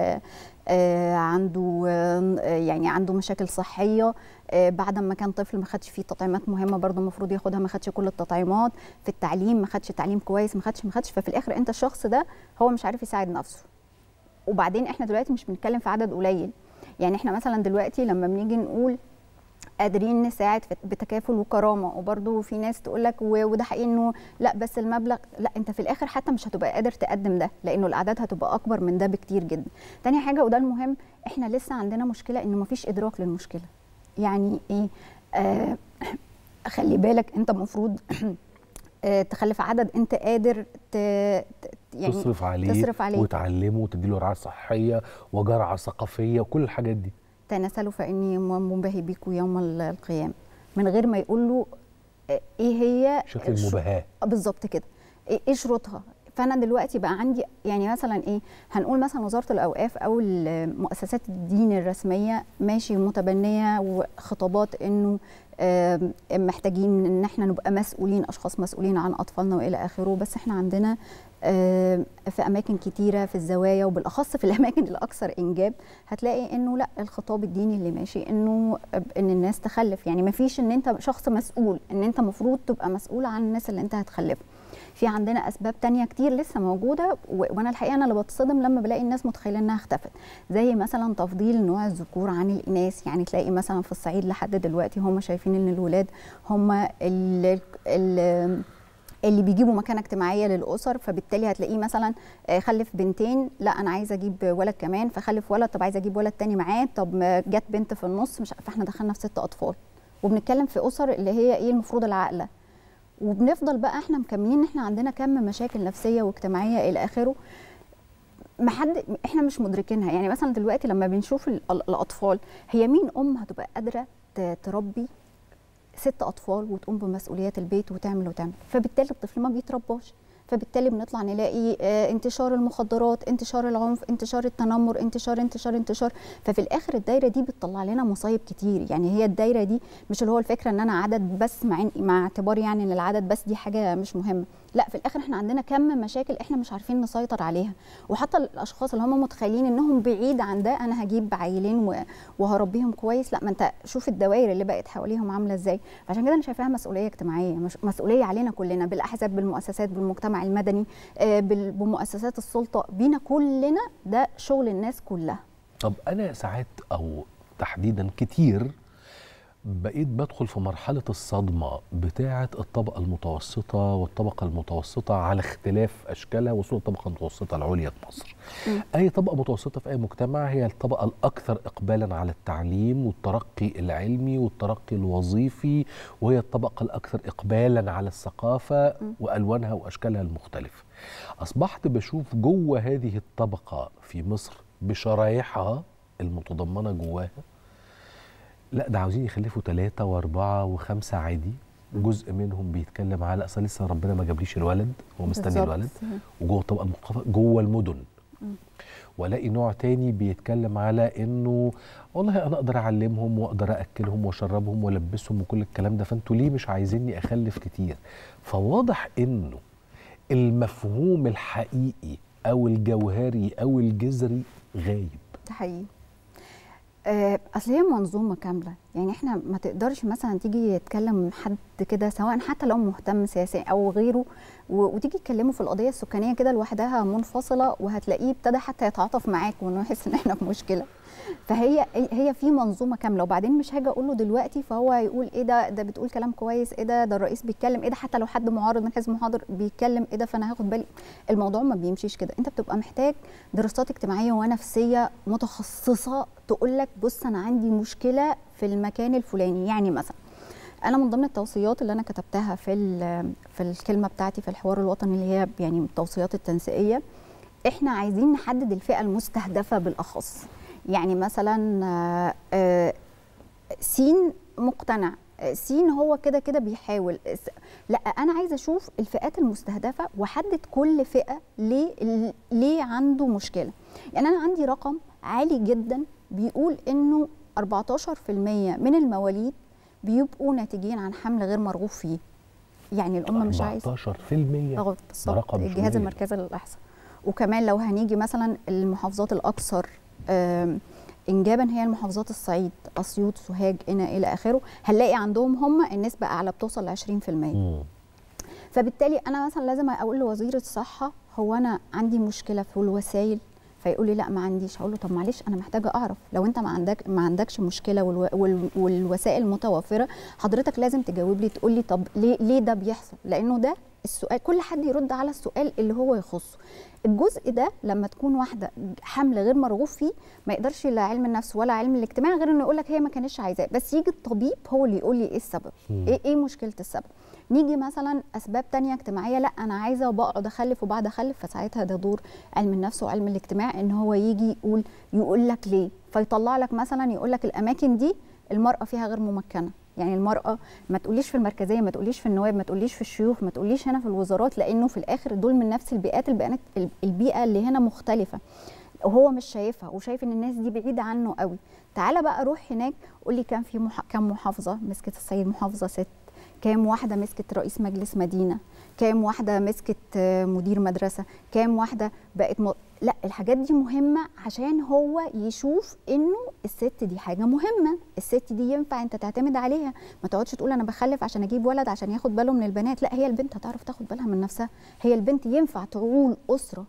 آه، عنده آه، يعني عنده مشاكل صحيه آه، بعد ما كان طفل ما خدش فيه تطعيمات مهمه برضه المفروض ياخدها ما خدش كل التطعيمات في التعليم ما خدش تعليم كويس ما خدش ما خدش ففي الاخر انت الشخص ده هو مش عارف يساعد نفسه وبعدين احنا دلوقتي مش بنتكلم في عدد قليل يعني احنا مثلا دلوقتي لما بنيجي نقول قادرين نساعد في- بتكافل وكرامه وبرده في ناس تقول لك و- وده حقيقي انه لا بس المبلغ لا انت في الاخر حتى مش هتبقى قادر تقدم ده لانه الاعداد هتبقى اكبر من ده بكتير جدا تاني حاجه وده المهم احنا لسه عندنا مشكله انه مفيش ادراك للمشكله يعني ايه آه خلي بالك انت المفروض آه، تخلف عدد انت قادر ت... ت- يعني تصرف عليه تصرف عليه وتعلمه وتديله رعايه صحيه وجرعه ثقافيه وكل الحاجات دي تناسلوا فاني منبهي بيكم يوم ال- القيامه من غير ما يقول له آه، ايه هي شكل الش- المباهاه آه، بالظبط كده ايه إيه شروطها فانا دلوقتي بقى عندي يعني مثلا ايه هنقول مثلا وزاره الاوقاف او ال- مؤسسات الدين الرسميه ماشي متبنيه وخطابات انه آم، محتاجين ان احنا نبقى مسؤولين اشخاص مسؤولين عن اطفالنا والى اخره بس احنا عندنا آم، في اماكن كتيره في الزوايا وبالاخص في الاماكن الاكثر انجاب هتلاقي انه لا الخطاب الديني اللي ماشي انه ان الناس تخلف يعني ما فيش ان انت شخص مسؤول ان انت مفروض تبقى مسؤول عن الناس اللي انت هتخلفها في عندنا اسباب تانية كتير لسه موجوده و- وانا الحقيقه انا اللي بتصدم لما بلاقي الناس متخيله انها اختفت زي مثلا تفضيل نوع الذكور عن الاناث يعني تلاقي مثلا في الصعيد لحد دلوقتي هم شايفين ان الولاد هم ال ال اللي بيجيبوا مكانه اجتماعيه للاسر فبالتالي هتلاقيه مثلا آه، خلف بنتين لا انا عايزه اجيب ولد كمان فخلف ولد طب عايزه اجيب ولد تاني معاه طب ما جت بنت في النص مش فاحنا دخلنا في ست اطفال وبنتكلم في اسر اللي هي ايه المفروض العاقله وبنفضل بقى احنا مكملين ان احنا عندنا كم مشاكل نفسيه واجتماعيه الى اخره ما حد احنا مش مدركينها يعني مثلا دلوقتي لما بنشوف ال- ال- الاطفال هي مين ام هتبقى قادره ت- تربي ست اطفال وتقوم بمسؤوليات البيت وتعمل وتعمل فبالتالي الطفل ما بيترباش فبالتالي بنطلع نلاقي آه، انتشار المخدرات انتشار العنف انتشار التنمر انتشار انتشار انتشار ففي الاخر الدايره دي بتطلع لنا مصايب كتير يعني هي الدايره دي مش اللي هو الفكره ان انا عدد بس مع إن- مع اعتبار يعني ان العدد بس دي حاجه مش مهمه لا في الاخر احنا عندنا كم مشاكل احنا مش عارفين نسيطر عليها وحتى الاشخاص اللي هم متخيلين انهم بعيد عن ده انا هجيب عيلين و- وهربيهم كويس لا ما انت شوف الدوائر اللي بقت حواليهم عامله ازاي عشان كده انا شايفاها مسؤوليه اجتماعيه مش مسؤوليه علينا كلنا بالاحزاب بالمؤسسات بالمجتمع المدني آه، بال- بمؤسسات السلطه بينا كلنا ده شغل الناس كلها طب انا ساعات او تحديدا كتير بقيت بدخل في مرحلة الصدمة بتاعة الطبقة المتوسطة والطبقة المتوسطة على اختلاف أشكالها وصول الطبقة المتوسطة العليا في مصر أي طبقة متوسطة في أي مجتمع هي الطبقة الأكثر إقبالا على التعليم والترقي العلمي والترقي الوظيفي وهي الطبقة الأكثر إقبالا على الثقافة وألوانها وأشكالها المختلفة أصبحت بشوف جوه هذه الطبقة في مصر بشرايحها المتضمنة جواها لا ده عاوزين يخلفوا ثلاثة وأربعة وخمسة عادي جزء منهم بيتكلم على أصل لسه ربنا ما جابليش الولد هو مستني بالظبط. الولد وجوه الطبقة المنخفضة جوه المدن والاقي نوع تاني بيتكلم على انه والله انا اقدر اعلمهم واقدر اكلهم واشربهم والبسهم وكل الكلام ده فانتوا ليه مش عايزيني اخلف كتير فواضح انه المفهوم الحقيقي او الجوهري او الجذري غايب ده حقيقي آه، اصل هي منظومه كامله يعني احنا ما تقدرش مثلا تيجي يتكلم حد كده سواء حتى لو مهتم سياسيا او غيره و- وتيجي تكلمه في القضيه السكانيه كده لوحدها منفصله وهتلاقيه ابتدى حتى يتعاطف معاك وانه يحس ان احنا في مشكله فهي هي في منظومه كامله وبعدين مش هاجي اقول له دلوقتي فهو يقول ايه ده ده بتقول كلام كويس ايه ده ده الرئيس بيتكلم ايه ده حتى لو حد معارض من حزب محاضر بيتكلم ايه ده فانا هاخد بالي الموضوع ما بيمشيش كده انت بتبقى محتاج دراسات اجتماعيه ونفسيه متخصصه تقول لك بص انا عندي مشكله في المكان الفلاني يعني مثلا انا من ضمن التوصيات اللي انا كتبتها في ال- في الكلمه بتاعتي في الحوار الوطني اللي هي يعني من التوصيات التنسيقيه احنا عايزين نحدد الفئه المستهدفه بالاخص يعني مثلا آه، آه، سين مقتنع آه، سين هو كده كده بيحاول س- لا انا عايزه اشوف الفئات المستهدفه واحدد كل فئه ليه ال- ليه عنده مشكله يعني انا عندي رقم عالي جدا بيقول انه 14% من المواليد بيبقوا ناتجين عن حمل غير مرغوب فيه يعني الام مش عايزه 14% اه ده بالظبط رقم مش الجهاز قليل. المركزي للاحصاء وكمان لو هنيجي مثلا المحافظات الاكثر آم، انجابا هي المحافظات الصعيد اسيوط سوهاج هنا الى اخره هنلاقي عندهم هم النسبه اعلى بتوصل ل 20% مم. فبالتالي انا مثلا لازم اقول لوزير الصحه هو انا عندي مشكله في الوسائل فيقول لي لا ما عنديش هقول له طب معلش انا محتاجه اعرف لو انت ما عندك ما عندكش مشكله والو وال والوسائل متوفره حضرتك لازم تجاوب لي تقول لي طب ليه ليه ده بيحصل لانه ده السؤال كل حد يرد على السؤال اللي هو يخصه الجزء ده لما تكون واحده حمل غير مرغوب فيه ما يقدرش لا علم النفس ولا علم الاجتماع غير انه يقول لك هي ما كانتش عايزاه بس يجي الطبيب هو اللي يقول لي ايه السبب ايه ايه مشكله السبب نيجي مثلا اسباب تانية اجتماعيه لا انا عايزه وبقعد اخلف وبعد اخلف فساعتها ده دور علم النفس وعلم الاجتماع ان هو يجي يقول يقول لك ليه فيطلع لك مثلا يقول لك الاماكن دي المراه فيها غير ممكنه يعني المرأة ما تقوليش في المركزية ما تقوليش في النواب ما تقوليش في الشيوخ ما تقوليش هنا في الوزارات لأنه في الآخر دول من نفس البيئات البيئات البيئة اللي هنا مختلفة وهو مش شايفها وشايف ان الناس دي بعيده عنه قوي تعالى بقى روح هناك قول لي كان في مح... كام محافظه مسكت السيد محافظه ست كام واحده مسكت رئيس مجلس مدينه كام واحده مسكت آه، مدير مدرسه كام واحده بقت م... لا الحاجات دي مهمه عشان هو يشوف انه الست دي حاجه مهمه الست دي ينفع انت تعتمد عليها ما تقعدش تقول انا بخلف عشان اجيب ولد عشان ياخد باله من البنات لا هي البنت هتعرف تاخد بالها من نفسها هي البنت ينفع تعول اسره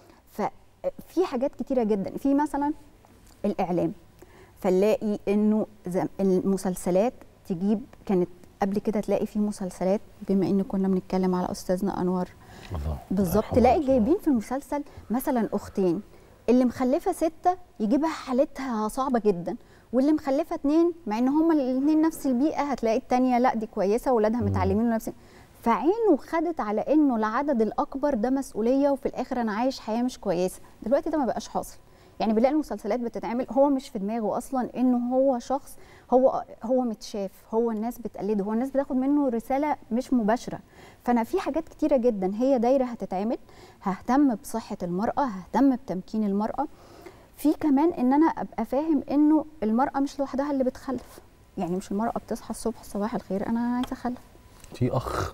ففي حاجات كتيره جدا في مثلا الاعلام فنلاقي انه زم- المسلسلات تجيب كانت قبل كده تلاقي في مسلسلات بما ان كنا بنتكلم على استاذنا انور الله بالظبط يرحمه تلاقي ويرحمه. جايبين في المسلسل مثلا اختين اللي مخلفه سته يجيبها حالتها صعبه جدا واللي مخلفه اتنين مع ان هما الاثنين نفس البيئه هتلاقي التانيه لا دي كويسه واولادها متعلمين ونفس فعينه خدت على انه العدد الاكبر ده مسؤوليه وفي الاخر انا عايش حياه مش كويسه دلوقتي ده ما بقاش حاصل يعني بنلاقي المسلسلات بتتعمل هو مش في دماغه اصلا انه هو شخص هو هو متشاف هو الناس بتقلده هو الناس بتاخد منه رساله مش مباشره فانا في حاجات كتيره جدا هي دايره هتتعمل ههتم بصحه المراه ههتم بتمكين المراه في كمان ان انا ابقى فاهم انه المراه مش لوحدها اللي بتخلف يعني مش المراه بتصحى الصبح صباح الخير انا عايزه اخلف في اخ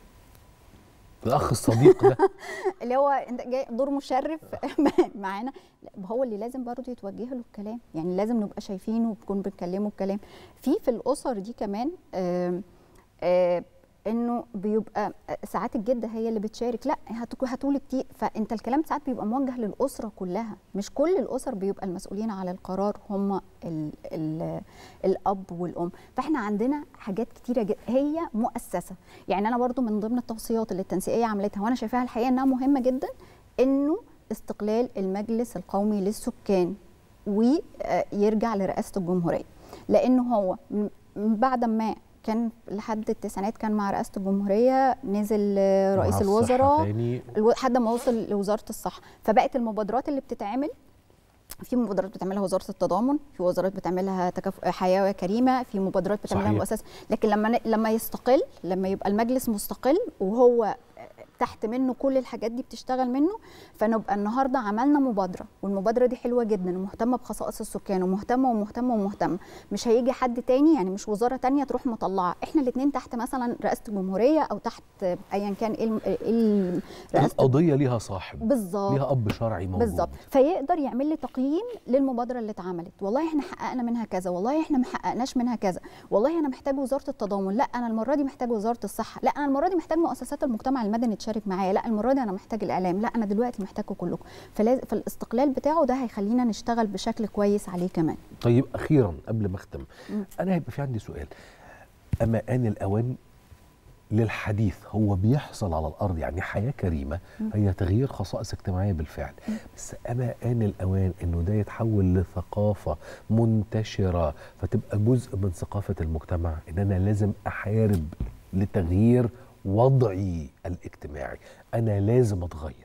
الاخ الصديق ده اللي هو انت جاي دور مشرف معانا لا هو اللي لازم برضه يتوجه له الكلام يعني لازم نبقى شايفينه وبنكون بنكلمه الكلام في في الاسر دي كمان آم، آم، انه بيبقى ساعات الجده هي اللي بتشارك لا هاتوا هاتوا لي كتير فانت الكلام ساعات بيبقى موجه للاسره كلها مش كل الاسر بيبقى المسؤولين على القرار هم ال ال الاب والام فاحنا عندنا حاجات كتيره جدا هي مؤسسه يعني انا برضو من ضمن التوصيات اللي التنسيقيه عملتها وانا شايفاها الحقيقه انها مهمه جدا انه استقلال المجلس القومي للسكان ويرجع لرئاسه الجمهوريه لانه هو من من بعد ما كان لحد التسعينات كان مع رئاسه الجمهوريه نزل آه، مع رئيس الصحة الوزراء تاني. الو- لحد ما وصل لوزاره الصحه فبقت المبادرات اللي بتتعمل في مبادرات بتعملها وزاره التضامن في وزارات بتعملها تكافؤ حياه كريمه في مبادرات بتعملها صحيح. مؤسسه لكن لما ن- لما يستقل لما يبقى المجلس مستقل وهو تحت منه كل الحاجات دي بتشتغل منه فنبقى النهارده عملنا مبادره والمبادره دي حلوه جدا ومهتمه بخصائص السكان ومهتمه ومهتمه ومهتمه مش هيجي حد تاني يعني مش وزاره تانية تروح مطلعه احنا الاثنين تحت مثلا رئاسه الجمهوريه او تحت ايا كان ايه الم- إيه ال- رئاسه القضيه ليها صاحب بالظبط ليها اب شرعي موجود بالظبط فيقدر يعمل لي تقييم للمبادره اللي اتعملت والله احنا حققنا منها كذا والله احنا ما حققناش منها كذا والله انا محتاج وزاره التضامن لا انا المره دي محتاج وزاره الصحه لا انا المره دي محتاج مؤسسات المجتمع المدني تشارك معايا لا المره دي انا محتاج الاعلام لا انا دلوقتي محتاجكم كلكم فلازم فالاستقلال بتاعه ده هيخلينا نشتغل بشكل كويس عليه كمان طيب اخيرا قبل ما اختم مم. انا هيبقى في عندي سؤال اما ان الاوان للحديث هو بيحصل على الارض يعني حياه كريمه هي تغيير خصائص اجتماعيه بالفعل بس اما ان الاوان انه ده يتحول لثقافه منتشره فتبقى جزء من ثقافه المجتمع ان انا لازم احارب لتغيير وضعي الاجتماعي انا لازم اتغير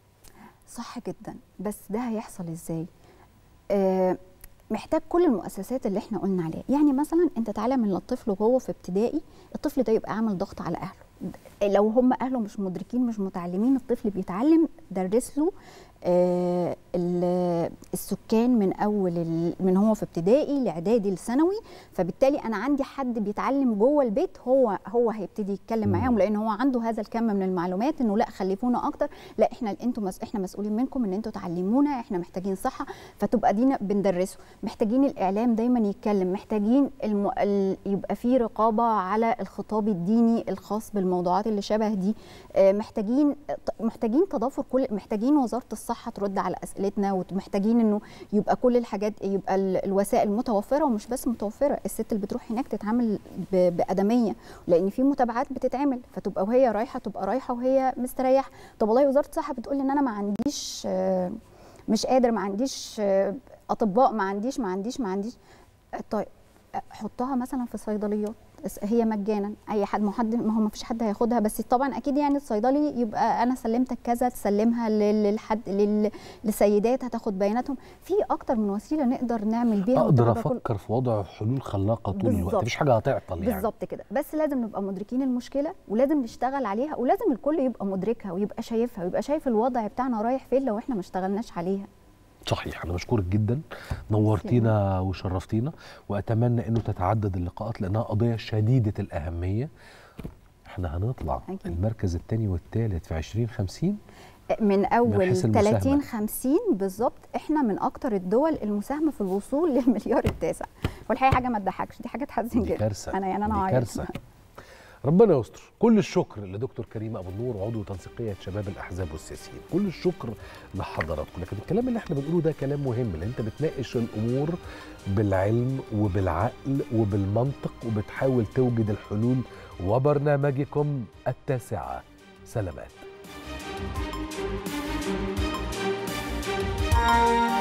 صح جدا بس ده هيحصل ازاي آه محتاج كل المؤسسات اللي احنا قلنا عليها يعني مثلا انت تعالى من الطفل وهو في ابتدائي الطفل ده يبقى عامل ضغط على اهله لو هم اهله مش مدركين مش متعلمين الطفل بيتعلم درس له آه ال- السكان من اول ال- من هو في ابتدائي لاعدادي لثانوي فبالتالي انا عندي حد بيتعلم جوه البيت هو هو هيبتدي يتكلم مم. معاهم لان هو عنده هذا الكم من المعلومات انه لا خلفونا اكتر لا احنا انتوا مس... احنا مسؤولين منكم ان انتوا تعلمونا احنا محتاجين صحه فتبقى دينا بندرسه محتاجين الاعلام دايما يتكلم محتاجين الم... ال... يبقى في رقابه على الخطاب الديني الخاص بالموضوعات اللي شبه دي آه، محتاجين محتاجين تضافر كل محتاجين وزاره الصحه ترد على اسئلتنا ومحتاجين انه يبقى كل الحاجات يبقى ال- الوسائل متوفره ومش بس متوفره الست اللي بتروح هناك تتعامل ب... بادميه لان في متابعات بتتعمل فتبقى وهي رايحه تبقى رايحه وهي مستريحه طب والله وزاره الصحه بتقول ان انا ما عنديش آه، مش قادر ما عنديش آه، اطباء ما عنديش ما عنديش ما عنديش آه، طيب آه، حطها مثلا في صيدليات بس هي مجانا اي حد ما هو حد ما هو ما فيش حد هياخدها بس طبعا اكيد يعني الصيدلي يبقى انا سلمتك كذا تسلمها لل- للحد لل- للسيدات هتاخد بياناتهم في اكتر من وسيله نقدر نعمل بيها اقدر وده كل- افكر في وضع حلول خلاقه طول الوقت بالظبط. مفيش حاجه هتعطل يعني بالظبط كده بس لازم نبقى مدركين المشكله ولازم نشتغل عليها ولازم الكل يبقى مدركها ويبقى شايفها ويبقى شايف الوضع بتاعنا رايح فين لو احنا ما اشتغلناش عليها صحيح انا بشكرك جدا نورتينا وشرفتينا واتمنى انه تتعدد اللقاءات لانها قضيه شديده الاهميه احنا هنطلع أكيد. المركز الثاني والثالث في 2050 من اول حيث 30 المساهمة. 50 بالظبط احنا من اكتر الدول المساهمه في الوصول للمليار التاسع والحقيقه حاجه ما تضحكش دي حاجه تحزن دي جدا كارثه انا يعني انا دي عايز كارثه ربنا يستر كل الشكر لدكتور كريم ابو النور عضو تنسيقيه شباب الاحزاب والسياسيين كل الشكر لحضراتكم لكن الكلام اللي احنا بنقوله ده كلام مهم لان انت بتناقش الامور بالعلم وبالعقل وبالمنطق وبتحاول توجد الحلول وبرنامجكم التاسعه سلامات